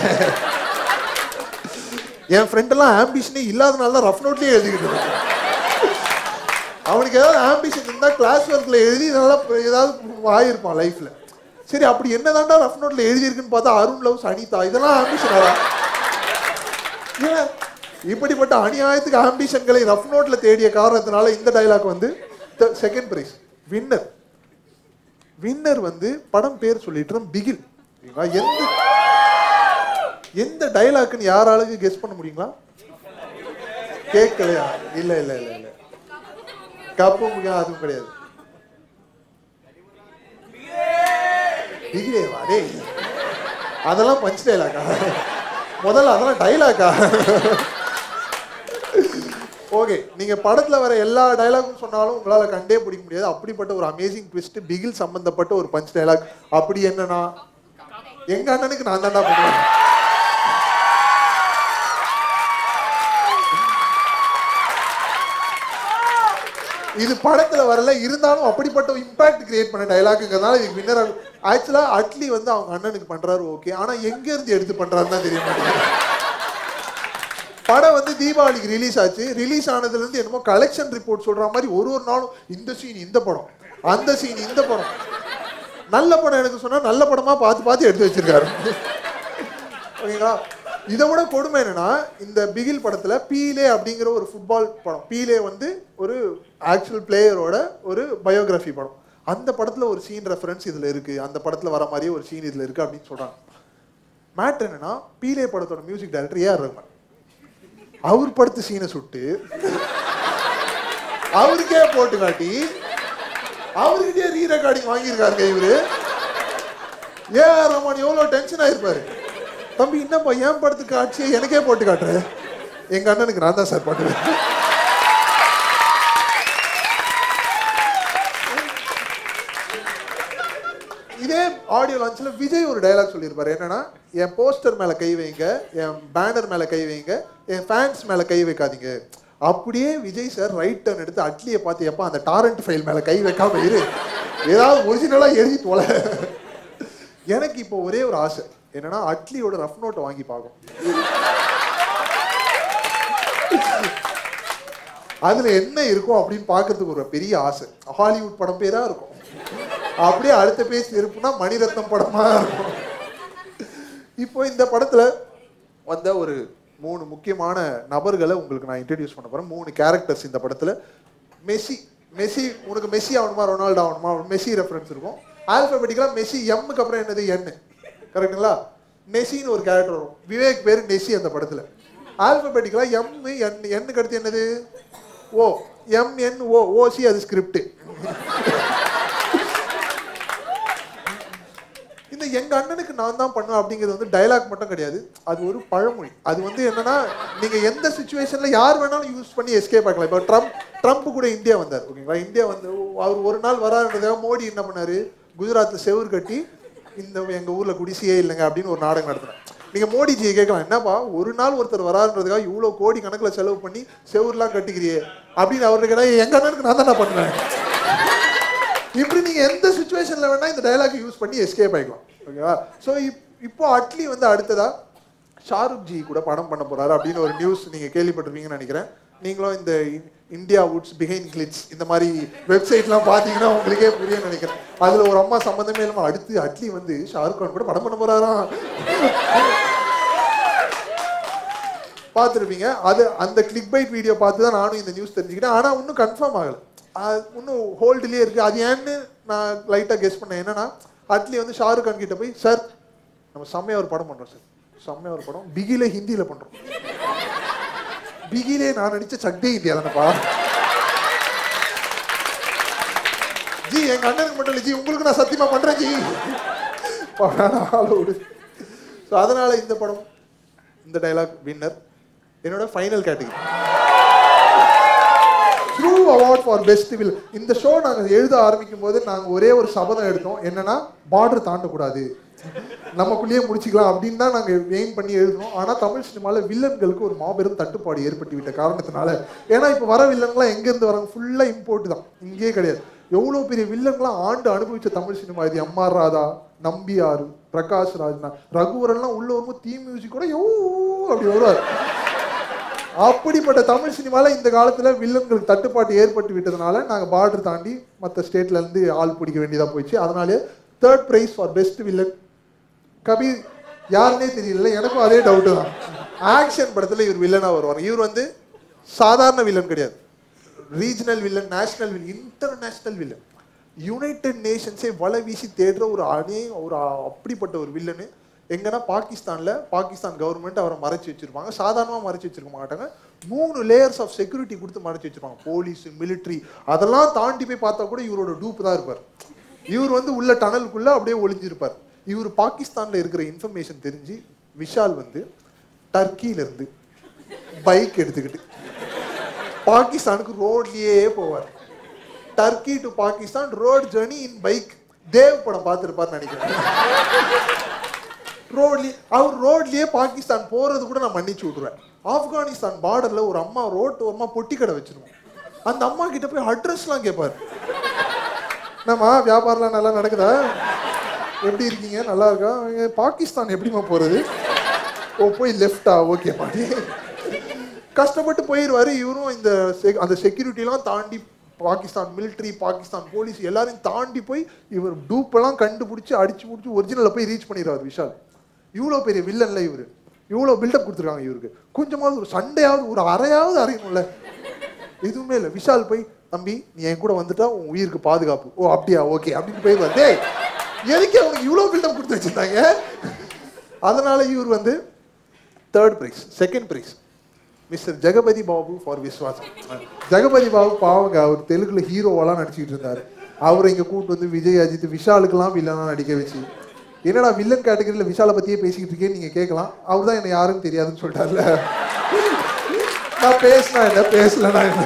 என் ஃப்ரெண்ட் எல்லாம் ஆம்பிஷனே இல்லாதனால தான் ரஃப் நோட்லயே எழுதிக்கிட்டு இருக்கான். அவனுக்கு ஏதாவது ஆம்பிஷன் இருந்தா கிளாஸ் ஒர்க்ல எழுதி நல்லா ஏதாவது ஆயிருப்பான் லைஃப்ல சரி அப்படி என்னதான்டா ரஃப் நோட்ல எழுதி இருக்குன்னு பார்த்தா அருண் லவ்ஸ் அனிதா இதெல்லாம் ஆம்பிஷன் ஏன் இப்படிப்பட்ட அநியாயத்துக்கு ஆம்பிஷன்களை ரஃப் நோட்ல தேடிய காரணத்தினால இந்த டைலாக் வந்து செகண்ட் பிரைஸ் வின்னர் வின்னர் வந்து படம் பேர் சொல்லிட்டு பிகில் சரிங்களா? எந்த எந்த டைலாக்னு யாராலுக்கு கெஸ் பண்ண முடியுங்களா கேட்கலையா இல்ல இல்ல இல்ல இல்ல கப்பு முக்கியம் அதுவும் கிடையாது டிகிரேவா டேய் அதெல்லாம் பஞ்ச் டைலாக்கா முதல்ல அதெல்லாம் டைலாக்கா ஓகே நீங்க படத்துல வர எல்லா டைலாகும் சொன்னாலும் உங்களால கண்டே பிடிக்க முடியாது அப்படிப்பட்ட ஒரு அமேசிங் ட்விஸ்ட் பிகில் சம்பந்தப்பட்ட ஒரு பஞ்ச் டைலாக் அப்படி என்னன்னா எங்க அண்ணனுக்கு நான் தான்டா பண்ணுவேன் இது படத்துல வரல இருந்தாலும் அப்படிப்பட்ட இம்பாக்ட் கிரியேட் பண்ண டைலாக்குங்கிறதுனால இதுக்கு வின்னர் ஆக்சுவலா அட்லி வந்து அவங்க அண்ணனுக்கு பண்றாரு ஓகே ஆனா எங்க இருந்து எடுத்து பண்றாருன்னு தான் தெரிய மாட்டேங்குது படம் வந்து தீபாவளிக்கு ரிலீஸ் ஆச்சு ரிலீஸ் ஆனதுல இருந்து என்னமோ கலெக்ஷன் ரிப்போர்ட் சொல்ற மாதிரி ஒரு ஒரு நாளும் இந்த சீன் இந்த படம் அந்த சீன் இந்த படம் நல்ல படம் எனக்கு சொன்னா நல்ல படமா பார்த்து பார்த்து எடுத்து வச்சிருக்காரு ஓகேங்களா இதை விட கொடுமை என்னன்னா இந்த பிகில் படத்துல பீலே அப்படிங்கிற ஒரு ஃபுட்பால் படம் பீலே வந்து ஒரு ஆக்சுவல் பிளேயரோட ஒரு பயோகிராஃபி படம் அந்த படத்துல ஒரு சீன் ரெஃபரன்ஸ் இதுல இருக்கு அந்த படத்துல வர மாதிரியே ஒரு சீன் இதுல இருக்கு அப்படின்னு சொல்றாங்க மேட்ரு என்னன்னா பீலே படத்தோட மியூசிக் டைரக்டர் ஏஆர் ரஹ்மான் அவர் படுத்த சீனை சுட்டு அவருக்கே போட்டு காட்டி அவர்கிட்டயே ரீ ரெக்கார்டிங் வாங்கியிருக்காருங்க இவரு ஏஆர் ரஹ்மான் எவ்வளவு டென்ஷன் ஆயிருப்பாரு தம்பி என்னப்பா ஏன் படத்துக்கு காட்சியை எனக்கே போட்டு காட்டுற எங்க அண்ணனுக்கு நான் தான் சார் பண்ணுவேன் இதே ஆடியோ லான்ச்சில் விஜய் ஒரு டயலாக் சொல்லியிருப்பாரு என்னன்னா என் போஸ்டர் மேல கை வைங்க என் பேனர் மேல கை வைங்க என் ஃபேன்ஸ் மேல கை வைக்காதீங்க அப்படியே விஜய் சார் ரைட் டர்ன் எடுத்து அட்லியை பார்த்து எப்பா அந்த டாரண்ட் ஃபைல் மேல கை வைக்காம இரு ஏதாவது ஒரிஜினலா எழுதி தொலை எனக்கு இப்போ ஒரே ஒரு ஆசை என்னன்னா அட்லியோட ரஃப் நோட்டை வாங்கி பார்க்கும் அதுல என்ன இருக்கும் அப்படின்னு பார்க்கிறதுக்கு ஒரு பெரிய ஆசை ஹாலிவுட் படம் பேரா இருக்கும் அப்படியே அடுத்த பேஜ் இருப்புனா மணிரத்னம் படமா இருக்கும் இப்போ இந்த படத்துல வந்த ஒரு மூணு முக்கியமான நபர்களை உங்களுக்கு நான் இன்ட்ரடியூஸ் பண்ண போறேன் மூணு கேரக்டர்ஸ் இந்த படத்துல மெஸ்ஸி மெஸ்ஸி உனக்கு மெஸ்ஸி ஆகணுமா ரொனால்டோ ஆகணுமா மெஸ்ஸி ரெஃபரன்ஸ் இருக்கும் ஆல்பபெட்டிக்கலா மெஸ்ஸி எம்முக்கு அப்புறம் என்னது என் கரெக்டுங்களா நெசின்னு ஒரு கேரக்டர் வரும் விவேக் பேர் நெசி அந்த படத்துல ஆல்பபெட்டிக்கலா எம் என் எண்ணுக்கு அடுத்து என்னது ஓ எம் என் ஓ ஓசி அது ஸ்கிரிப்ட் இந்த எங்க அண்ணனுக்கு நான் தான் பண்ணுவேன் அப்படிங்கிறது வந்து டயலாக் மட்டும் கிடையாது அது ஒரு பழமொழி அது வந்து என்னன்னா நீங்க எந்த சுச்சுவேஷன்ல யார் வேணாலும் யூஸ் பண்ணி எஸ்கேப் ஆக்கலாம் இப்போ ட்ரம்ப் ட்ரம்ப் கூட இந்தியா வந்தார் ஓகேங்களா இந்தியா வந்து அவர் ஒரு நாள் வராருன்றதாக மோடி என்ன பண்ணாரு குஜராத்ல செவுர் கட்டி இந்த எங்க ஊர்ல குடிசையே இல்லைங்க அப்படின்னு ஒரு நாடகம் நடத்தினார் நீங்க மோடிஜியை கேட்கலாம் என்னப்பா ஒரு நாள் ஒருத்தர் வராருன்றதுக்காக இவ்வளவு கோடி கணக்குல செலவு பண்ணி செவுர்லாம் கட்டிக்கிறியே அப்படின்னு அவர்கிட்ட கேட்டா எங்க அண்ணனுக்கு நான் தானே பண்ணுவேன் இப்படி நீங்க எந்த சுச்சுவேஷன்ல வேணா இந்த டயலாக் யூஸ் பண்ணி எஸ்கேப் ஆயிக்கலாம் ஓகேவா ஸோ இப்போ அட்லி வந்து அடுத்ததா ஷாருக் ஜி கூட படம் பண்ண போறாரு அப்படின்னு ஒரு நியூஸ் நீங்க கேள்விப்பட்டிருப்பீங்கன்னு நினைக்கிறேன் நீங்களும் இந்த இ- இந்தியா வுட்ஸ் பிஹைண்ட் கிளிட்ஸ் இந்த மாதிரி வெப்சைட்லாம் பார்த்தீங்கன்னா உங்களுக்கே புரியும் நினைக்கிறேன் அதுல ஒரு அம்மா சம்மந்தமே இல்லாம அடுத்து அட்லி வந்து ஷாருக் கான் கூட படம் பண்ண போறாராம் பார்த்துருப்பீங்க அது அந்த கிளிக் பைட் வீடியோ பார்த்து தான் நானும் இந்த நியூஸ் தெரிஞ்சுக்கிட்டேன் ஆனால் இன்னும் கன்ஃபார்ம் ஆகலை அது இன்னும் ஹோல்டுலேயே இருக்குது அது ஏன்னு நான் லைட்டாக கெஸ் பண்ணேன் என்னன்னா அட்லி வந்து ஷாருக் கான் கிட்ட போய் சார் நம்ம செம்மையா ஒரு படம் பண்ணுறோம் சார் செம்மையா ஒரு படம் பிகிலே ஹிந்தியில் பண்ணுறோம் பிகிலே நான் நடிச்ச சக்தி இந்தியா தானேப்பா ஜி எங்க அண்ணனுக்கு மட்டும் இல்லை ஜி உங்களுக்கு நான் சத்தியமா பண்றேன் ஜி ஆள விடு ஸோ அதனால இந்த படம் இந்த டைலாக் வின்னர் என்னோட final category true award for best வில் இந்த ஷோ நாங்கள் எழுத ஆரம்பிக்கும் போது நாங்கள் ஒரே ஒரு சபதம் எடுத்தோம் என்னன்னா பார்டர் தாண்டக்கூடாது நமக்குள்ளேயே முடிச்சுக்கலாம் அப்படின்னு தான் நாங்கள் எய்ம் பண்ணி எழுதணும் ஆனால் தமிழ் சினிமாவில் வில்லன்களுக்கு ஒரு மாபெரும் தட்டுப்பாடு ஏற்பட்டு விட்ட காரணத்தினால ஏன்னா இப்போ வர வில்லன்களாம் எங்கேருந்து வராங்க ஃபுல்லாக இம்போர்ட் தான் இங்கேயே கிடையாது எவ்வளோ பெரிய வில்லன்களாம் ஆண்டு அனுபவிச்ச தமிழ் சினிமா இது எம் ஆர் ராதா நம்பியார் பிரகாஷ் ராஜ்னா ரகுவரன்லாம் உள்ள வரும்போது தீ மியூசிக் கூட யோ அப்படி வருவார் அப்படிப்பட்ட தமிழ் சினிமால இந்த காலத்துல வில்லன்களுக்கு தட்டுப்பாடு ஏற்பட்டு விட்டதுனால நாங்க பார்டர் தாண்டி மற்ற ஸ்டேட்ல இருந்து ஆள் பிடிக்க வேண்டியதா போயிடுச்சு அதனாலே third prize for best villain Kabir யாருன்னே தெரியல எனக்கும் அதே டவுட் தான் ஆக்ஷன் படத்துல இவர் வில்லனா வருவார் இவர் வந்து சாதாரண வில்லன் கிடையாது regional villain national villain international villain united நேஷன்ஸே வலை வீசி தேடுற ஒரு அணே ஒரு அப்படிப்பட்ட ஒரு வில்லனு எங்கன்னா பாகிஸ்தான்ல பாகிஸ்தான் கவர்மெண்ட் அவரை மறைச்சு வச்சிருப்பாங்க சாதாரணமா மறைச்சு வச்சிருக்க மாட்டாங்க மூணு லேயர்ஸ் ஆஃப் செக்யூரிட்டி கொடுத்து மறைச்சு வச்சிருப்பாங்க போலீஸ் மிலிட்ரி அதெல்லாம் தாண்டி போய் பார்த்தா கூட இவரோட டூப் தான் இருப்பார் இவர் வந்து உள்ள டனலுக்குள்ள அப்படியே ஒளிஞ்சிருப்பார் இவர் பாகிஸ்தான்ல இருக்கிற இன்ஃபர்மேஷன் தெரிஞ்சு விஷால் வந்து டர்க்கியில இருந்து பைக் எடுத்துக்கிட்டு பாகிஸ்தானுக்கு ரோட்லயே போவார் Turkey to Pakistan road journey in bike Dev படம் பார்த்துருப்பார்னு நினைக்கிறேன் ரோட்லி அவர் ரோட்லயே பாகிஸ்தான் போறது கூட நான் மன்னிச்சு விட்டுருவேன் ஆப்கானிஸ்தான் பார்டர்ல ஒரு அம்மா ரோட்டு ஓரமா பொட்டி கடை வச்சிருவோம் அந்த அம்மா கிட்ட போய் அட்ரஸ்லாம் கேட்பாரு என்னம்மா வியாபாரம்லாம் நல்லா நடக்குதா எப்படி இருக்கீங்க நல்லா இருக்கா இங்க பாகிஸ்தான் எப்படிம்மா போறது ஓ போய் லெஃப்டா ஓகே மாடி கஷ்டப்பட்டு போயிடுவாரு இவரும் இந்த செ- அந்த செக்யூரிட்டிலாம் தாண்டி பாகிஸ்தான் மிலிட்ரி பாகிஸ்தான் போலீஸ் எல்லாரையும் தாண்டி போய் இவர் டூப்பெல்லாம் கண்டுபிடிச்சி அடிச்சு முடிச்சு ஒரிஜினலில் போய் ரீச் பண்ணிடுவார் விஷால் இவ்வளோ பெரிய வில்லன்ல இவர் இவ்வளோ பில்டப் கொடுத்துருக்காங்க இவருக்கு கொஞ்சமாவது ஒரு சண்டையாவது ஒரு அறையாவது அறையணும்ல எதுவுமே இல்லை விஷால் போய் தம்பி நீ என் கூட வந்துட்டா உன் உயிருக்கு பாதுகாப்பு ஓ அப்படியா ஓகே அப்படின்னு போயிடுவார் டேய் எதுக்கு அவனுக்கு இவ்வளோ பில்டப் கொடுத்து வச்சிருந்தாங்க அதனால இவர் வந்து third prize second prize mister Jagapathi Babu for Viswasam Jagapathi Babu பாவங்க அவர் தெலுங்குல ஹீரோவெல்லாம் நடிச்சிட்டு இருந்தாரு அவரை இங்க கூட்டு வந்து விஜய் அஜித் விஷாலுக்கெல்லாம் வில்லனா நடிக்க வச்சு என்னடா வில்லன் கேட்டகரியில விஷாலை பத்தியே பேசிக்கிட்டு இருக்கேன்னு நீங்க கேட்கலாம் அவர் தான் என்ன யாருன்னு தெரியாதுன்னு சொல்லிட்டார்ல நான் பேசினா என்ன பேசலனா என்ன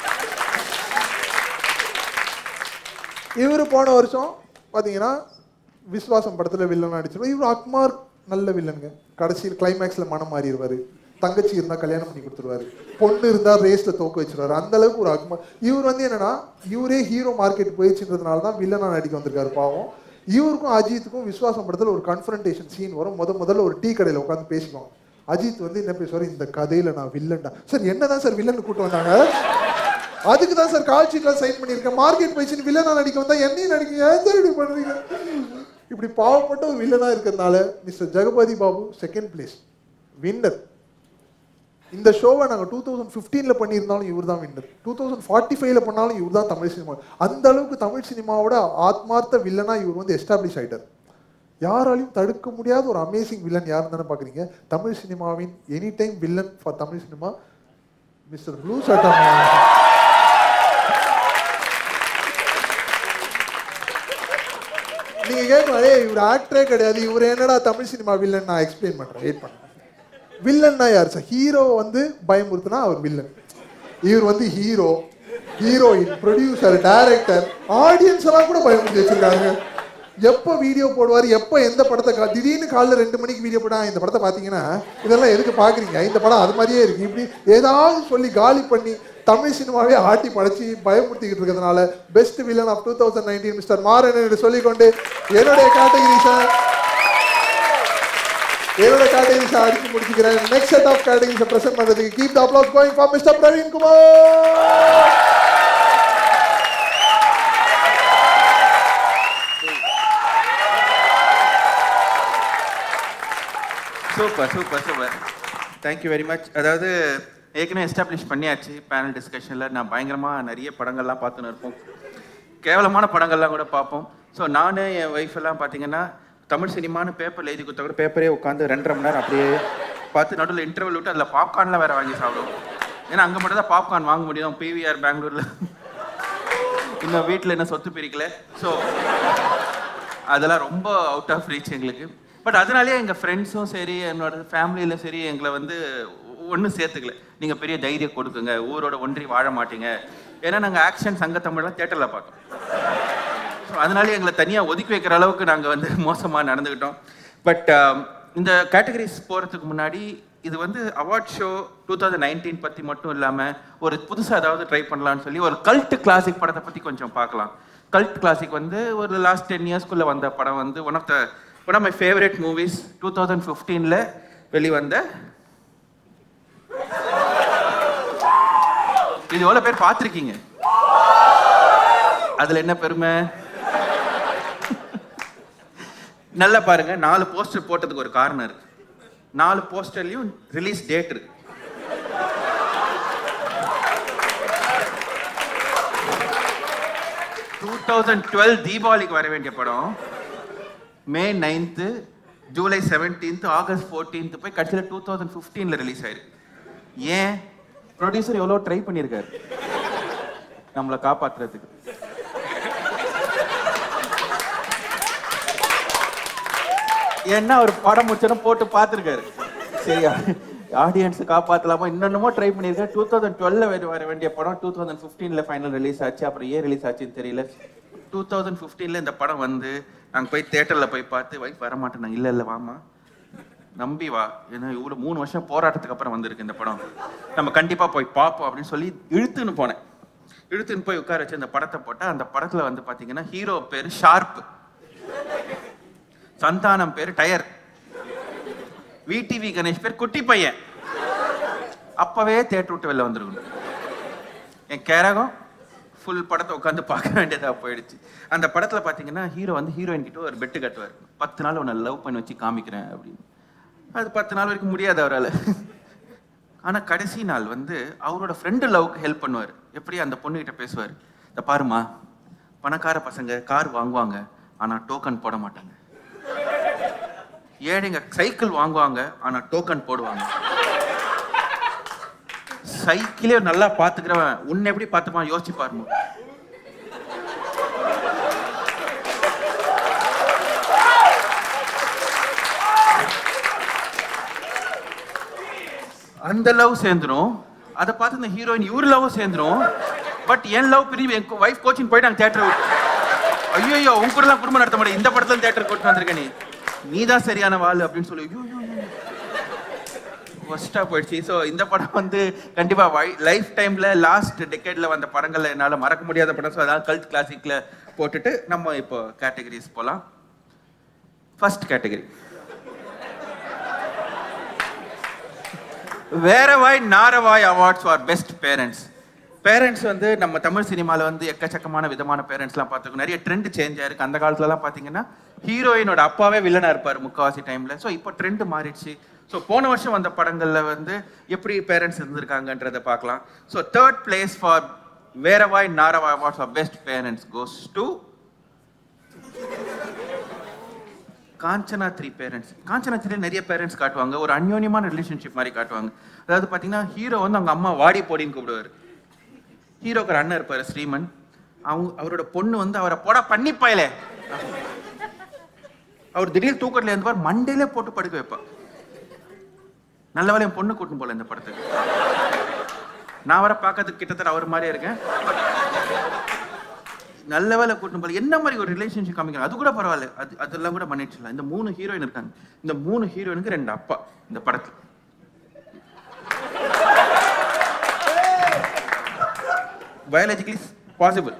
இவர் போன வருஷம் பாத்தீங்கன்னா விஸ்வாசம் படத்துல வில்லன் நடிச்சிருவார் இவர் அக்மார் நல்ல வில்லனுங்க கடைசியில் கிளைமேக்ஸ்ல மனம் மாறிடுவாரு தங்கச்சி இருந்தா கல்யாணம் பண்ணி கொடுத்துருவாரு பொண்ணு இருந்தா ரேஸ்ல தோக்க வச்சிருவாரு அந்த அளவுக்கு ஒரு அக்மார் இவர் வந்து என்னன்னா இவரே ஹீரோ மார்க்கெட் போயிடுச்சுன்றதுனால தான் வில்லனா நடிக்க வந்திருக்காரு பாவம் இவருக்கும் அஜித்துக்கும் விஸ்வாசம் படத்துல ஒரு கன்ஃபரன்டேஷன் சீன் வரும் முத முதல்ல ஒரு டீ கடையில உட்காந்து பேசிக்குவாங்க அஜித் வந்து என்ன பேசுவாரு இந்த கதையில நான் வில்லன்டா சார் என்னதான் சார் வில்லன் கூட்டு வந்தாங்க அதுக்கு தான் சார் கால் ஷீட்லாம் சைன் பண்ணியிருக்கேன் மார்க்கெட் போயிடுச்சு வில்லனா நடிக்க வந்தா என்னையும் நடிக்க ஏன் சார் இப்படி பண்றீங்க இப்படி பாவப்பட்ட ஒரு வில்லனா இருக்கிறதுனால mister Jagapathi Babu second place winner இந்த ஷோவை நாங்கள் டூ தௌசண்ட் ஃபிஃப்டீனில் பண்ணியிருந்தாலும் இவர் தான் வின்னர் டூ தௌசண்ட் ஃபார்ட்டி ஃபைவ்ல பண்ணாலும் இவர் தான் தமிழ் சினிமா அந்த அளவுக்கு தமிழ் சினிமாவோட ஆத்மார்த்த வில்லனா இவர் வந்து எஸ்டாப்ளிஷ் ஆயிட்டார் யாராலையும் தடுக்க முடியாத ஒரு அமேசிங் வில்லன் யாருன்னு தானே பார்க்குறீங்க தமிழ் சினிமாவின் any time villain for Tamil cinema mister blue Sattai நீங்க கேட்கலாம் "ஏய், இவர் ஆக்டரே கிடையாது இவர் என்னடா தமிழ் சினிமா வில்லன் நான் எக்ஸ்பிளைன் பண்றேன் வெயிட் பண்ணுங்க வில்லன்னா யார் சார் ஹீரோ வந்து பயமுறுத்தினா அவர் வில்லன் இவர் வந்து hero heroine producer director audience எல்லாம் கூட பயமுறுத்தி வச்சிருக்காங்க எப்போ வீடியோ போடுவார் எப்போ எந்த படத்தை கா- திடீர்னு காலைல ரெண்டு மணிக்கு வீடியோ போட்டா இந்த படத்தை பார்த்தீங்கன்னா இதெல்லாம் எதுக்கு பார்க்குறீங்க இந்த படம் அது மாதிரியே இருக்கு இப்படி ஏதாவது சொல்லி காலி பண்ணி தமிழ் சினிமாவே ஆட்டி படைச்சி பயமுறுத்திக்கிட்டு இருக்கிறதுனால best villain of two thousand nineteen mister Maran என்று சொல்லிக்கொண்டு என்னுடைய கேட்டகிரிஸை என்னோட கேட்டகரிஸ் அடிச்சு முடிச்சுக்கிறேன் next set of categories present பண்றதுக்கு keep the applause going for mister Praveen Kumar super super super thank you very much அதாவது ஏற்கனவே எஸ்டாப்ளிஷ் பண்ணியாச்சு பேனல் டிஸ்கஷனில் நான் பயங்கரமாக நிறைய படங்கள்லாம் பார்த்துன்னு இருப்போம் கேவலமான படங்கள்லாம் கூட பார்ப்போம் ஸோ நான் என் ஒய்ஃப் எல்லாம் பார்த்தீங்கன்னா தமிழ் சினிமான்னு பேப்பரில் எழுதி கொடுத்தா கூட பேப்பரே உட்காந்து ரெண்டரை மணி நேரம் அப்படியே பார்த்து நடுவில் இன்டர்வல் விட்டு அதில் பாப்கார்ன்லாம் வேறு வாங்கி சாப்பிடுவோம் ஏன்னா அங்கே மட்டும் தான் பாப்கார்ன் வாங்க முடியும் பிவிஆர் பெங்களூரில் இன்னும் வீட்டில் என்ன சொத்து பிரிக்கல ஸோ அதெல்லாம் ரொம்ப அவுட் ஆஃப் ரீச் எங்களுக்கு பட் அதனாலேயே எங்கள் ஃப்ரெண்ட்ஸும் சரி என்னோட ஃபேமிலியில் சரி எங்களை வந்து ஒன்றும் சேர்த்துக்கல நீங்கள் பெரிய தைரியம் கொடுக்குங்க ஊரோட ஒன்றி வாழ மாட்டீங்க ஏன்னா நாங்கள் ஆக்ஷன் சங்க தமிழ்லாம் தேட்டரில் பார்த்தோம் ஸோ அதனாலே எங்களை தனியாக ஒதுக்கி வைக்கிற அளவுக்கு நாங்கள் வந்து மோசமாக நடந்துக்கிட்டோம் பட் இந்த கேட்டகரிஸ் போகிறதுக்கு முன்னாடி இது வந்து award show two thousand nineteen பற்றி மட்டும் இல்லாமல் ஒரு புதுசாக ஏதாவது ட்ரை பண்ணலாம்னு சொல்லி ஒரு கல்ட் கிளாசிக் படத்தை பற்றி கொஞ்சம் பார்க்கலாம் கல்ட் கிளாசிக் வந்து ஒரு லாஸ்ட் டென் இயர்ஸ்க்குள்ளே வந்த படம் வந்து one of the one of my favourite movies two thousand ஃபிஃப்டீனில் வெளிவந்த இது எவ்வளோ பேர் பார்த்துருக்கீங்க அதில் என்ன பெருமை நல்லா பாருங்க நாலு போஸ்டர் போட்டதுக்கு ஒரு காரணம் இருக்கு நாலு போஸ்டர்லயும் ரிலீஸ் டேட் இருக்கு டூ தௌசண்ட் டுவெல் தீபாவளிக்கு வர வேண்டிய படம் May ninth July seventeenth August fourteenth போய் கடைசியில் டூ தௌசண்ட் ஃபிஃப்டீனில் ரிலீஸ் ஆயிருக்கு ஏன் ப்ரொடியூசர் எவ்வளோ ட்ரை பண்ணியிருக்காரு நம்மளை காப்பாத்துறதுக்கு ஏன்னா அவர் படம் முடிச்சோன்னு போட்டு பார்த்துருக்காரு சரியா ஆடியன்ஸ் காப்பாற்றலாமா இன்னொன்னுமோ ட்ரை பண்ணியிருக்காரு டூ தௌசண்ட் டுவெல்ல வர வேண்டிய படம் டூ தௌசண்ட் ஃபிஃப்டீனில் ஃபைனல் ரிலீஸ் ஆச்சு அப்புறம் ஏன் ரிலீஸ் ஆச்சுன்னு தெரியல டூ தௌசண்ட் ஃபிஃப்டீனில் இந்த படம் வந்து நாங்கள் போய் தேட்டரில் போய் பார்த்து வைஃப் வர மாட்டேன் இல்லை இல்லை வாமா நம்பி வா ஏன்னா இவ்வளோ மூணு வருஷம் போராட்டத்துக்கு அப்புறம் வந்திருக்கு இந்த படம் நம்ம கண்டிப்பாக போய் பார்ப்போம் அப்படின்னு சொல்லி இழுத்துன்னு போனேன் இழுத்துன்னு போய் உட்கார வச்சு அந்த படத்தை போட்டால் அந்த படத்தில் வந்து பார்த்தீங்கன்னா ஹீரோ பேர் ஷார்ப் சந்தானம் பேர் டயர் விடிவி கணேஷ் பேர் குட்டி பையன் அப்பவே தேட்டர் விட்டு வெளில வந்துருக்கணும் என் கேரகம் ஃபுல் படத்தை உட்காந்து பார்க்க வேண்டியதா போயிடுச்சு அந்த படத்துல பாத்தீங்கன்னா ஹீரோ வந்து ஹீரோயின் கிட்ட ஒரு பெட்டு கட்டுவார் பத்து நாள் உன்னை லவ் பண்ணி வச்சு காமிக்கிறேன் அப்படின்னு அது பத்து நாள் வரைக்கும் முடியாது அவரால் ஆனா கடைசி நாள் வந்து அவரோட ஃப்ரெண்டு லவ்க்கு ஹெல்ப் பண்ணுவார் எப்படி அந்த பொண்ணுகிட்ட பேசுவார் இந்த பாருமா பணக்கார பசங்க கார் வாங்குவாங்க ஆனா டோக்கன் போட மாட்டாங்க ஏழைங்க சைக்கிள் வாங்குவாங்க ஆனா டோக்கன் போடுவாங்க சைக்கிளே நல்லா பாத்துக்கிறவன் உன்னை எப்படி பார்த்துப்பான் யோசிச்சு பாருங்க அந்த லவ் சேர்ந்துரும் அதை பார்த்து இந்த ஹீரோயின் இவர் லவ் சேர்ந்துரும் பட் என் லவ் பிரிவு என் வைஃப் கோச்சிங் போயிட்டு நாங்கள் தேட்டர் விட்டு ஐயோ உன் கூட எல்லாம் குடும்பம் நடத்த முடியாது இந்த படத்துல தேட்டர் கூட்டு வந்திருக்க நீ நீ தான் சரியான வாழ் அப்படின்னு சொல்லி ஐயோ ஒஸ்டா போயிடுச்சு ஸோ இந்த படம் வந்து கண்டிப்பா லைஃப் டைம்ல லாஸ்ட் டெக்கேட்ல வந்த படங்கள்ல என்னால மறக்க முடியாத படம் ஸோ அதான் கல்ட் கிளாசிக்ல போட்டுட்டு நம்ம இப்போ கேட்டகரிஸ் போலாம் ஃபர்ஸ்ட் கேட்டகரி வேறவாய் நாரவாய் awards for best parents parents வந்து நம்ம தமிழ் சினிமாவில் வந்து எக்கச்சக்கமான விதமான பேரண்ட்ஸ்லாம் பார்த்துருக்கோம் நிறைய ட்ரெண்ட் சேஞ்ச் ஆயிருக்கு அந்த காலத்துலலாம் பார்த்தீங்கன்னா ஹீரோயினோட அப்பாவே வில்லனாக இருப்பார் முக்கால்வாசி டைமில் ஸோ இப்போ ட்ரெண்ட் மாறிடுச்சு ஸோ போன வருஷம் வந்த படங்களில் வந்து எப்படி பேரண்ட்ஸ் இருந்திருக்காங்கன்றதை பார்க்கலாம் ஸோ தேர்ட் பிளேஸ் ஃபார் வேறவாய் நாரவாய் awards for best parents goes to Kanchana three parents Kanchana three நிறைய பேரண்ட்ஸ் காட்டுவாங்க ஒரு அந்யோன்யமான ரிலேஷன்ஷிப் மாதிரி காட்டுவாங்க அதாவது பார்த்தீங்கன்னா ஹீரோ வந்து அவங்க அம்மா வாடி போடின்னு கூப்பிடுவார் ஹீரோக்கு ஒரு அண்ணன் இருப்பார் ஸ்ரீமன் அவங்க அவரோட பொண்ணு வந்து அவரை போட பண்ணி பயலே அவர் திடீர் தூக்கத்துல இருந்தவர் மண்டையிலே போட்டு படுக்க வைப்பா நல்ல வேலை என் பொண்ணு கூட்டின்னு போல இந்த படத்துக்கு நான் வர பார்க்கறதுக்கு கிட்டத்தட்ட அவர் மாதிரியே இருக்கேன் நல்ல வேலை கூட்டின்னு போல என்ன மாதிரி ஒரு ரிலேஷன்ஷிப் காமிக்கிறாங்க அது கூட பரவாயில்ல அது அதெல்லாம் கூட பண்ணிடுச்சுலாம் இந்த மூணு ஹீரோயின் இருக்காங்க இந்த மூணு ஹீரோயினுக்கு ரெண்டு அப்பா இந்த படத்துல பயாலஜிக்கலி பாசிபிள்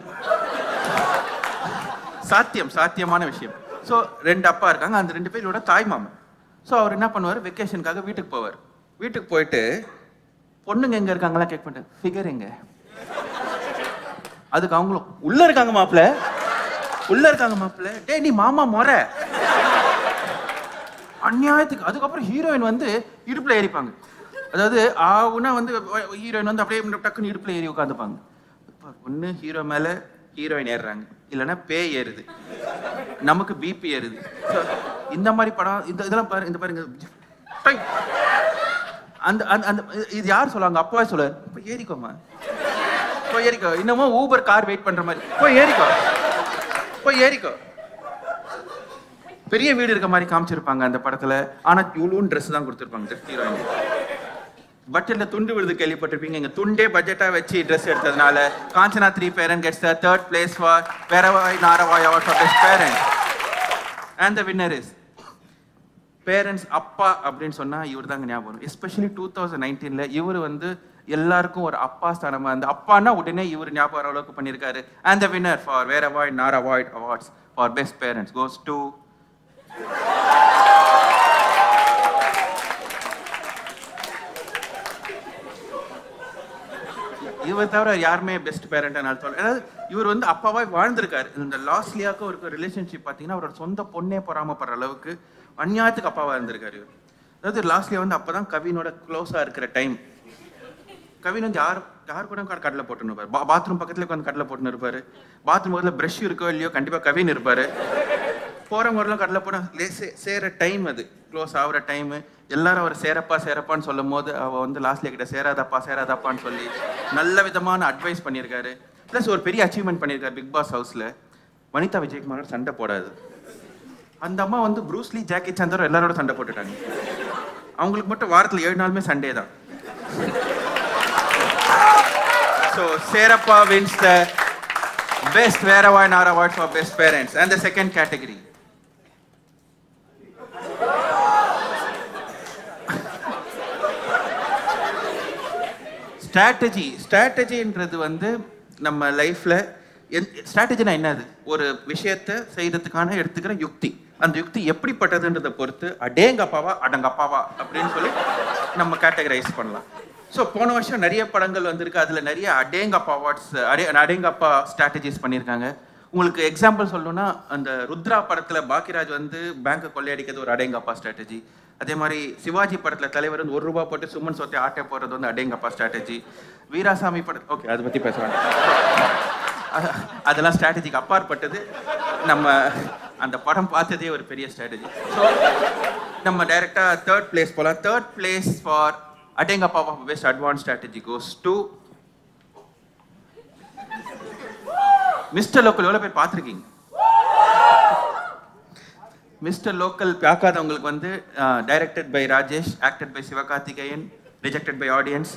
சாத்தியம் சாத்தியமான விஷயம் ஸோ ரெண்டு அப்பா இருக்காங்க அந்த ரெண்டு பேரோட தாய் மாமன் ஸோ அவர் என்ன பண்ணுவார் வெக்கேஷனுக்காக வீட்டுக்கு போவார் வீட்டுக்கு போயிட்டு பொண்ணுங்க எங்க இருக்காங்களா கேட்க மாட்டேன் ஃபிகர் எங்க அதுக்கு அவங்களும் உள்ள இருக்காங்க மாப்பிள்ள உள்ள இருக்காங்க மாப்பிள்ள டேய் நீ மாமா முறை அநியாயத்துக்கு அதுக்கப்புறம் ஹீரோயின் வந்து இடுப்புல ஏறிப்பாங்க அதாவது ஆவுனா வந்து ஹீரோயின் வந்து அப்படியே டக்குன்னு இடுப்புல ஏறி உட்காந்துப்பாங்க ஒண்ணு ஹீரோ மேல ஹீரோயின் ஏறுறாங்க இல்லைன்னா பேய் ஏறுது நமக்கு பிபி ஏறுது So, இந்த மாதிரி படம் இந்த இதெல்லாம் பாரு இந்த பாருங்க டை. அந்த அந்த அந்த இது யார் சொல்லுவாங்க அப்பாவே சொல்லுவார் இப்போ ஏறிக்கோமா போய் ஏறிக்கோ இன்னமும் ஊபர் கார் வெயிட் பண்ற மாதிரி போய் ஏறிக்கோ போய் ஏறிக்கோ பெரிய வீடு இருக்க மாதிரி காமிச்சிருப்பாங்க அந்த படத்துல ஆனா இவ்வளோன்னு ட்ரெஸ் தான் கொடுத்துருப்பாங்க ஹீரோயின் பட்ஜெட்ல துண்டு விழுது கேள்விப்பட்டிருப்பீங்க இங்க துண்டே பட்ஜெட்டா வச்சு ட்ரெஸ் எடுத்ததுனால Kanchana three parent gets the third place for வேறவாய் நாரவாய் award for best parent and the winner is parents அப்பா அப்படின்னு சொன்னா இவர் தாங்க ஞாபகம் வரும் எஸ்பெஷலி டூ தௌசண்ட் நைன்டீன்ல இவர் வந்து எல்லாருக்கும் ஒரு அப்பா ஸ்தானமா இருந்து அப்பான்னா உடனே இவர் ஞாபகம் வர அளவுக்கு பண்ணியிருக்காரு அண்ட் த வின்னர் ஃபார் வேர் அவாய்ட் நார் அவாய்ட் awards for best parents goes to இவர் தவிர யாருமே பெஸ்ட் பேரண்ட் நான் சொல்ல அதாவது இவர் வந்து அப்பாவாய் வாழ்ந்திருக்காரு இந்த லாஸ்லியாக்கும் ஒரு ரிலேஷன்ஷிப் பார்த்தீங்கன்னா அவரோட சொந்த பொண்ணே பொறாமப்படுற அளவுக்கு அநியாயத்துக்கு அப்பாவா இருந்திருக்காரு இவர் அதாவது லாஸ்லியா வந்து அப்பதான் கவினோட க்ளோஸா இருக்கிற டைம் கவின் வந்து யார் யார் கூட உட்கார்ந்து கடலை போட்டுன்னு இருப்பாரு பா பாத்ரூம் பக்கத்துல உட்காந்து கடலை போட்டுன்னு இருப்பாரு பாத்ரூம் பக்கத்துல பிரஷ் இருக்கோ இல்லையோ கண்டிப்பா கவின் இருப்பாரு போகிறவங்க வரலாம் கடலை போட சேர டைம் அது க்ளோஸ் ஆகுற டைமு எல்லாரும் அவர் சேரப்பா சேரப்பான்னு சொல்லும் போது அவள் வந்து லாஸ்ட்ல கிட்ட சேராதப்பா சேராதப்பான்னு சொல்லி நல்ல விதமான அட்வைஸ் பண்ணியிருக்காரு ப்ளஸ் ஒரு பெரிய அச்சீவ்மெண்ட் பண்ணியிருக்காரு பிக் பாஸ் ஹவுஸில் வனிதா விஜயகுமார் சண்டை போடாது அந்த அம்மா வந்து ப்ரூஸ்லி ஜாக்கி சந்தர் எல்லாரோட சண்டை போட்டுட்டாங்க அவங்களுக்கு மட்டும் வாரத்தில் ஏழு நாளுமே சண்டே தான் ஸோ சேரப்பா வின்ஸ் த பெஸ்ட் வேர் அவார்ட் நார் award for best parents and the second category strategy ஸ்ட்ராட்டஜின்றது வந்து நம்ம லைஃப்ல ஸ்ட்ராட்டஜினா என்னது ஒரு விஷயத்தை செய்யறதுக்கான எடுத்துக்கிற யுக்தி அந்த யுக்தி எப்படிப்பட்டதுன்றதை பொறுத்து அடேங்கப்பாவா அடங்கப்பாவா அப்படின்னு சொல்லி நம்ம கேட்டகரைஸ் பண்ணலாம் ஸோ போன வருஷம் நிறைய படங்கள் வந்திருக்கு அதில் நிறைய அடேங்கப்பா அவார்ட்ஸ் அடே அடேங்கப்பா ஸ்ட்ராட்டஜிஸ் பண்ணியிருக்காங்க உங்களுக்கு எக்ஸாம்பிள் சொல்லணும்னா அந்த ருத்ரா படத்தில் பாக்கியராஜ் வந்து பேங்கை கொள்ளையடிக்கிறது ஒரு அடேங்கப்பா ஸ்ட்ராட்டஜி அதே மாதிரி சிவாஜி படத்தில் தலைவர் வந்து ஒரு ரூபா போட்டு சுமன் சொத்தை ஆட்டை போடுறது வந்து அடேங்கப்பா ஸ்ட்ராட்டஜி வீராசாமி படம் ஓகே அதை பற்றி பேச வேண்டாம் அ- அதெல்லாம் ஸ்ட்ராட்டஜிக்கு அப்பாற்பட்டது நம்ம அந்த படம் பார்த்ததே ஒரு பெரிய ஸ்ட்ராட்டஜி ஸோ நம்ம டைரக்டா தேர்ட் பிளேஸ் போலாம் தேர்ட் பிளேஸ் ஃபார் அடேங்கப்பா of best advance strategy goes to mister local எவ்வளோ பேர் பார்த்துருக்கீங்க மிஸ்டர் லோக்கல் பார்க்காதவங்களுக்கு வந்து directed by Rajesh acted by Sivakarthikeyan rejected by audience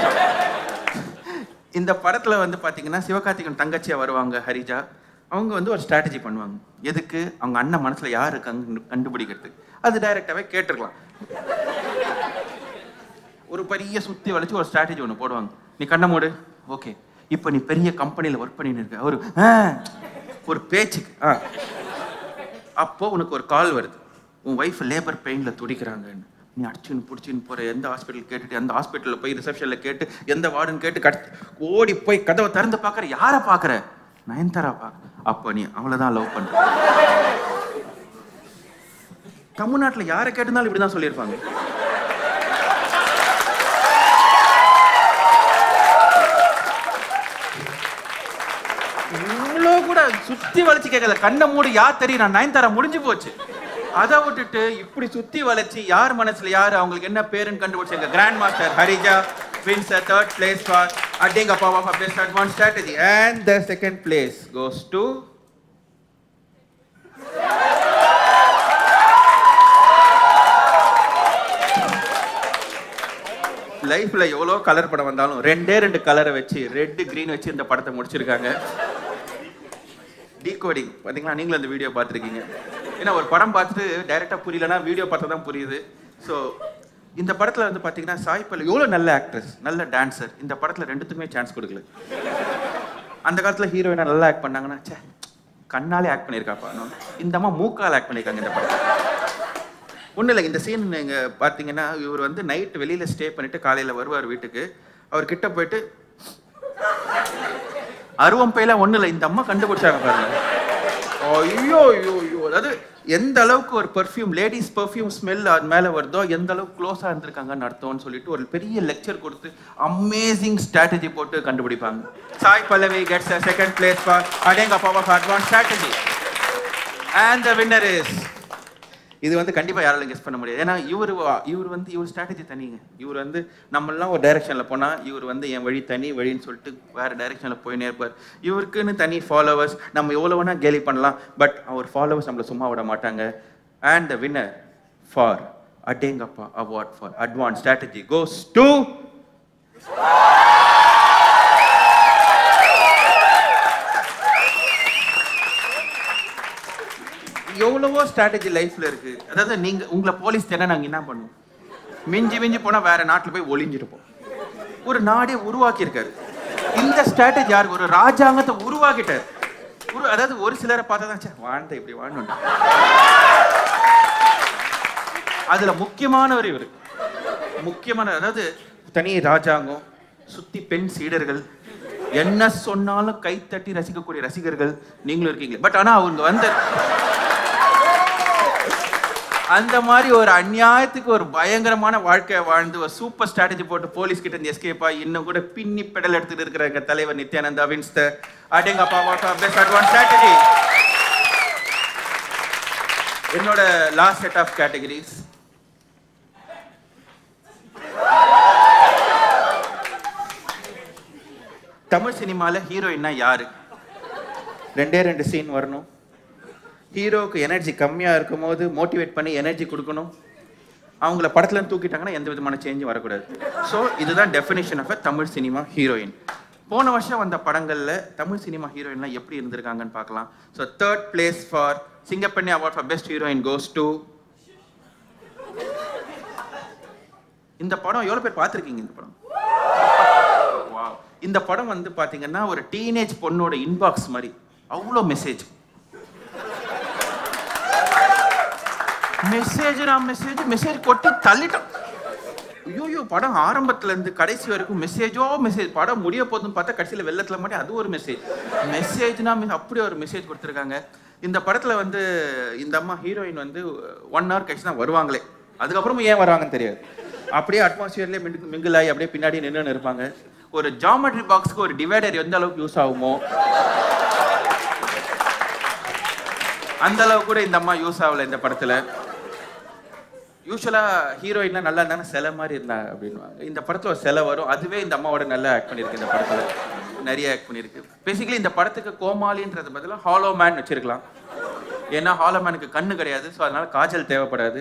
இந்த படத்துல வந்து பாத்தீங்கன்னா சிவகார்த்திகேயன் தங்கச்சியா வருவாங்க ஹரிஜா அவங்க வந்து ஒரு ஸ்ட்ராட்டஜி பண்ணுவாங்க எதுக்கு அவங்க அண்ணன் மனசுல யாரு கண்டு கண்டுபிடிக்கிறதுக்கு அது டைரக்டாவே கேட்டிருக்கலாம் ஒரு பெரிய சுத்தி வளைச்சு ஒரு ஸ்ட்ராட்டஜி ஒன்று போடுவாங்க நீ கண்ணை மூடு ஓகே இப்போ நீ பெரிய கம்பெனியில் ஒர்க் பண்ணின்னு இருக்க ஒரு ஆ, ஒரு பேச்சுக்கு ஆ அப்போ உனக்கு ஒரு கால் வருது உன் ஒய்ஃப் லேபர் பெயின்ல துடிக்கிறாங்கன்னு நீ அடிச்சுன்னு பிடிச்சின்னு போற எந்த ஹாஸ்பிட்டல் கேட்டுட்டு எந்த ஹாஸ்பிட்டலில் போய் ரிசப்ஷனில் கேட்டு எந்த வார்டுன்னு கேட்டு கட் ஓடி போய் கதவை திறந்து பார்க்குற யாரை பார்க்குற நயன்தாரா பார்க்க அப்போ நீ அவ்வளோதான் லவ் பண்ற தமிழ்நாட்டில் யாரை கேட்டிருந்தாலும் இப்படி தான் சொல்லியிருப்பாங்க இவ்வளோ கூட சுத்தி வளைச்சு கேட்கல கண்ணை மூடி யார் தெரியும் நான் நயன்தாரா முடிஞ்சு போச்சு அதை விட்டுட்டு இப்படி சுத்தி வளைச்சு யார் மனசுல யார் அவங்களுக்கு என்ன பேருன்னு கண்டுபிடிச்சாங்க grand master Harija wins a third place for Adingappa of best advanced strategy and the second place goes to லைஃப்ல எவ்வளோ கலர் படம் வந்தாலும் ரெண்டே ரெண்டு கலரை வச்சு ரெட் கிரீன் வச்சு இந்த படத்தை முடிச்சிருக்காங்க டீகோடிங் பாத்தீங்களா நீங்களும் அந்த வீடியோ பார்த்துருக்கீங்க ஏன்னா ஒரு படம் பார்த்துட்டு டைரெக்டாக புரியலன்னா வீடியோ பார்த்தா தான் புரியுது ஸோ இந்த படத்தில் வந்து பார்த்தீங்கன்னா சாய் பல்லவி எவ்வளோ நல்ல ஆக்ட்ரஸ் நல்ல டான்சர் இந்த படத்தில் ரெண்டுத்துக்குமே சான்ஸ் கொடுக்கல அந்த காலத்தில் ஹீரோயினா நல்லா ஆக்ட் பண்ணாங்கன்னா ச்சே கண்ணாலே ஆக்ட் பண்ணியிருக்காப்பா இந்த அம்மா மூக்கால் ஆக்ட் பண்ணியிருக்காங்க இந்த படத்தில் ஒன்றும் இல்லை இந்த சீன் நீங்கள் பார்த்தீங்கன்னா இவர் வந்து நைட் வெளியில் ஸ்டே பண்ணிட்டு காலையில் வருவார் வீட்டுக்கு அவர் கிட்ட போயிட்டு அருவம் பையில ஒன்றும் இல்லை இந்த அம்மா கண்டுபிடிச்சாங்க பாருங்க ஐயோ ஐயோ ஐயோ அதாவது எந்த அளவுக்கு ஒரு பெர்ஃப்யூம் லேடிஸ் பெர்ஃப்யூம் ஸ்மெல் அது மேலே வருதோ எந்த அளவுக்கு க்ளோஸாக இருந்திருக்காங்கன்னு அர்த்தம்னு சொல்லிட்டு ஒரு பெரிய லெக்சர் கொடுத்து அமேசிங் ஸ்ட்ராட்டஜி போட்டு கண்டுபிடிப்பாங்க Sai Pallavi gets a second place for அடேங்க பவர் advance strategy and the winner is இது வந்து கண்டிப்பா யாராலும் கெஸ் பண்ண முடியாது ஏன்னா இவர் இவர் வந்து இவர் ஸ்ட்ராட்டஜி தனிங்க இவர் வந்து நம்மளாம் ஒரு டைரக்ஷன்ல போனா இவர் வந்து என் வழி தனி வழின்னு சொல்லிட்டு வேற டைரக்ஷன்ல போயினே இருப்பார் இவருக்குன்னு தனி ஃபாலோவர்ஸ் நம்ம எவ்வளவு வேணா கேலி பண்ணலாம் பட் அவர் ஃபாலோவர்ஸ் நம்மள சும்மா விட மாட்டாங்க அண்ட் த வின்னர் ஃபார் அடேங்கப்பா award for advance strategy goes to எவ்வளவோ ஸ்ட்ராட்டஜி லைஃப்ல இருக்கு அதாவது நீங்க உங்களை போலீஸ் தேட நாங்க என்ன பண்ணுவோம் மிஞ்சி மிஞ்சி போனா வேற நாட்டுல போய் ஒளிஞ்சிருப்போம் ஒரு நாடே உருவாக்கி இருக்காரு இந்த ஸ்ட்ராட்டஜி யாருக்கு ஒரு ராஜாங்கத்தை உருவாக்கிட்டார் ஒரு அதாவது ஒரு சிலரை பார்த்தா தான் ச்சே, வாழ்ந்த இப்படி வாழணும் அதுல முக்கியமானவர் இவர் முக்கியமான அதாவது தனி ராஜாங்கம் சுத்தி பெண் சீடர்கள் என்ன சொன்னாலும் கைத்தட்டி ரசிக்கக்கூடிய ரசிகர்கள் நீங்களும் இருக்கீங்க பட் ஆனா அவங்க வந்து அந்த மாதிரி ஒரு அநியாயத்துக்கு ஒரு பயங்கரமான வாழ்க்கையை வாழ்ந்து ஒரு சூப்பர் ஸ்ட்ராட்டஜி போட்டு போலீஸ் கிட்ட இருந்து எஸ்கேப் ஆகி இன்னும் கூட பின்னி பெடல் எடுத்துட்டு இருக்கிற எங்க தலைவர் நித்யானந்தா வின்ஸ் த அடேங்கப்பா வாட் ஆஃப் பெஸ்ட் அட்வான்ஸ் ஸ்ட்ராட்டஜி என்னோட last set of categories Tamil சினிமால ஹீரோயின்னா யாரு ரெண்டே ரெண்டு சீன் வரணும் ஹீரோவுக்கு எனர்ஜி கம்மியா இருக்கும் போது மோட்டிவேட் பண்ணி எனர்ஜி கொடுக்கணும் அவங்கள படத்துல இருந்து தூக்கிட்டாங்கன்னா எந்த விதமான சேஞ்சும் வரக்கூடாது ஸோ இதுதான் definition of a Tamil cinema heroine போன வருஷம் வந்த படங்கள்ல தமிழ் சினிமா ஹீரோயின்லாம் எப்படி இருந்திருக்காங்கன்னு பார்க்கலாம் ஸோ தேர்ட் பிளேஸ் ஃபார் சிங்கப்பெண்ணி award for best heroine goes to இந்த படம் எவ்வளவு பேர் பார்த்திருக்கீங்க இந்த படம் Wow. இந்த படம் வந்து பாத்தீங்கன்னா ஒரு டீனேஜ் பொண்ணோட இன்பாக்ஸ் மாதிரி அவ்வளோ மெசேஜ் மெசேஜ் நான் மெசேஜ் மெசேஜ் கொட்டி தள்ளிட்டோம் ஐயோ படம் ஆரம்பத்துல இருந்து கடைசி வரைக்கும் மெசேஜோ மெசேஜ் படம் முடிய போதுன்னு பார்த்தா கடைசியில் வெள்ளத்துல மட்டும் அது ஒரு மெசேஜ் மெசேஜ்னா அப்படி ஒரு மெசேஜ் கொடுத்துருக்காங்க இந்த படத்துல வந்து இந்த அம்மா ஹீரோயின் வந்து ஒன் ஹவர் கழிச்சு தான் வருவாங்களே அதுக்கப்புறமும் ஏன் வராங்கன்னு தெரியாது அப்படியே அட்மாஸ்பியர்லேயே மிங்கு மிங்கிள் ஆகி அப்படியே பின்னாடி நின்று இருப்பாங்க ஒரு ஜாமெட்ரி பாக்ஸ்க்கு ஒரு டிவைடர் எந்த அளவுக்கு யூஸ் ஆகுமோ அந்த அளவு கூட இந்த அம்மா யூஸ் ஆகல இந்த படத்துல யூஸ்வலா ஹீரோயின்லாம் நல்லா இருந்தாங்க சிலை மாதிரி இருந்தாங்க அப்படின்வாங்க இந்த படத்துல ஒரு சிலை வரும் அதுவே இந்த அம்மாவோட நல்லா ஆக்ட் பண்ணியிருக்கு இந்த படத்துல நிறைய ஆக்ட் பண்ணியிருக்கு பேசிக்கலி இந்த படத்துக்கு கோமாளின்றது பதிலா ஹாலோ மேன் வச்சிருக்கலாம் ஏன்னா ஹாலோ மேனுக்கு கண்ணு கிடையாது ஸோ அதனால காஜல் தேவைப்படாது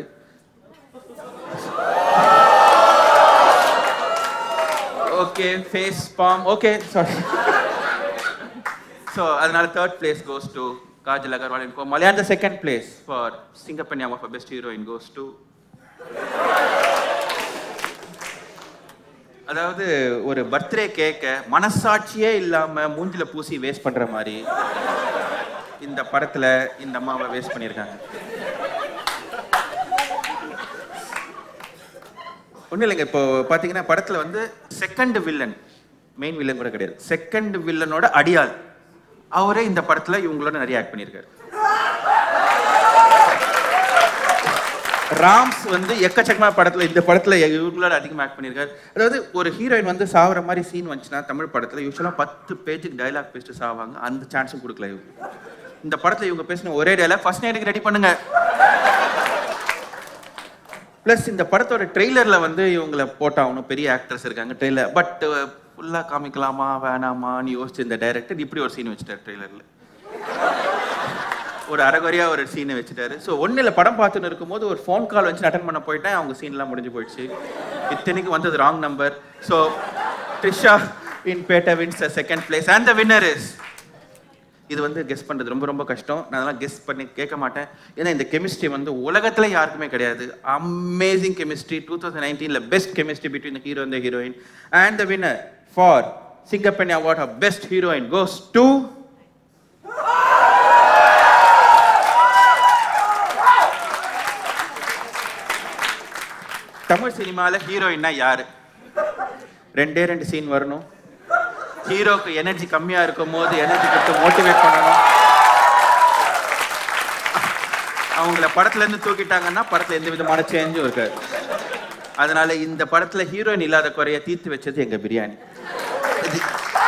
okay face palm okay sorry so அதனால third place goes to Kajal Agarwal in Comali and the second place for சிங்கப்பண்ணி அம்மா for best heroine goes to அதாவது ஒரு பர்த்டே கேக்க மனசாட்சியே இல்லாம மூஞ்சில பூசி வேஸ்ட் பண்ற மாதிரி இந்த படத்துல இந்த அம்மாவை வேஸ்ட் பண்ணியிருக்காங்க ஒன்றும் இல்லைங்க இப்போ பார்த்தீங்கன்னா படத்தில் வந்து செகண்ட் வில்லன் மெயின் வில்லன் கூட கிடையாது செகண்ட் வில்லனோட அடியாள் அவரே இந்த படத்தில் இவங்களோட நிறைய ஆக்ட் பண்ணியிருக்காரு ராம்ஸ் வந்து எக்கச்சக்கமான படத்துல இந்த படத்துல இவங்களோட அதிகமாக ஆக்ட் பண்ணியிருக்காரு அதாவது ஒரு ஹீரோயின் வந்து சாவற மாதிரி சீன் வந்துச்சுன்னா தமிழ் படத்துல யூஸ்வலாக பத்து பேஜுக்கு டைலாக் பேசிட்டு சாவாங்க அந்த சான்ஸும் கொடுக்கல இவங்க இந்த படத்துல இவங்க பேசின ஒரே டைலாக் ஃபர்ஸ்ட் நைட்டுக்கு ரெடி பண்ணுங்க ப்ளஸ் இந்த படத்தோட ட்ரெய்லர்ல வந்து இவங்களை போட்டாகணும் பெரிய ஆக்டர்ஸ் இருக்காங்க ட்ரெய்லர் பட் ஃபுல்லாக காமிக்கலாமா வேணாமான்னு யோசிச்சு இந்த டைரக்டர் இப்படி ஒரு சீன் வச்சுட்டார் ட்ரெய்லர்ல ஒரு அரைகுறையா ஒரு சீனை வச்சுட்டாரு ஸோ ஒன்றும் இல்லை படம் பார்த்துன்னு இருக்கும்போது ஒரு ஃபோன் கால் வச்சு அட்டன் பண்ண போயிட்டேன் அவங்க சீன்லாம் முடிஞ்சு போயிடுச்சு இத்தனைக்கு வந்தது wrong number so Trisha in Petta wins second place and the winner is இது வந்து கெஸ் பண்றது ரொம்ப ரொம்ப கஷ்டம் நான் அதெல்லாம் கெஸ் பண்ணி கேட்க மாட்டேன் ஏன்னா இந்த கெமிஸ்ட்ரி வந்து உலகத்துல யாருக்குமே கிடையாது அமேசிங் கெமிஸ்ட்ரி டூ தௌசண்ட் நைன்டீன்ல best chemistry between the hero and the heroine and the winner for சிங்கப்பெண்ணி award of best heroine goes to Tamil சினிமால ஹீரோயின்னா யாரு ரெண்டே ரெண்டு சீன் வரணும் ஹீரோக்கு எனர்ஜி கம்மியா இருக்கும் போது எனர்ஜி கொடுத்து மோட்டிவேட் பண்ணணும் அவங்கள படத்துல இருந்து தூக்கிட்டாங்கன்னா படத்துல எந்த விதமான சேஞ்சும் இருக்காது அதனால இந்த படத்துல ஹீரோயின் இல்லாத குறைய தீர்த்து வச்சது எங்க பிரியாணி இது-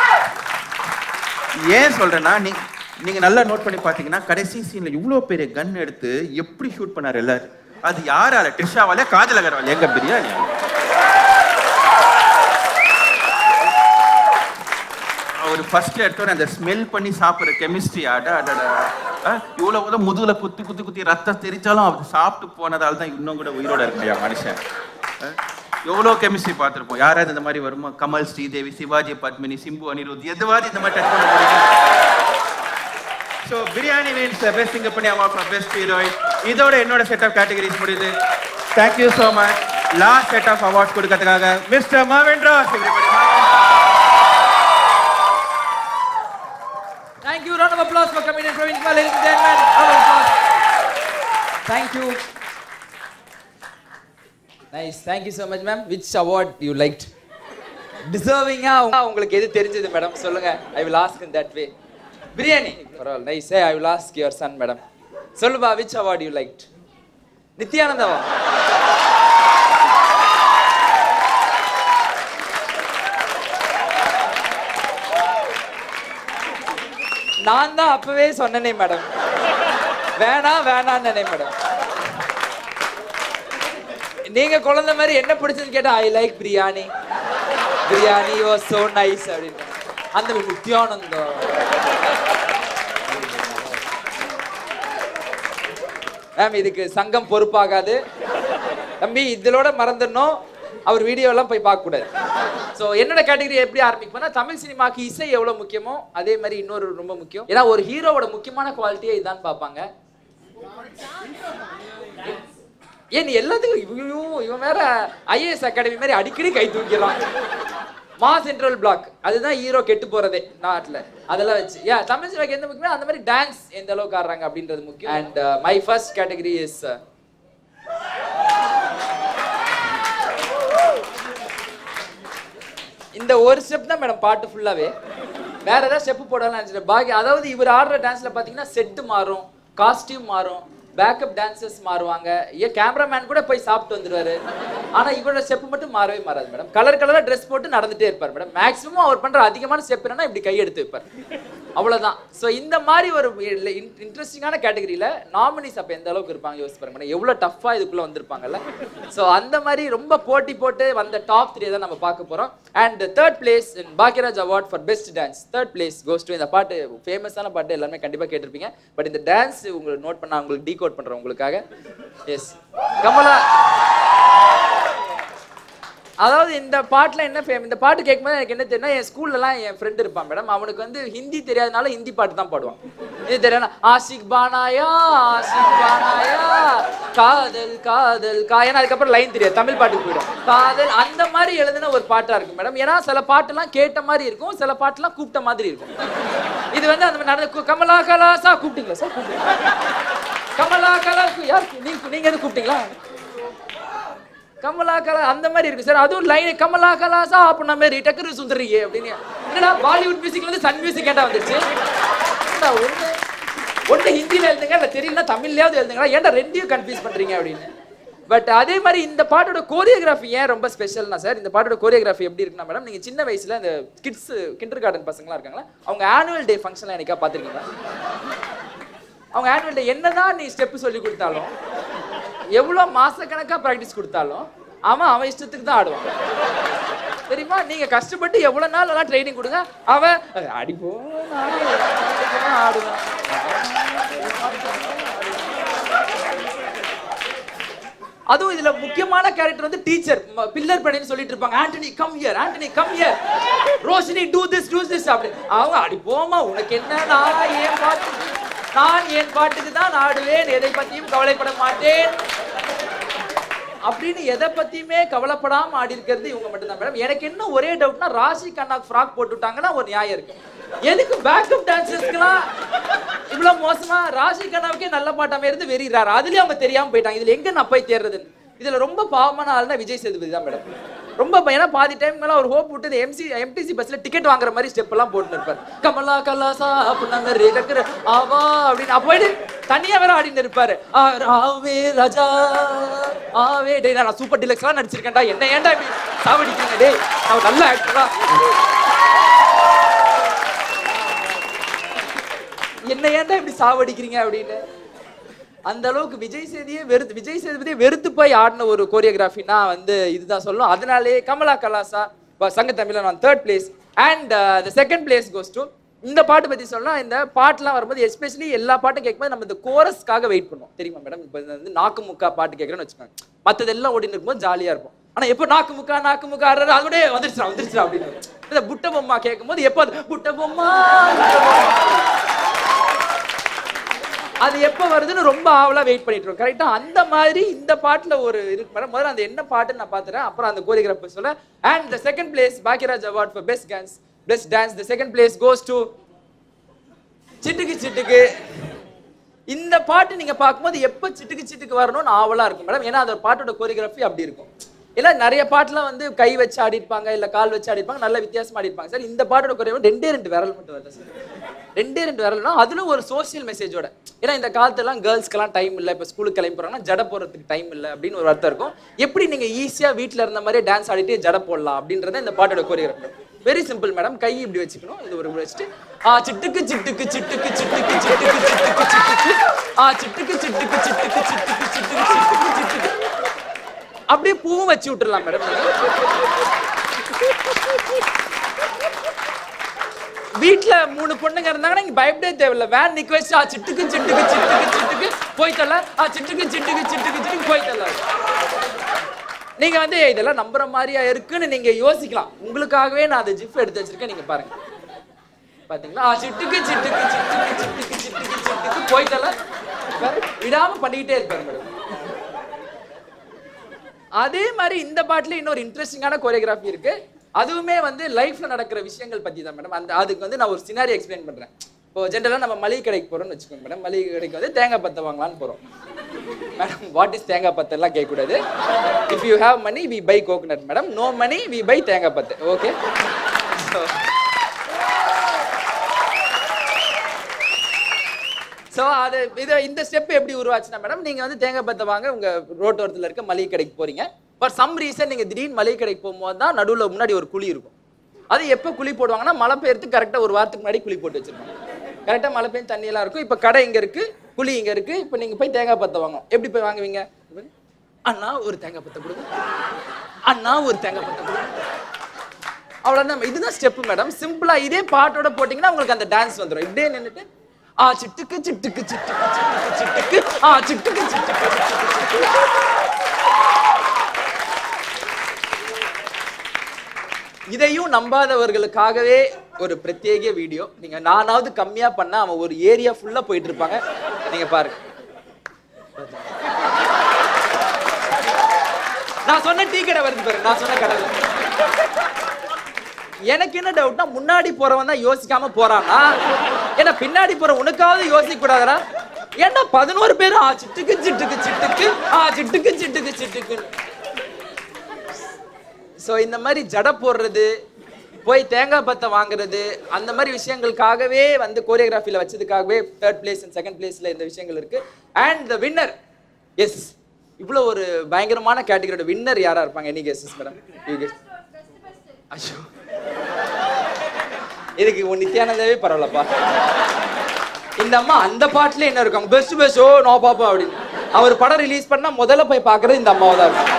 ஏன் சொல்றேன்னா நீ நீங்க நல்லா நோட் பண்ணி பாத்தீங்கன்னா கடைசி சீன்ல இவ்வளவு பெரிய கன் எடுத்து எப்படி ஷூட் பண்ணாரு எல்லாரும் அது யாரால ட்ரிஷாவால காஜல் அகர்வால் எங்க பிரியாணி அவர் ஃபர்ஸ்ட் எடுத்தோட அந்த ஸ்மெல் பண்ணி சாப்பிடுற கெமிஸ்ட்ரி அட அடடா அஹ், இவ்வளவு கூட முதுகுல குத்தி குத்தி குத்தி ரத்தம் தெரிச்சாலும் அவர் சாப்பிட்டு போனதால தான் இன்னும் கூட உயிரோட இருக்க முடியாது மனுஷன் அஹ், எவ்வளோ கெமிஸ்ட்ரி பார்த்துருப்போம் யாராவது இந்த மாதிரி வருமா கமல் ஸ்ரீதேவி சிவாஜி பத்மினி சிம்பு அனிருத் எதுவாது இந்த மாதிரி டச் பண்ண முடியும் ஸோ பிரியாணி மீன்ஸ் பெஸ்ட் சிங்க பண்ணி அவார்ட் ஃபார் பெஸ்ட் ஹீரோயின் இதோட என்னோட செட் ஆஃப் கேட்டகரிஸ் முடியுது thank you so much last set of awards கொடுக்கறதுக்காக மிஸ்டர் மாவின் ராஸ் everybody. Thank you. Round of applause for comedian Praveen Kumar, ladies and gentlemen. Round of applause. Thank you. Nice. Thank you so much, ma'am. Which award you liked? டிசர்விங்கா உங்களுக்கு எது தெரிஞ்சது madam சொல்லுங்க I will ask in that way biryani பரவாயில்ல nice I will ask your son madam சொல்லுபா which award you liked நித்யானந்தாவா நான் தான் அப்பவே சொன்னனே மேடம் வேணாம் வேணான்னு மேடம் நீங்க குழந்தை மாதிரி என்ன பிடிச்சதுன்னு கேட்டா I like biryani biryani was so nice அப்படின்னு அந்த நித்யானந்தம் மேம் இதுக்கு சங்கம் பொறுப்பாகாது தம்பி இதோட மறந்துடணும் அவர் வீடியோலாம் போய் பார்க்க கூடாது ஸோ என்னோட கேட்டகரி எப்படி ஆரம்பிக்கும்னா தமிழ் சினிமாக்கு இசை எவ்வளவு முக்கியமோ அதே மாதிரி இன்னொரு ரொம்ப முக்கியம் ஏன்னா ஒரு ஹீரோவோட முக்கியமான குவாலிட்டியே இதான் பார்ப்பாங்க ஏன் நீ எல்லாத்துக்கும் இவன் இவன் வேற ஐஏஎஸ் அகாடமி மாதிரி அடிக்கடி கை தூக்கிறான் மா சென்ட்ரல் பிளாக் அதுதான் ஹீரோ கெட்டு போறதே நாட்டுல அதெல்லாம் வச்சு யா தமிழ் சினிமாக்கு எந்த முக்கியமோ அந்த மாதிரி டான்ஸ் எந்த அளவுக்கு ஆடுறாங்க அப்படின்றது முக்கியம் and my first category is இந்த ஒரு ஸ்டெப் தான் மேடம் பாட்டு ஃபுல்லாவே வேற ஏதாவது ஸ்டெப் போடலாம் நினைச்சிட்டேன் பாக்கி அதாவது இவர் ஆடுற டான்ஸ்ல பாத்தீங்கன்னா செட்டு மாறும் காஸ்டியூம் மாறும் பேக்கப் டான்சர்ஸ் மாறுவாங்க ஏன் கேமராமேன் கூட போய் சாப்பிட்டு வந்துருவாரு ஆனா இவரோட ஸ்டெப் மட்டும் மாறவே மாறாது மேடம் கலர் கலரா ட்ரெஸ் போட்டு நடந்துட்டே இருப்பார் மேடம் மேக்ஸிமம் அவர் பண்ற அதிகமான ஸ்டெப் என்னன்னா இப்படி கை எடுத்து வைப்பார் அவ்வளவுதான் ஸோ இந்த மாதிரி ஒரு இன்ட்ரெஸ்டிங்கான கேட்டகரியில நாமினிஸ் அப்ப எந்த அளவுக்கு இருப்பாங்க யோசிச்சு பாருங்க மேடம் எவ்வளவு டஃப்பா இதுக்குள்ள வந்திருப்பாங்கல்ல ஸோ அந்த மாதிரி ரொம்ப போட்டி போட்டு வந்த டாப் த்ரீ தான் நம்ம பார்க்க போறோம் and third place in Bhagyaraj award for best dance third place goes to இந்த பாட்டு ஃபேமஸான பாட்டு எல்லாருமே கண்டிப்பா கேட்டிருப்பீங்க பட் இந்த டான்ஸ் உங்களுக்கு நோட் பண்ண உங்களுக்கு டீ கோட் பண்றேன் உங்களுக்காக எஸ் கமலா அதாவது இந்த பாட்டுல என்ன ஃபேம் இந்த பாட்டு கேட்கும்போது எனக்கு என்ன தெரியும்னா என் ஸ்கூல்லலாம் என் ஃப்ரெண்ட் இருப்பான் மேடம் அவனுக்கு வந்து ஹிந்தி தெரியாதனால ஹிந்தி பாட்டு தான் பாடுவான் இது தெரியாது ஆஷிக் பானாயா ஆஷிக் பானாயா காதல் காதல் கா ஏன்னா அதுக்கப்புறம் லைன் தெரியாது தமிழ் பாட்டுக்கு போயிடும் காதல் அந்த மாதிரி எழுதின ஒரு பாட்டா இருக்கும் மேடம் ஏன்னா சில பாட்டெல்லாம் கேட்ட மாதிரி இருக்கும் சில பாட்டெல்லாம் கூப்பிட்ட மாதிரி இருக்கும் இது வந்து அந்த மாதிரி நடந்த கு- கமலா கலாசா கூப்பிட்டீங்களா சார் கூப்பிட்டீங்களா கமலா கலா யார் நீங்க நீங்க எதுவும் கூப்பிட்டீங்களா கமலா கலா அந்த மாதிரி இருக்கு சார் அதுவும் லைன் கமலா கலாசா அப்படின்ன மாதிரி டக்கரு சுந்தரியே அப்படின்னு என்னடா பாலிவுட் மியூசிக்ல இருந்து சன் மியூசிக் கேட்டா வந்துருச்சு என்னடா ஒண்ணு ஒண்ணு ஹிந்தில எழுதுங்க இல்ல தெரியல தமிழ்லயாவது எழுதுங்களா ஏன்டா ரெண்டையும் கன்ஃபியூஸ் பண்றீங்க அப்படின்னு பட் அதே மாதிரி இந்த பாட்டோட கோரியோகிராஃபி ஏன் ரொம்ப ஸ்பெஷல்னா சார் இந்த பாட்டோட கோரியோகிராஃபி எப்படி இருக்குன்னா மேடம் நீங்க சின்ன வயசுல இந்த கிட்ஸ் கிண்டர் கார்டன் பசங்களாம் இருக்காங்களா அவங்க ஆனுவல் டே ஃபங்க்ஷன்ல எனக்கா பாத்திருக்கீங்களா அவங்க ஆனுவல் டே என்னதான் நீ ஸ்டெப் சொல்லி கொடுத்தாலும் எவ்வளவு மாசக்கணக்கா ப்ராக்டிஸ் கொடுத்தாலும் அவன் அவன் இஷ்டத்துக்கு தான் ஆடுவான் தெரியுமா நீங்க கஷ்டப்பட்டு எவ்வளவு நாள் எல்லாம் ட்ரைனிங் கொடுங்க அவன் அடிப்போ ஆடுவான் அதுவும் இதுல முக்கியமான கேரக்டர் வந்து டீச்சர் பில்லர் பண்ணின்னு சொல்லிட்டு இருப்பாங்க Antony come here Antony come here Roshini do this do this அப்படி அவங்க அடி போமா உனக்கு என்ன நான் ஏன் பாட்டுக்கு நான் என் பாட்டுக்கு தான் ஆடுவேன் எதை பத்தியும் கவலைப்பட மாட்டேன் அப்படின்னு எதை பத்தியுமே கவலைப்படாம ஆடி இருக்கிறது இவங்க மட்டும்தான் மேடம் எனக்கு என்ன ஒரே டவுட்னா ராஷி கண்ணாக்கு ஃப்ராக் போட்டு விட்டாங்கன்னா ஒரு நியாயம் இருக்கு எதுக்கு பேக்கப் டான்சர்ஸ்க்குலாம் இவ்வளவு மோசமா ராஷி கண்ணாவுக்கே நல்ல பாட்டாம இருந்து வெறிறாரு அதுலயே அவங்க தெரியாம போயிட்டாங்க இதுல எங்க நான் போய் தேர்றதுன்னு இதுல ரொம்ப பாவமான ஆள்னா விஜய் சேதுபதி தான் மேடம் ரொம்ப ப- ஏன்னா பாதி டைம் மேல ஒரு ஹோப் விட்டு எம்சி எம்டிசி பஸ்ல டிக்கெட் வாங்குற மாதிரி ஸ்டெப் எல்லாம் போட்டு இருப்பார் கமலா கலாசா அப்படின்ன மாதிரி டக்குரு ஆவா அப்படின்னு அப்ப போயிட்டு தனியா வேற ஆடிட்டு இருப்பாரு ஆ, ராவே ராஜா ஆவே டேய் நான் சூப்பர் டிலக்ஸ்லாம் நடிச்சிருக்கேன்டா என்ன ஏன்டா இப்படி சாவடிக்கிறீங்க டேய் நான் ஒரு நல்ல ஆக்டரா என்ன ஏன்டா இப்படி சாவடிக்கிறீங்க அப்படின்னு அந்த அளவுக்கு விஜய் சேதியே வெறுத்து விஜய் சேதுபதியே வெறுத்து போய் ஆடின ஒரு கோரியோகிராஃபினா வந்து இதுதான் சொல்லணும் அதனாலே கமலா கலாசா ப- சங்க தமிழ்ல நான் third place and the second place goes to இந்த பாட்டு பத்தி சொல்லலாம் இந்த பாட்டுலாம் வரும்போது எஸ்பெஷலி எல்லா பாட்டும் கேட்கும்போது நம்ம இந்த கோரஸ்க்காக வெயிட் பண்ணுவோம் தெரியுமா மேடம் இப்போ இந்த வந்து நாக்கு முக்கா பாட்டு கேட்குறேன்னு வச்சுக்கோங்க மற்றது எல்லாம் ஓடிட்டு இருக்கும்போது ஜாலியா இருக்கும் ஆனா எப்போ நாக்கு முக்கா நாக்கு முக்கா ஆடுறது அதோட வந்துருச்சுடா வந்துருச்சுடா அப்படின்னு இந்த புட்ட பொம்மா கேட்கும்போது எப்போ அது புட்ட பொம்மா புட்ட பொம்மா அது எப்போ வருதுன்னு ரொம்ப ஆவலா வெயிட் பண்ணிட்டு இருக்கோம் கரெக்டா அந்த மாதிரி இந்த பாட்டுல ஒரு இருக்கு மேடம் முதல்ல அந்த என்ன பாட்டுன்னு நான் பார்த்துறேன் அப்புறம் அந்த கோரியோகிராஃபர் சொல்ல and the second place Bhagyaraj award for best dance best dance the second place goes to சிட்டுக்கு சிட்டுக்கு இந்த பாட்டு நீங்க பார்க்கும்போது எப்ப சிட்டுக்கு சிட்டுக்கு வரணும்னு ஆவலா இருக்கும் மேடம் ஏன்னா அந்த பாட்டோட கோரியோகிராஃபி அப்படி இருக்கும் இல்ல நிறைய பாட்டுலாம் வந்து கை வச்சு ஆடிருப்பாங்க இல்ல கால் வச்சு ஆடிருப்பாங்க நல்ல வித்தியாசமா ஆடிருப்பாங்க சார் இந்த பாட்டோட கோரியோகிராஃபி ரெண்டே ரெண்டு விரல் மட்டும் வரல சார் ரெண்டே ரெண்டு விரல்னா அதுல ஒரு சோஷியல் மெசேஜோட ஏன்னா இந்த காலத்துலாம் கேர்ள்ஸ்க்கெல்லாம் டைம் இல்லை இப்போ ஸ்கூலுக்கு கிளம்பி போறாங்கன்னா ஜட போடுறதுக்கு டைம் இல்லை அப்படின்னு ஒரு அர்த்தம் இருக்கும் எப்படி நீங்க ஈஸியா வீட்ல இருந்த மாதிரியே டான்ஸ் ஆடிட்டு ஜட போடலாம் அப்படின்றத இந்த பாட்டோட கோரியோகிராஃபி வெரி சிம்பிள் மேடம் கை இப்படி வச்சுக்கணும் இது ஒரு வச்சுட்டு ஆ சிட்டுக்கு சிட்டுக்கு சிட்டுக்கு சிட்டுக்கு சிட்டுக்கு சிட்டுக்கு சிட்டுக்கு ஆ சிட்டுக்கு சிட்டுக்கு சிட்டுக்கு சிட்டுக்கு சிட்டுக்கு சிட்டுக்கு சிட்டுக்கு அப்படியே பூவும் வச்சு விட்டுறலாம் மேடம் வீட்ல மூணு பொண்ணுங்க இருந்தாங்கன்னா நீங்க பயப்படவே தேவையில்ல வேன் நிக்க வச்சு ஆ சிட்டுக்கு சிட்டுக்கு சிட்டுக்கு சிட்டுக்கு போய் தரல ஆ சிட்டுக்கு சிட்டுக்கு சிட்டுக்கு சிட்டுக்கு போய் தரல நீங்க வந்து "ஏய், இதெல்லாம் நம்புற மாதிரியா இருக்குன்னு நீங்க யோசிக்கலாம் உங்களுக்காகவே நான் அதை ஜிப் எடுத்து வச்சிருக்கேன் நீங்க பாருங்க பாத்தீங்களா ஆ, சிட்டுக்கு சிட்டுக்கு சிட்டுக்கு சிட்டுக்கு சிட்டுக்கு சிட்டுக்கு போய் தரல பாரு, விடாம பண்ணிக்கிட்டே இருப்பாரு மேடம் அதே மாதிரி இந்த பாட்டுல இன்னொரு இன்ட்ரெஸ்டிங்கான கோரியோகிராஃபி இருக்கு அதுவுமே வந்து லைஃப்ல நடக்கிற விஷயங்கள் பத்தி தான் மேடம் அந்த அதுக்கு வந்து நான் ஒரு சினாரி எக்ஸ்பிளைன் பண்றேன் இப்போ ஜென்ரலா நம்ம மளிகை கடைக்கு போறோம்னு வச்சுக்கோங்க மேடம் மளிகை கடைக்கு வந்து தேங்காய் பத்தை வாங்கலாம்னு போறோம் மேடம் வாட் இஸ் தேங்காய் பத்து எல்லாம் கேட்கக்கூடாது if you have money we buy coconut madam no money we buy தேங்காய் பத்து ஓகே ஸோ அது இது இந்த ஸ்டெப் எப்படி உருவாச்சுன்னா மேடம் நீங்க வந்து தேங்காய் பத்தை வாங்க உங்க ரோட்டோரத்தில் இருக்க மளிகை கடைக்கு போறீங்க ஃபார் சம் ரீசன் நீங்க திடீர்னு மளிகை கடைக்கு போகும்போது தான் நடுவில் முன்னாடி ஒரு குழி இருக்கும் அது எப்போ குழி போடுவாங்கன்னா மழை பெய்யறதுக்கு கரெக்டாக ஒரு வாரத்துக்கு முன்னாடி குழி போட்டு வச்சிருப்பாங்க கரெக்டாக மழை பெய்யும் தண்ணியெல்லாம் இருக்கும் இப்போ கடை இங்க இருக்கு குழி இங்க இருக்கு இப்போ நீங்க போய் தேங்காய் பத்தை வாங்கணும் எப்படி போய் வாங்குவீங்க அண்ணா ஒரு தேங்காய் பத்தை கொடுங்க அண்ணா ஒரு தேங்காய் பத்தை கொடுங்க அவ்வளவுதான் இதுதான் ஸ்டெப் மேடம் சிம்பிளா இதே பாட்டோட போட்டீங்கன்னா உங்களுக்கு அந்த டான்ஸ் வந்துடும் இப்படியே நின்னுட்டு ஆ சிட்டுக்கு சிட்டுக்கு சிட்டுக்கு சிட்டுக்கு சிட்டுக்கு ஆ சிட்டுக்கு சிட்டுக்கு சிட்டுக்கு சிட்டுக்கு இதையும் நம்பாதவர்களுக்காகவே ஒரு பிரத்யேக வீடியோ நீங்க நானாவது கம்மியா பண்ணா அவன் ஒரு ஏரியா ஃபுல்லா போயிட்டு இருப்பாங்க நீங்க பாருங்க நான் சொன்ன டீ கடை வருது பாருங்க நான் சொன்ன கடை இல்ல. எனக்கு என்ன டவுட்னா முன்னாடி போறவன் தான் யோசிக்காம போறானா ஏன்னா பின்னாடி போற உனக்காவது யோசிக்க கூடாதடா ஏன்னா பதினோரு பேரும் ஆ சிட்டுக்கு சிட்டுக்கு சிட்டுக்கு ஆ சிட்டுக்கு சிட்டுக்கு சிட்டுக்கு சோ இந்த மாதிரி ஜடை போடுறது போய் தேங்காய் பத்தை வாங்குறது அந்த மாதிரி விஷயங்களுக்காகவே வந்து கோரியோகிராஃபில வச்சதுக்காகவே தேர்ட் பிளேஸ் அண்ட் செகண்ட் பிளேஸ்ல இந்த விஷயங்கள் இருக்கு அண்ட் த வின்னர் எஸ் இவ்வளோ ஒரு பயங்கரமான கேட்டகரியோட வின்னர் யாரா இருப்பாங்க any guesses madam you guess ஐயோ இதுக்கு உன் நித்யானந்தாவே பரவாயில்லப்பா இந்த அம்மா அந்த பாட்டுல என்ன இருக்காங்க best best oh no papa அப்படின்னு அவர் படம் ரிலீஸ் பண்ணா முதல்ல போய் பார்க்கறது இந்த அம்மாவை தான் இருக்கும்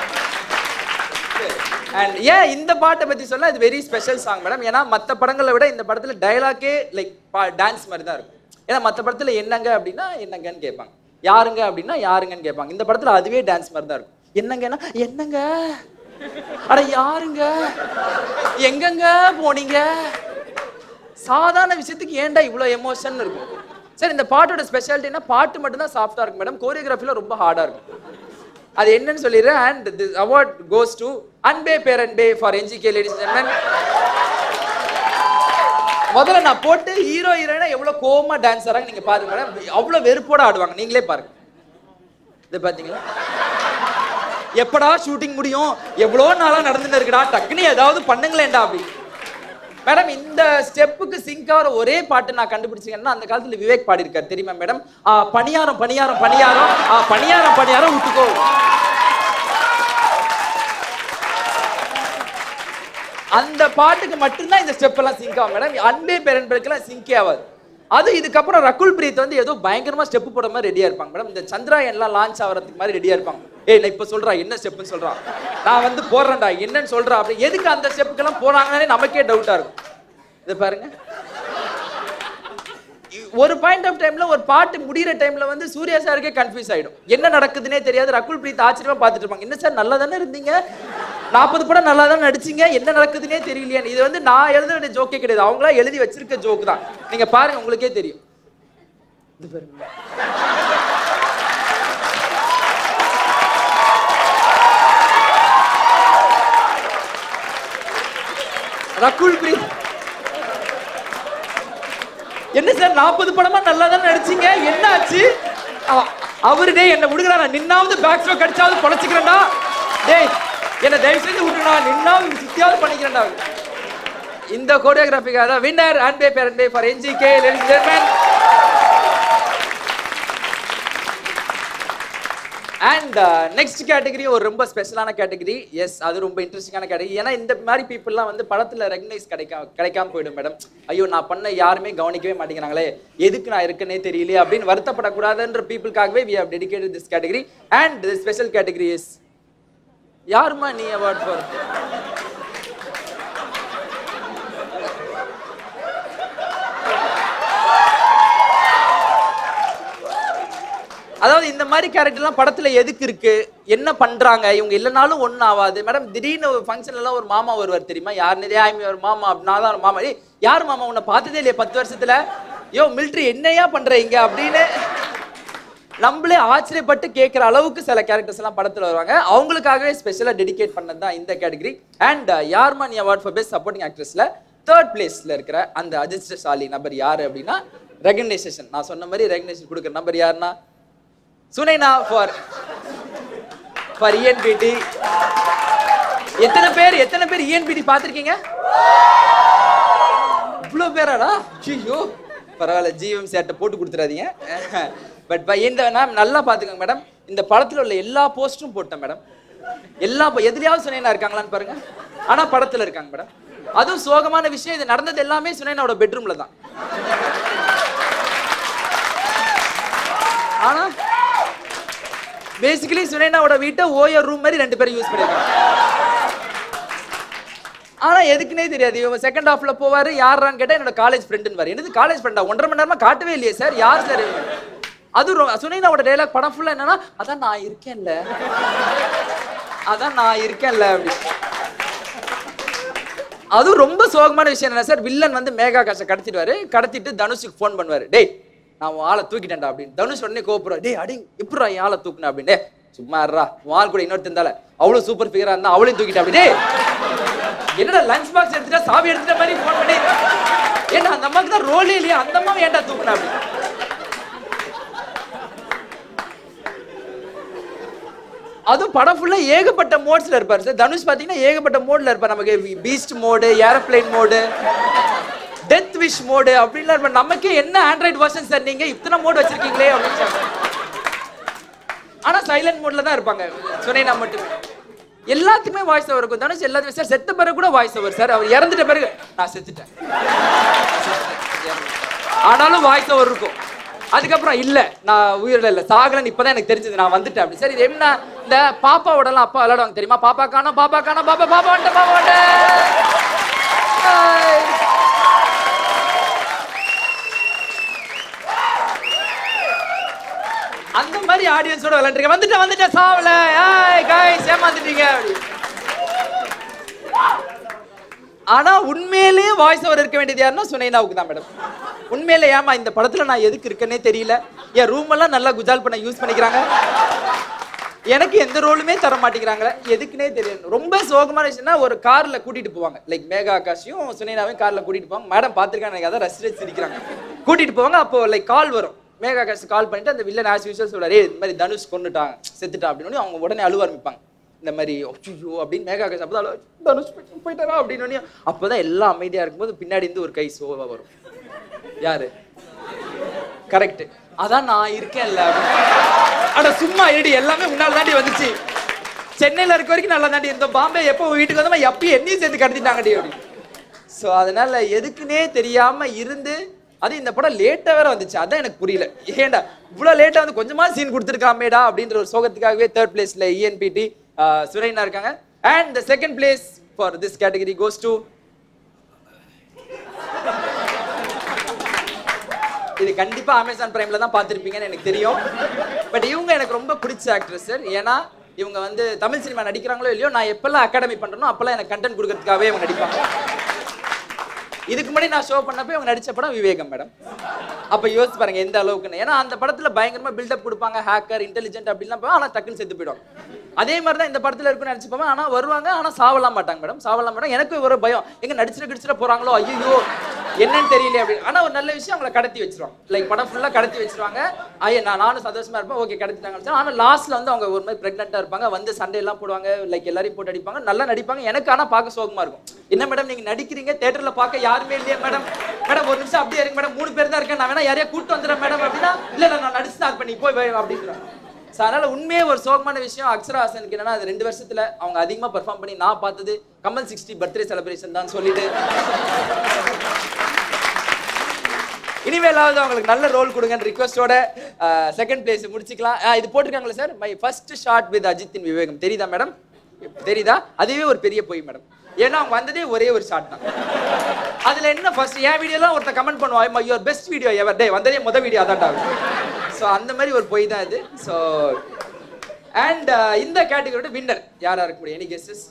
அண்ட் ஏன் இந்த பாட்டை பத்தி சொல்ல இது வெரி ஸ்பெஷல் சாங் மேடம் ஏன்னா மற்ற படங்களை விட இந்த படத்துல டைலாக்கே லைக் டான்ஸ் மாதிரி தான் இருக்கும் ஏன்னா மற்ற படத்துல என்னங்க அப்படின்னா என்னங்கன்னு கேட்பாங்க யாருங்க அப்படின்னா யாருங்கன்னு கேட்பாங்க இந்த படத்துல அதுவே டான்ஸ் மாதிரி தான் இருக்கும் என்னங்கன்னா என்னங்க அட யாருங்க எங்கங்க போனீங்க சாதாரண விஷயத்துக்கு ஏன்டா இவ்வளோ எமோஷன் இருக்கும் சரி இந்த பாட்டோட ஸ்பெஷாலிட்டினா பாட்டு மட்டும்தான் சாஃப்டா இருக்கும் மேடம் கோரியோகிராஃபில ரொம்ப ஹார்டா இருக்கும் அது என்னன்னு சொல்லிடுறேன் and this award goes to அன்பே பேரன்பே ஃபார் என்ஜிகே லேடிஸ் ஜென்மன் முதல்ல நான் போட்டு ஹீரோ ஹீரோயினா எவ்வளவு கோவமா டான்ஸ் ஆறாங்க நீங்க பாருங்க மேடம் அவ்வளவு வெறுப்போட ஆடுவாங்க நீங்களே பாருங்க இது பாத்தீங்களா எப்படா ஷூட்டிங் முடியும் எவ்வளோ நாளா நடந்துன்னு இருக்குடா டக்குன்னு ஏதாவது பண்ணுங்களேன்டா அப்படி மேடம் இந்த ஸ்டெப்புக்கு சிங்க் ஆகிற ஒரே பாட்டு நான் கண்டுபிடிச்சீங்கன்னா அந்த காலத்துல விவேக் பாடியிருக்காரு தெரியுமா மேடம் ஆ, பணியாரம் பணியாரம் பணியாரம் ஆ, பணியாரம் பணியாரம் விட்டுக்கோ அந்த பாட்டுக்கு மட்டும்தான் இந்த ஸ்டெப் எல்லாம் சிங்க் ஆகும் மேடம் அன்பே பேரன்பெல்லாம் சிங்கே ஆகாது அது இதுக்கப்புறம் ரகுல் பிரீத் வந்து ஏதோ பயங்கரமா ஸ்டெப் போட மாதிரி ரெடியா இருப்பாங்க மேடம் இந்த சந்திராயன் எல்லாம் லான்ச் ஆகிறதுக்கு மாதிரி ரெடியா இருப்பாங்க ஏய் நான் இப்ப சொல்றா என்ன ஸ்டெப்னு சொல்றான் நான் வந்து போடுறேன்டா என்னன்னு சொல்றா அப்படி எதுக்கு அந்த ஸ்டெப்புக்கெல்லாம் போறாங்கன்னே நமக்கே டவுட்டா இருக்கும் இதை பாருங்க ஒரு பாயிண்ட் ஆஃப் டைம்ல ஒரு பாட்டு முடியிற டைம்ல வந்து சூர்யா சாருக்கே கன்ஃபியூஸ் ஆயிடும் என்ன நடக்குதுன்னே தெரியாது ரகுல் பிரீத் ஆச்சரியமா பார்த்துட்டு இருப்பாங்க என்ன சார் நல்லா தானே இருந்தீங்க நாற்பது படம் நல்லா தான் நடிச்சீங்க என்ன நடக்குதுன்னே தெரியலையே இது வந்து நான் எழுத வேண்டிய ஜோக்கே கிடையாது அவங்களா எழுதி வச்சிருக்க ஜோக் தான் நீங்க பாருங்க உங்களுக்கே தெரியும் இது பாருங்க ரகுல் பிரீத் என்ன சார் நாற்பது படமா நல்லா தான் நடிச்சீங்க என்ன ஆச்சு அவ- அவரு டேய் என்ன விடுங்கடா நான் நின்னாவது பேக் ஸ்ட்ரோக் அடிச்சாவது பொழைச்சிக்கிறேன்டா டேய் என்ன தயவு செஞ்சு விட்டுடா நின்னாவது சுத்தியாவது பண்ணிக்கிறேன்டா இந்த கோரியோகிராஃபிக்காக தான் வின்னர் அண்ட் பே பேரண்ட் பே for NGK ladies gentlemen and next category ஒரு ரொம்ப ஸ்பெஷலான கேட்டகரி எஸ் அது ரொம்ப இன்ட்ரெஸ்டிங்கான கேட்டகரி ஏன்னா இந்த மாதிரி பீப்புளெலாம் வந்து படத்தில் ரெகனைஸ் கிடைக்காம கிடைக்காம போயிடும் மேடம் ஐயோ நான் பண்ண யாருமே கவனிக்கவே மாட்டேங்கிறாங்களே எதுக்கு நான் இருக்கேனே தெரியலையே அப்படின்னு வருத்தப்படக்கூடாதுன்ற பீப்புளுக்காகவே we have dedicated this category and the special category is யாரும்மா நீ அவார்ட் ஃபார் அதாவது இந்த மாதிரி கேரக்டர்லாம் படத்துல எதுக்கு இருக்கு என்ன பண்றாங்க இவங்க இல்லைனாலும் ஒன்றும் ஆகாது மேடம் திடீர்னு ஒரு ஃபங்க்ஷன்ல எல்லாம் ஒரு மாமா வருவார் தெரியுமா யார் நிறைய ஆய்மி ஒரு மாமா அப்படின்னா தான் ஒரு மாமா ஏய் யார் மாமா உன்னை பார்த்ததே இல்லையே பத்து வருஷத்துல யோ மிலிட்ரி என்னையா பண்ற இங்க அப்படின்னு நம்மளே ஆச்சரியப்பட்டு கேட்குற அளவுக்கு சில கேரக்டர்ஸ் எல்லாம் படத்துல வருவாங்க அவங்களுக்காகவே ஸ்பெஷலாக டெடிகேட் பண்ணது தான் இந்த கேட்டகரி அண்ட் யார்மான் அவார்ட் ஃபார் பெஸ்ட் சப்போர்ட்டிங் ஆக்ட்ரஸ்ல தேர்ட் பிளேஸ்ல இருக்கிற அந்த அதிர்ஷ்டசாலி நபர் யாரு அப்படின்னா ரெகனைசேஷன் நான் சொன்ன மாதிரி ரெகனைசேஷன் கொடுக்குற நபர் யாருன்னா சுனைனா ஃபார் ஃபார் இஎன்பிடி எத்தனை பேர் எத்தனை பேர் இஎன்பிடி பார்த்துருக்கீங்க இவ்வளோ பேராடா ஐயோ பரவாயில்ல ஜிஎம் சேட்டை போட்டு கொடுத்துறாதீங்க பட் இந்த மேம் நல்லா பார்த்துக்கோங்க மேடம் இந்த படத்தில் உள்ள எல்லா போஸ்ட்டும் போட்டேன் மேடம் எல்லா po- எதுலயாவது சுனைனா இருக்காங்களான்னு பாருங்க ஆனா படத்துல இருக்காங்க மேடம் அதுவும் சோகமான விஷயம் இது நடந்தது எல்லாமே சுனைனாவோட பெட்ரூம்ல தான் ஆனா பேசிக்கலி சுனைனாவோட வீட்டை ஓயர் ரூம் மாதிரி ரெண்டு பேரும் யூஸ் பண்ணிருக்காங்க ஆனா எதுக்குனே தெரியாது இவன் செகண்ட் ஹாஃப்ல போவாரு யாரான்னு கேட்டா என்னோட காலேஜ் ஃப்ரெண்டுன்னு வர என்னது காலேஜ் ஃப்ரெண்டா ஒன்றரை மணி நேரமா காட்டவே இல்லையே சார் யார் சார் இவன்? அது ரொ- சுனைனாவோட டைலாக் படம் ஃபுல்லா என்னன்னா அதான் நான் இருக்கேன்ல அதான் நான் இருக்கேன்ல அப்படி அதுவும் ரொம்ப சோகமான விஷயம் என்ன சார் வில்லன் வந்து மேகா காசை கடத்திடுவாரு கடத்திட்டு தனுஷுக்கு ஃபோன் பண்ணுவாரு டேய் நான் உன் ஆளை தூக்கிட்டேன்டா அப்படின்னு தனுஷ் உடனே கோபுரம் டேய் அடி எப்படா என் ஆளை தூக்குன அப்படின்னு "டேய், சும்மா இருடா உன் ஆள் கூட இன்னொருத்தன் இருந்தால அவ்வளவு சூப்பர் ஃபிகரா இருந்தா அவளையும் தூக்கிட்டா அப்படி டேய் என்னடா லஞ்ச் பாக்ஸ் எடுத்துட்டா சாவி எடுத்துட்ட மாதிரி ஃபோன் பண்ணி ஏன்டா அந்த அம்மாக்கு தான் ரோலே இல்லையா அந்த அம்மா ஏன்டா தூக்குனா அப்படி அதுவும் படம் ஃபுல்லா ஏகப்பட்ட மோட்ஸ்ல இருப்பாரு சார் தனுஷ் பாத்தீங்கன்னா ஏகப்பட்ட மோட்ல இருப்பார் நமக்கு beast mode aeroplane mode death wish mode அப்படின்லாம் இருப்பார் நமக்கே என்ன ஆண்ட்ராய்டு வெர்ஷன் சார் நீங்க இத்தனை மோட் வச்சிருக்கீங்களே அப்படின்னு சொல்றாங்க. ஆனா சைலண்ட் மோட்ல தான் இருப்பாங்க சுனைனா மட்டுமே எல்லாத்துக்குமே வாய்ஸ் ஓவர் இருக்கும் தனுஷ் எல்லாத்துக்குமே சார் செத்த பிறகு கூட வாய்ஸ் ஓவர் சார் அவர் இறந்துட்ட பிறகு நான் செத்துட்டேன் ஆனாலும் வாய்ஸ் ஓவர் இருக்கும் அதுக்கப்புறம் இல்ல நான் உயிரில் இல்ல சாகலன்னு இப்பதான் எனக்கு தெரிஞ்சது நான் வந்துட்டேன் அப்படி சரி இது என்ன இந்த பாப்பாவோட எல்லாம் அப்பா விளையாடுவாங்க தெரியுமா பாப்பா காணோம் பாப்பா காணோம் பாப்பா பாப்பா வந்துட்ட பாப்பா வந்துட்ட அந்த மாதிரி ஆடியன்ஸோட விளையாண்டுருக்கேன் வந்துட்டேன் வந்துட்டேன் சாவல ஏய் காய்ஸ் ஏமாந்துட்டீங்க அப்படி ஆனா உண்மையிலேயே வாய்ஸ் ஓவர் இருக்க வேண்டியது யாருன்னா சுனைனாவுக்கு தான் மேடம் உண்மையிலே ஏமா இந்த படத்துல நான் எதுக்கு இருக்கேனே தெரியல என் ரூம் எல்லாம் நல்லா குஜால் பண்ண யூஸ் பண்ணிக்கிறாங்க எனக்கு எந்த ரோலுமே தர மாட்டேங்கிறாங்களே எதுக்குனே தெரியல ரொம்ப சோகமான விஷயம்னா ஒரு கார்ல கூட்டிட்டு போவாங்க லைக் மேகா ஆகாஷையும் சுனைனாவையும் கார்ல கூட்டிட்டு போவாங்க மேடம் பாத்துருக்காங்க எனக்கு அதான் ரசி ரசி சிரிக்கிறாங்க கூட்டிட்டு போவாங்க அப்போ லைக் கால் வரும் மேகா ஆகாஷ் கால் பண்ணிட்டு அந்த வில்லன் ஆஸ் யூஸ்வல் சொல்றாரு "ஏய், இந்த மாதிரி தனுஷ் கொண்டுட்டாங்க செத்துட்டா அப்படின்னு உடனே அவங்க உடனே அழுவ ஆரம்பிப்பாங்க இந்த மாதிரி ஐயோ அப்படின்னு மேகா ஆகாஷ் அப்பதான் அழுவ, தனுஷ் போயிட்டு- போயிட்டாரா அப்படின்னு உடனே அப்பதான் எல்லாம் அமைதியா இருக்கும்போது பின்னாடி இருந்து ஒரு கை சோவா வரும் யாரு கரெக்ட் அதான் நான் இருக்கேன்ல அட சும்மா இருடி எல்லாமே முன்னால தாண்டி வந்துச்சு சென்னையில இருக்க வரைக்கும் நல்லா தாண்டி இருந்தோம் பாம்பே எப்போ வீட்டுக்கு வந்தோமா எப்பயும் என்னையும் சேர்த்து கடத்திட்டாங்கடி அப்படி ஸோ அதனால எதுக்குன்னே தெரியாம இருந்து அது இந்த படம் லேட்டா வேற வந்துச்சு அதான் எனக்கு புரியல ஏன்டா இவ்வளவு லேட்டா வந்து கொஞ்சமா சீன் கொடுத்துருக்காமேடா அப்படின்ற ஒரு சோகத்துக்காகவே தேர்ட் பிளேஸ்ல இஎன்பிடி சுரைனா இருக்காங்க and the second place for this category goes to இது கண்டிப்பா அமேசான் பிரைம்ல தான் பார்த்திருப்பீங்கன்னு எனக்கு தெரியும் பட் இவங்க எனக்கு ரொம்ப பிடிச்ச ஆக்ட்ரஸ் சார் ஏன்னா இவங்க வந்து தமிழ் சினிமா நடிக்கிறாங்களோ இல்லையோ நான் எப்பெல்லாம் அகாடமி பண்றேனோ அப்பெல்லாம் எனக்கு கண்டென்ட் கொடுக்கறதுக்காகவே இவங்க நடிப்பாங்க இதுக்கு முன்னாடி நான் ஷோ பண்ணப்போ இவங்க நடிச்ச படம் விவேகம் மேடம் அப்ப யோசிச்சு பாருங்க எந்த அளவுக்குன்னு ஏன்னா அந்த படத்துல பயங்கரமா பில்டப் கொடுப்பாங்க ஹேக்கர் இன்டெலிஜென்ட் அப்படிலாம் போய் ஆனா டக்குன்னு செத்து போயிடும் அதே மாதிரி தான் இந்த படத்துல இருக்குன்னு நினைச்சுப்பாங்க ஆனா வருவாங்க ஆனா சாவலாம் மாட்டாங்க மேடம் சாவலாம் மாட்டாங்க எனக்கு ஒரு பயம் எங்க நடிச்சிட கிடிச்சிட போறாங்களோ ஐயோ என்னன்னு தெரியல அப்படின்னு ஆனா ஒரு நல்ல விஷயம் அவங்கள கடத்தி வச்சிருவாங்க லைக் படம் ஃபுல்லா கடத்தி வச்சிருவாங்க ஐயா நான் நானும் சந்தோஷமா இருப்பேன் ஓகே கடத்திட்டாங்க ஆனா லாஸ்ட்ல வந்து அவங்க ஒரு மாதிரி பிரெக்னெண்டா இருப்பாங்க வந்து சண்டை எல்லாம் போடுவாங்க லைக் எல்லாரையும் போட்டு அடிப்பாங்க நல்லா நடிப்பாங்க எனக்கு ஆனா பார்க்க சோகமா இருக்கும் என்ன மேடம் நீங்க நடிக்கிறீங்க தியேட்டர்ல பார்க்க யாருமே இல்லையா மேடம் மேடம் ஒரு நிமிஷம் அப்படியே இருங்க மேடம் மூணு பேர் தான் இருக்கேன் நான் வேணா யாரையா கூட்டு வந்துடுறேன் மேடம் அப்படின்னா இல்ல இல்ல, நான் நடிச்சு தான் பண்ணி போய் போய் அப்படின்றாங்க ஸோ அதனால உண்மையே ஒரு சோகமான விஷயம் அக்ஷரா ஹாசனுக்கு என்னன்னா அது ரெண்டு வருஷத்துல அவங்க அதிகமா பெர்ஃபார்ம் பண்ணி நான் பார்த்தது கமல் சிக்ஸ்டி பர்த்டே செலிப்ரேஷன் தான் சொல்லிட்டு இனிமேலாவது அவங்களுக்கு நல்ல ரோல் கொடுங்கன்னு ரிக்வஸ்டோட செகண்ட் பிளேஸ் முடிச்சுக்கலாம் ஆ, இது போட்டிருக்காங்களே sir my first shot with Ajith in Vivegam தெரியுதா மேடம் தெரியுதா அதுவே ஒரு பெரிய பொய் மேடம் ஏன்னா அவங்க வந்ததே ஒரே ஒரு ஷாட் தான் அதுல என்ன ஃபர்ஸ்ட் என் வீடியோலாம் ஒருத்தன் கமெண்ட் பண்ணுவான் யுவர் பெஸ்ட் வீடியோ எவர் டே வந்ததே முத வீடியோ அதான்டா ஸோ அந்த மாதிரி ஒரு பொய் தான் இது ஸோ அண்ட் இந்த கேட்டகரியோட வின்னர் யாரா இருக்க முடியும் எனி கெஸ்டஸ்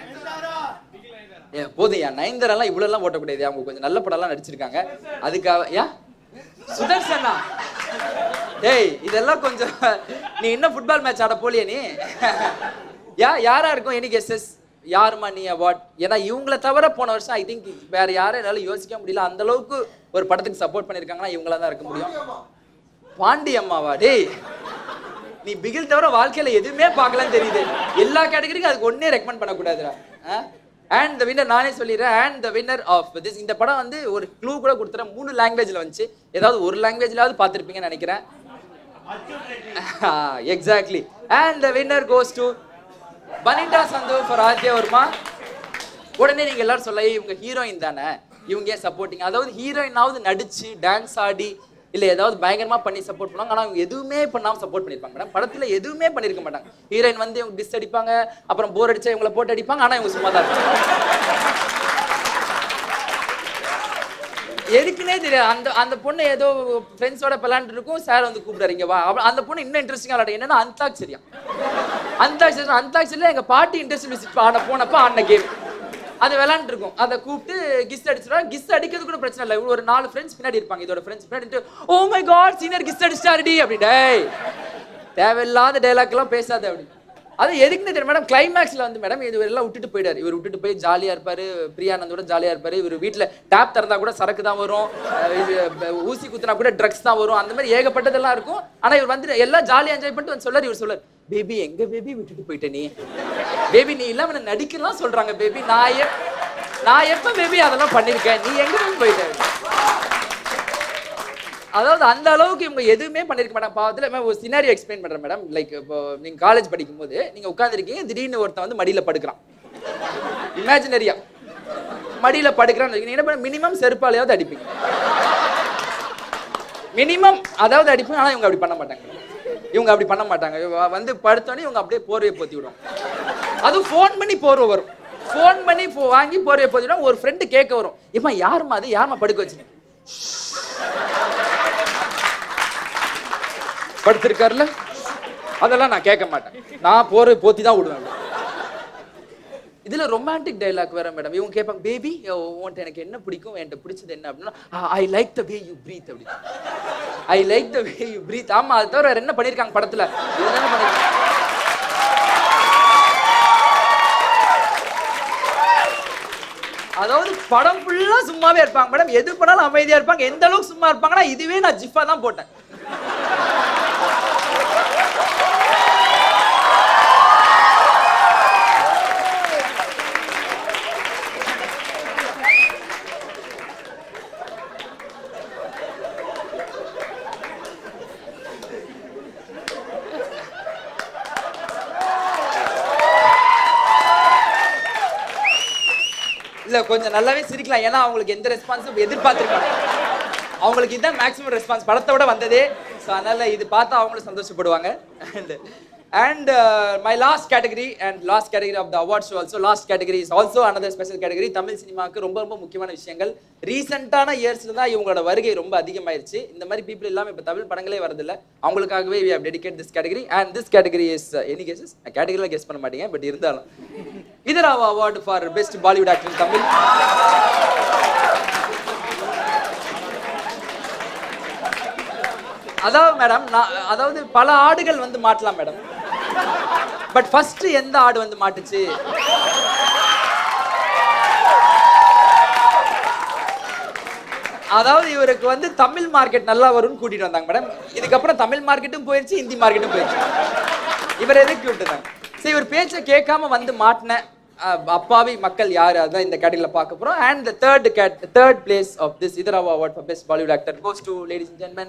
ஏ போதும் ஏன் நயன்தாரெல்லாம் இவ்வளோலாம் ஓட்டக்கூடாது அவங்க கொஞ்சம் நல்ல படம்லாம் நடிச்சிருக்காங்க அதுக்காக ஏன் சுதர்சனா டேய் இதெல்லாம் கொஞ்சம் நீ இன்னும் ஃபுட்பால் மேட்ச் ஆட போலியே நீ யா யாரா இருக்கும் எனி கெஸ்டஸ் யாருமா நீ அவார்ட் ஏன்னா இவங்கள தவிர போன வருஷம் ஐ திங்க் வேற யாரும் என்னால யோசிக்க முடியல அந்த அளவுக்கு ஒரு படத்துக்கு சப்போர்ட் பண்ணிருக்காங்கன்னா இவங்களா தான் இருக்க முடியும் பாண்டி அம்மாவா டேய் நீ பிகில் தவிர வாழ்க்கையில எதுவுமே பார்க்கலன்னு தெரியுது எல்லா கேட்டகரிக்கும் அதுக்கு ஒன்னே ரெக்கமெண்ட் பண்ணக்கூடாதுடா அண்ட் த வின்னர் நானே சொல்லிடுறேன் and the winner of this இந்த படம் வந்து ஒரு க்ளூ கூட கொடுத்துறேன் மூணு லாங்குவேஜ்ல வந்துச்சு ஏதாவது ஒரு லாங்குவேஜ்லாவது பார்த்துருப்பீங்கன்னு நினைக்கிறேன் exactly and the winner goes to பனிண்டா சந்து ஃபார் ஆத்யா வர்மா உடனே நீங்க எல்லாரும் சொல்ல "ஏய், இவங்க ஹீரோயின் தானே இவங்க ஏன் சப்போர்ட்டிங் அதாவது ஹீரோயினாவது நடிச்சு டான்ஸ் ஆடி இல்ல ஏதாவது பயங்கரமா பண்ணி சப்போர்ட் பண்ணுவாங்க ஆனா அவங்க எதுவுமே பண்ணாம சப்போர்ட் பண்ணிருப்பாங்க மேடம் படத்துல எதுவுமே பண்ணிருக்க மாட்டாங்க ஹீரோயின் வந்து இவங்க டிஸ் அடிப்பாங்க அப்புறம் போர் அடிச்சா இவங்கள போட்டு அடிப்பாங்க ஆனா இவங்க சும்மா தான் இருப்பாங்க எதுக்குன்னே தெரியாது அந்த அந்த பொண்ணு ஏதோ ஃப்ரெண்ட்ஸோட விளாண்டு இருக்கும் சார் வந்து கூப்பிடுறாரு இங்க வா அப்ப அந்த பொண்ணு இன்னும் இன்ட்ரெஸ்டிங்காக விளையாடு என்னன்னா அந்தாக்சரியா அந்தாக்சரி அந்தாக்சரியில் எங்க பாட்டி இன்ட்ரெஸ்ட் விசிட் ஆன போனப்போ ஆன கேம் அது விளாண்டு இருக்கும் அதை கூப்பிட்டு கிஸ் அடிச்சிடுவா கிஸ் அடிக்கிறது கூட பிரச்சனை இல்லை ஒரு நாலு ஃப்ரெண்ட்ஸ் பின்னாடி இருப்பாங்க இதோட ஃப்ரெண்ட்ஸ் பின்னாடி oh my god senior kiss அடிச்சிட்டாருடி அப்படி டேய் தேவையில்லாத டைலாக் எல்லாம் பேசாத அப்படி அது எதுக்குன்னு தெரியும் மேடம் கிளைமேக்ஸ்ல வந்து மேடம் இது எல்லாம் விட்டுட்டு போயிடாரு இவர் விட்டுட்டு போய் ஜாலியா இருப்பாரு பிரியானந்தோட ஜாலியா இருப்பாரு இவர் வீட்ல டேப் திறந்தா கூட சரக்கு தான் வரும் அஹ் இது ப- ஊசி குத்துனா கூட ட்ரக்ஸ் தான் வரும் அந்த மாதிரி ஏகப்பட்டதெல்லாம் இருக்கும் ஆனா இவர் வந்து எல்லாம் ஜாலியா என்ஜாய் பண்ணிட்டு வந்து சொல்லாரு இவர் சொல்லாரு பேபி எங்க பேபி விட்டுட்டு போயிட்ட நீ பேபி நீ இல்லாம என்ன நடிக்கலாம் சொல்றாங்க பேபி நான் எப் நான் எப்ப பேபி அதெல்லாம் பண்ணிருக்கேன் நீ எங்க பேபி போயிட்ட அதாவது அந்த அளவுக்கு இவங்க எதுவுமே பண்ணிருக்க மாட்டாங்க பாவத்தில் ஒரு சினாரியோ எக்ஸ்பிளைன் பண்றேன் மேடம் லைக் இப்போ நீங்க காலேஜ் படிக்கும்போது நீங்க உட்காந்துருக்கீங்க திடீர்னு ஒருத்தன் வந்து மடியில படுக்கிறான் இமேஜினரியா மடியில படுக்கிறான்னு நீங்க என்ன பண்ண மினிமம் செருப்பாலையாவது அடிப்பீங்க மினிமம் அதாவது அடிப்பீங்க ஆனா இவங்க அப்படி பண்ண மாட்டாங்க இவங்க அப்படி பண்ண மாட்டாங்க இவங்க வந்து படுத்தோடனே இவங்க அப்படியே போர்வையை போத்தி விடுவாங்க அதுவும் ஃபோன் பண்ணி போர்வை வரும் ஃபோன் பண்ணி போ- வாங்கி போர்வையை போத்தி விடுவாங்க ஒரு ஃப்ரெண்டு கேட்க வரும் ஏமா யாரும்மா அது யாரும்மா படுக்க வச்சு படுத்திருக்காருல அதெல்லாம் நான் கேட்க மாட்டேன் நான் போர்வை போத்தி தான் விடுவேன் இதுல ரொமான்டிக் டைலாக் வேற மேடம் இவங்க கேட்பாங்க பேபி உன்ட்ட எனக்கு என்ன பிடிக்கும் என்கிட்ட பிடிச்சது என்ன அப்படின்னா I like the way you breathe அப்படி I like the way you breathe ஆமா அது தவிர வேற என்ன பண்ணிருக்காங்க படத்துல இதுதானே பண்ணிருக்காங்க அதாவது படம் ஃபுல்லா சும்மாவே இருப்பாங்க மேடம் எது பண்ணாலும் அமைதியா இருப்பாங்க எந்த அளவுக்கு சும்மா இருப்பாங்கன்னா இதுவே நான் ஜிஃபா தான் போட்டேன் இல்ல கொஞ்சம் நல்லாவே சிரிக்கலாம் ஏன்னா அவங்களுக்கு எந்த ரெஸ்பான்ஸும் எதிர்பார்த்திருக்காங்க அவங்களுக்கு இதான் மேக்ஸிமம் ரெஸ்பான்ஸ் படத்தை விட வந்ததே ஸோ அதனால இது பார்த்தா அவங்களும் சந்தோஷப்படுவாங்க and and my last category and last category of the award show also last category is also another special category Tamil சினிமாவுக்கு ரொம்ப ரொம்ப முக்கியமான விஷயங்கள் ரீசெண்டான இயர்ஸ்ல தான் இவங்களோட வருகை ரொம்ப அதிகமாயிருச்சு இந்த மாதிரி பீப்புள் இல்லாம இப்போ தமிழ் படங்களே வரதில்ல அவங்களுக்காகவே we have dedicated this category and this category is uh, any guesses கேட்டகரியில் கெஸ் பண்ண மாட்டீங்க பட் இருந்தாலும் இதராவா award for best Bollywood actor in Tamil அதாவது மேடம் நான் அதாவது பல ஆடுகள் வந்து மாட்டலாம் மேடம் பட் ஃபர்ஸ்ட் எந்த ஆடு வந்து மாட்டுச்சு அதாவது இவருக்கு வந்து தமிழ் மார்க்கெட் நல்லா வரும்னு கூட்டிட்டு வந்தாங்க மேடம் இதுக்கப்புறம் தமிழ் மார்க்கெட்டும் போயிடுச்சு ஹிந்தி மார்க்கெட்டும் போயிடுச்சு இவர் எதுக்கு விட்டுதாங்க சரி இவர் பேச்சை கேட்காம வந்து மாட்டின அஹ், அப்பாவி மக்கள் யார் அதான் இந்த கேட்டகரியில் பார்க்க போறோம் அண்ட் தேர்ட் கேட் தேர்ட் பிளேஸ் ஆஃப் திஸ் இதராவா award for best Bollywood actor goes to ladies and ஜென்மன்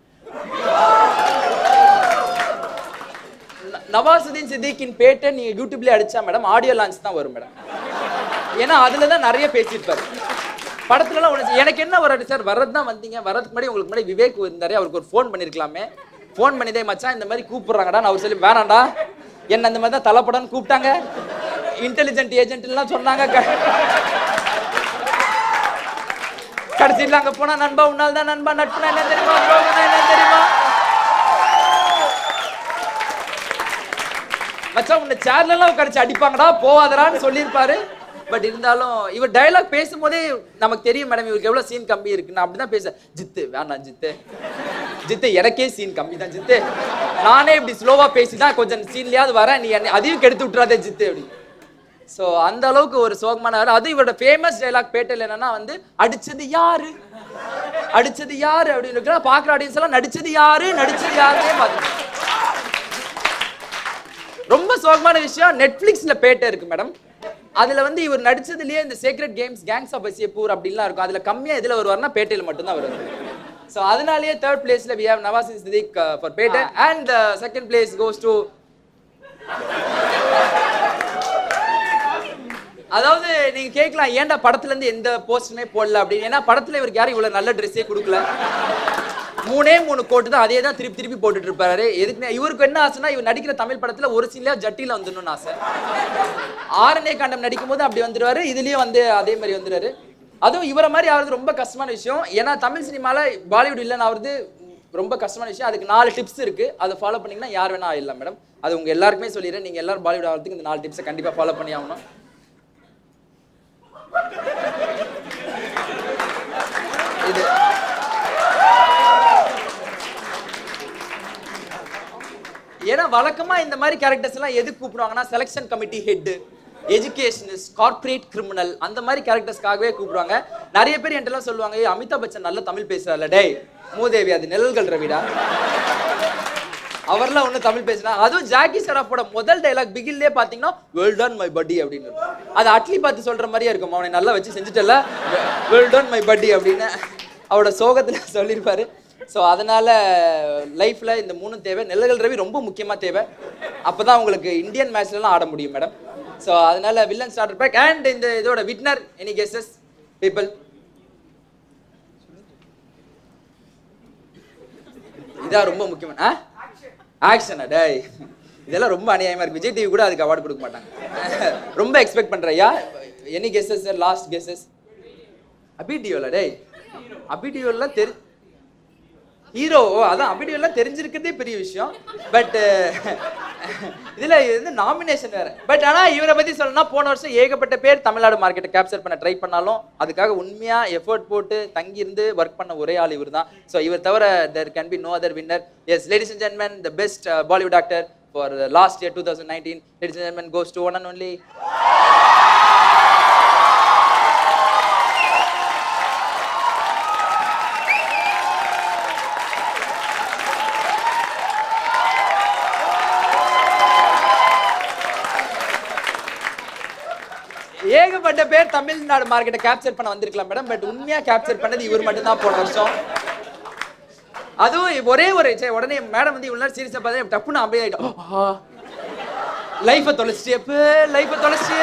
நவாசுதீன் சித்திக்கின் பேட்டை நீங்க யூடியூப்ல அடிச்சா மேடம் ஆடியோ லான்ச் தான் வரும் மேடம் ஏன்னா அதுல தான் நிறைய பேசியிருப்பாரு படத்துலலாம் ஒன்று எனக்கு என்ன வராது சார் வர்றது தான் வந்தீங்க வர்றதுக்கு முன்னாடி உங்களுக்கு முன்னாடி விவேக் இருந்தாரு அவருக்கு ஒரு ஃபோன் பண்ணிருக்கலாமே ஃபோன் பண்ணிதே மச்சான் இந்த மாதிரி கூப்பிடுறாங்கடா நான் அவர் சொல்லி வேணாம்டா என்ன அந்த மாதிரி தான் தலைப்படம்னு கூப்பிட்டாங்க இன்டெலிஜென்ட் ஏஜென்ட்லாம் சொன்னாங்க க- கடைசியில் அங்க போனா நண்பா உன்னால் தான் நண்பா நட்புனா என்ன தெரியுமா துரோகம்னா என்ன தெரியுமா மச்சான் உன்னை சேர்ல எல்லாம் உட்காரிச்சு அடிப்பாங்கடா போவாதடான்னு சொல்லியிருப்பாரு பட் இருந்தாலும் இவர் டயலாக் பேசும்போதே நமக்கு தெரியும் மேடம் இவருக்கு எவ்வளவு சீன் கம்மி இருக்குன்னு அப்படிதான் பேச ஜித்து வேணாம் ஜித்து ஜித்து எனக்கே சீன் கம்மி தான் ஜித்து நானே இப்படி ஸ்லோவா பேசி தான் கொஞ்சம் சீன்லயாவது வரேன் நீ என்னை அதையும் கெடுத்து விட்டுறாதே ஜித்து அப்படி ஸோ அந்த அளவுக்கு ஒரு சோகமானவர் அது இவரோட ஃபேமஸ் டைலாக் பேட்டல் என்னன்னா வந்து அடிச்சது யாரு அடிச்சது யாரு அப்படின்னு இருக்கிறா பாக்குற ஆடியன்ஸ் எல்லாம் நடிச்சது யாரு நடிச்சது யாருன்னே பார்த்து ரொம்ப சோகமான விஷயம் நெட்ஃபிளிக்ஸ்ல பேட்டை இருக்கு மேடம் அதுல வந்து இவர் நடிச்சதுலயே இந்த secret games gangs of Wasseypur அப்படிலாம் இருக்கும் அதுல கம்மியா எதுல வருவார்னா பேட்டையில மட்டும்தான் வருவார் ஸோ அதனாலேயே தேர்ட் பிளேஸ்ல we have Nawazuddin Siddiqui for Petta and second place goes to அதாவது நீங்க கேட்கலாம் ஏன்டா படத்துல இருந்து எந்த போஸ்டுமே போடல அப்படின்னு ஏன்னா படத்துல இவருக்கு யாரும் இவ்வளவு நல்ல ட்ரெஸ்ஸே கொடுக்கல மூணே மூணு கோட்டு தான் அதே தான் திருப்பி திருப்பி போட்டுட்டு இருப்பாரு எதுக்கு இவருக்கு என்ன ஆசைன்னா இவர் நடிக்கிற தமிழ் படத்துல ஒரு சீன்ல ஜட்டில வந்துடணும்னு ஆசை ஆரண்ய காண்டம் நடிக்கும் போது அப்படி வந்துருவாரு இதுலயும் வந்து அதே மாதிரி வந்துருவாரு அதுவும் இவரை மாதிரி ஆகிறது ரொம்ப கஷ்டமான விஷயம் ஏன்னா தமிழ் சினிமால பாலிவுட் இல்லைன்னு ஆகுறது ரொம்ப கஷ்டமான விஷயம் அதுக்கு நாலு டிப்ஸ் இருக்கு அதை ஃபாலோ பண்ணீங்கன்னா யார் வேணா ஆயிடலாம் மேடம் அது உங்க எல்லாருக்குமே சொல்லிடுறேன் நீங்க எல்லாரும் பாலிவுட் ஆகிறதுக்கு இந்த நாலு டிப்ஸை கண்டிப்பா ஃபாலோ பண்ணி ஆகணும் இது ஏன்னா வழக்கமா இந்த மாதிரி கேரக்டர்ஸ் எல்லாம் எதுக்கு கூப்பிடுவாங்கன்னா selection committee head educationist corporate criminal அந்த மாதிரி கேரக்டர்ஸ்க்காகவே கூப்பிடுவாங்க நிறைய பேர் என்கிட்ட எல்லாம் சொல்லுவாங்க "ஏய், அமிதாப் பச்சன் நல்ல தமிழ் பேசுறாருல டேய் மூதேவி அது நிழல்கள் ரவிடா அவர்லாம் ஒண்ணு தமிழ் பேசினா அதுவும் ஜாக்கி சராஃபோட முதல் டைலாக் பிகில்லே பாத்தீங்கன்னா வெல் டன் மை பட்டி அப்படின்னு இருக்கும். அது அட்லி பார்த்து சொல்ற மாதிரியே இருக்கும் அவனை நல்லா வச்சு செஞ்சுட்டல வெல் டன் மை பட்டி அப்படின்னு அவரோட சோகத்துல சொல்லியிருப்பாரு ஸோ அதனால லைஃப்ல இந்த மூணும் தேவை நெல்லகள் ரவி ரொம்ப முக்கியமா தேவை அப்பதான் உங்களுக்கு இந்தியன் மேட்ச்லாம் ஆட முடியும் மேடம் ஸோ அதனால வில்லன் ஸ்டார்டர் பேக் அண்ட் இந்த இதோட விட்னர் எனி கெஸஸ் பீப்பிள் இதான் ரொம்ப முக்கியமான ஆ ஆக்ஷனா டேய் இதெல்லாம் ரொம்ப அநியாயமா இருக்கு விஜய் டிவி கூட அதுக்கு அவார்டு கொடுக்க மாட்டாங்க ரொம்ப எக்ஸ்பெக்ட் பண்றியா any guesses sir last guesses Abhay Deol டேய் அபி டியோல தெரி ஹீரோ அதான் அபி டியோலாம் தெரிஞ்சிருக்கிறதே பெரிய விஷயம் பட் இதுல இது வந்து நாமினேஷன் வேற பட் ஆனா இவரை பத்தி சொல்லணும்னா போன வருஷம் ஏகப்பட்ட பேர் தமிழ்நாடு மார்க்கெட்டை கேப்சர் பண்ண ட்ரை பண்ணாலும் அதுக்காக உண்மையா எஃபோர்ட் போட்டு தங்கி இருந்து ஒர்க் பண்ண ஒரே ஆள் இவர் தான் ஸோ இவர் தவிர there can be no other winner S ladies and ஜென்மன் the best Bollywood actor for last year two thousand nineteen ladies and ஜென்மன் goes to one and only ஏகப்பட்ட பேர் தமிழ்நாடு மார்க்கெட்டை கேப்சர் பண்ண வந்திருக்கலாம் மேடம் பட் உண்மையா கேப்சர் பண்ணது இவர் மட்டும் தான் போன வருஷம் அதுவும் ஒரே ஒரு சே, உடனே மேடம் வந்து இவ்வளவு நேரம் சீரியஸா பார்த்தா டப்புன்னு அப்படியே ஆயிட்டோம் லைஃபை தொலைச்சிட்டு எப்ப லைஃபை தொலைச்சு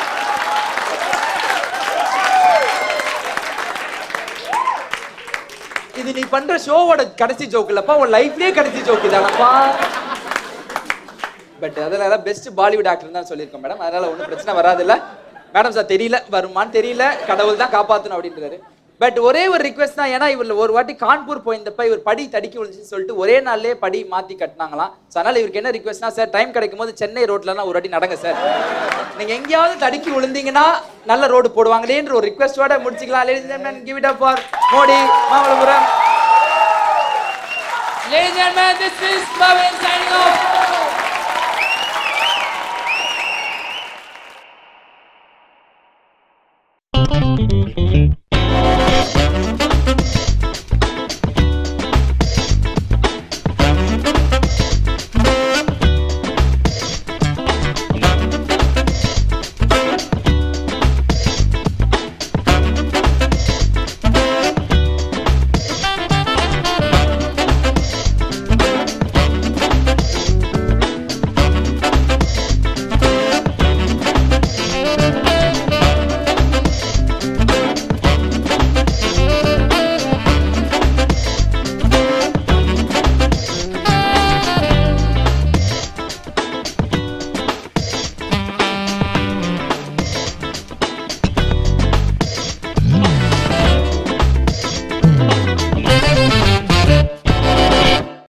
இது நீ பண்ற ஷோவோட கடைசி ஜோக் இல்லப்பா உன் லைஃப்லயே கடைசி ஜோக் இதானப்பா பட் அதனால பெஸ்ட் பாலிவுட் ஆக்டர் தான் சொல்லியிருக்கோம் மேடம் அதனால ஒன்றும் பிரச்சனை வராதுல்ல மேடம் சார் தெரியல வருமான்னு தெரியல கடவுள் தான் காப்பாற்றணும் அப்படின்றாரு பட் ஒரே ஒரு ரிக்வெஸ்ட் தான் ஏன்னா இவர் ஒரு வாட்டி கான்பூர் போயிருந்தப்ப இவர் படி தடிக்கி விழுந்துச்சுன்னு சொல்லிட்டு ஒரே நாள்லயே படி மாத்தி கட்டினாங்களாம் ஸோ அதனால இவருக்கு என்ன ரிக்வெஸ்ட்னா சார் டைம் கிடைக்கும் போது சென்னை ரோட்லலாம் ஒரு வாட்டி நடங்க சார் நீங்க எங்கேயாவது தடுக்கி விழுந்தீங்கன்னா நல்ல ரோடு போடுவாங்களேன்ற ஒரு ரிக்வெஸ்டோட முடிச்சுக்கலாம் ladies and gentleman give it up for Modi Mamallapuram Ladies and gentlemen, this is Bhavin signing off.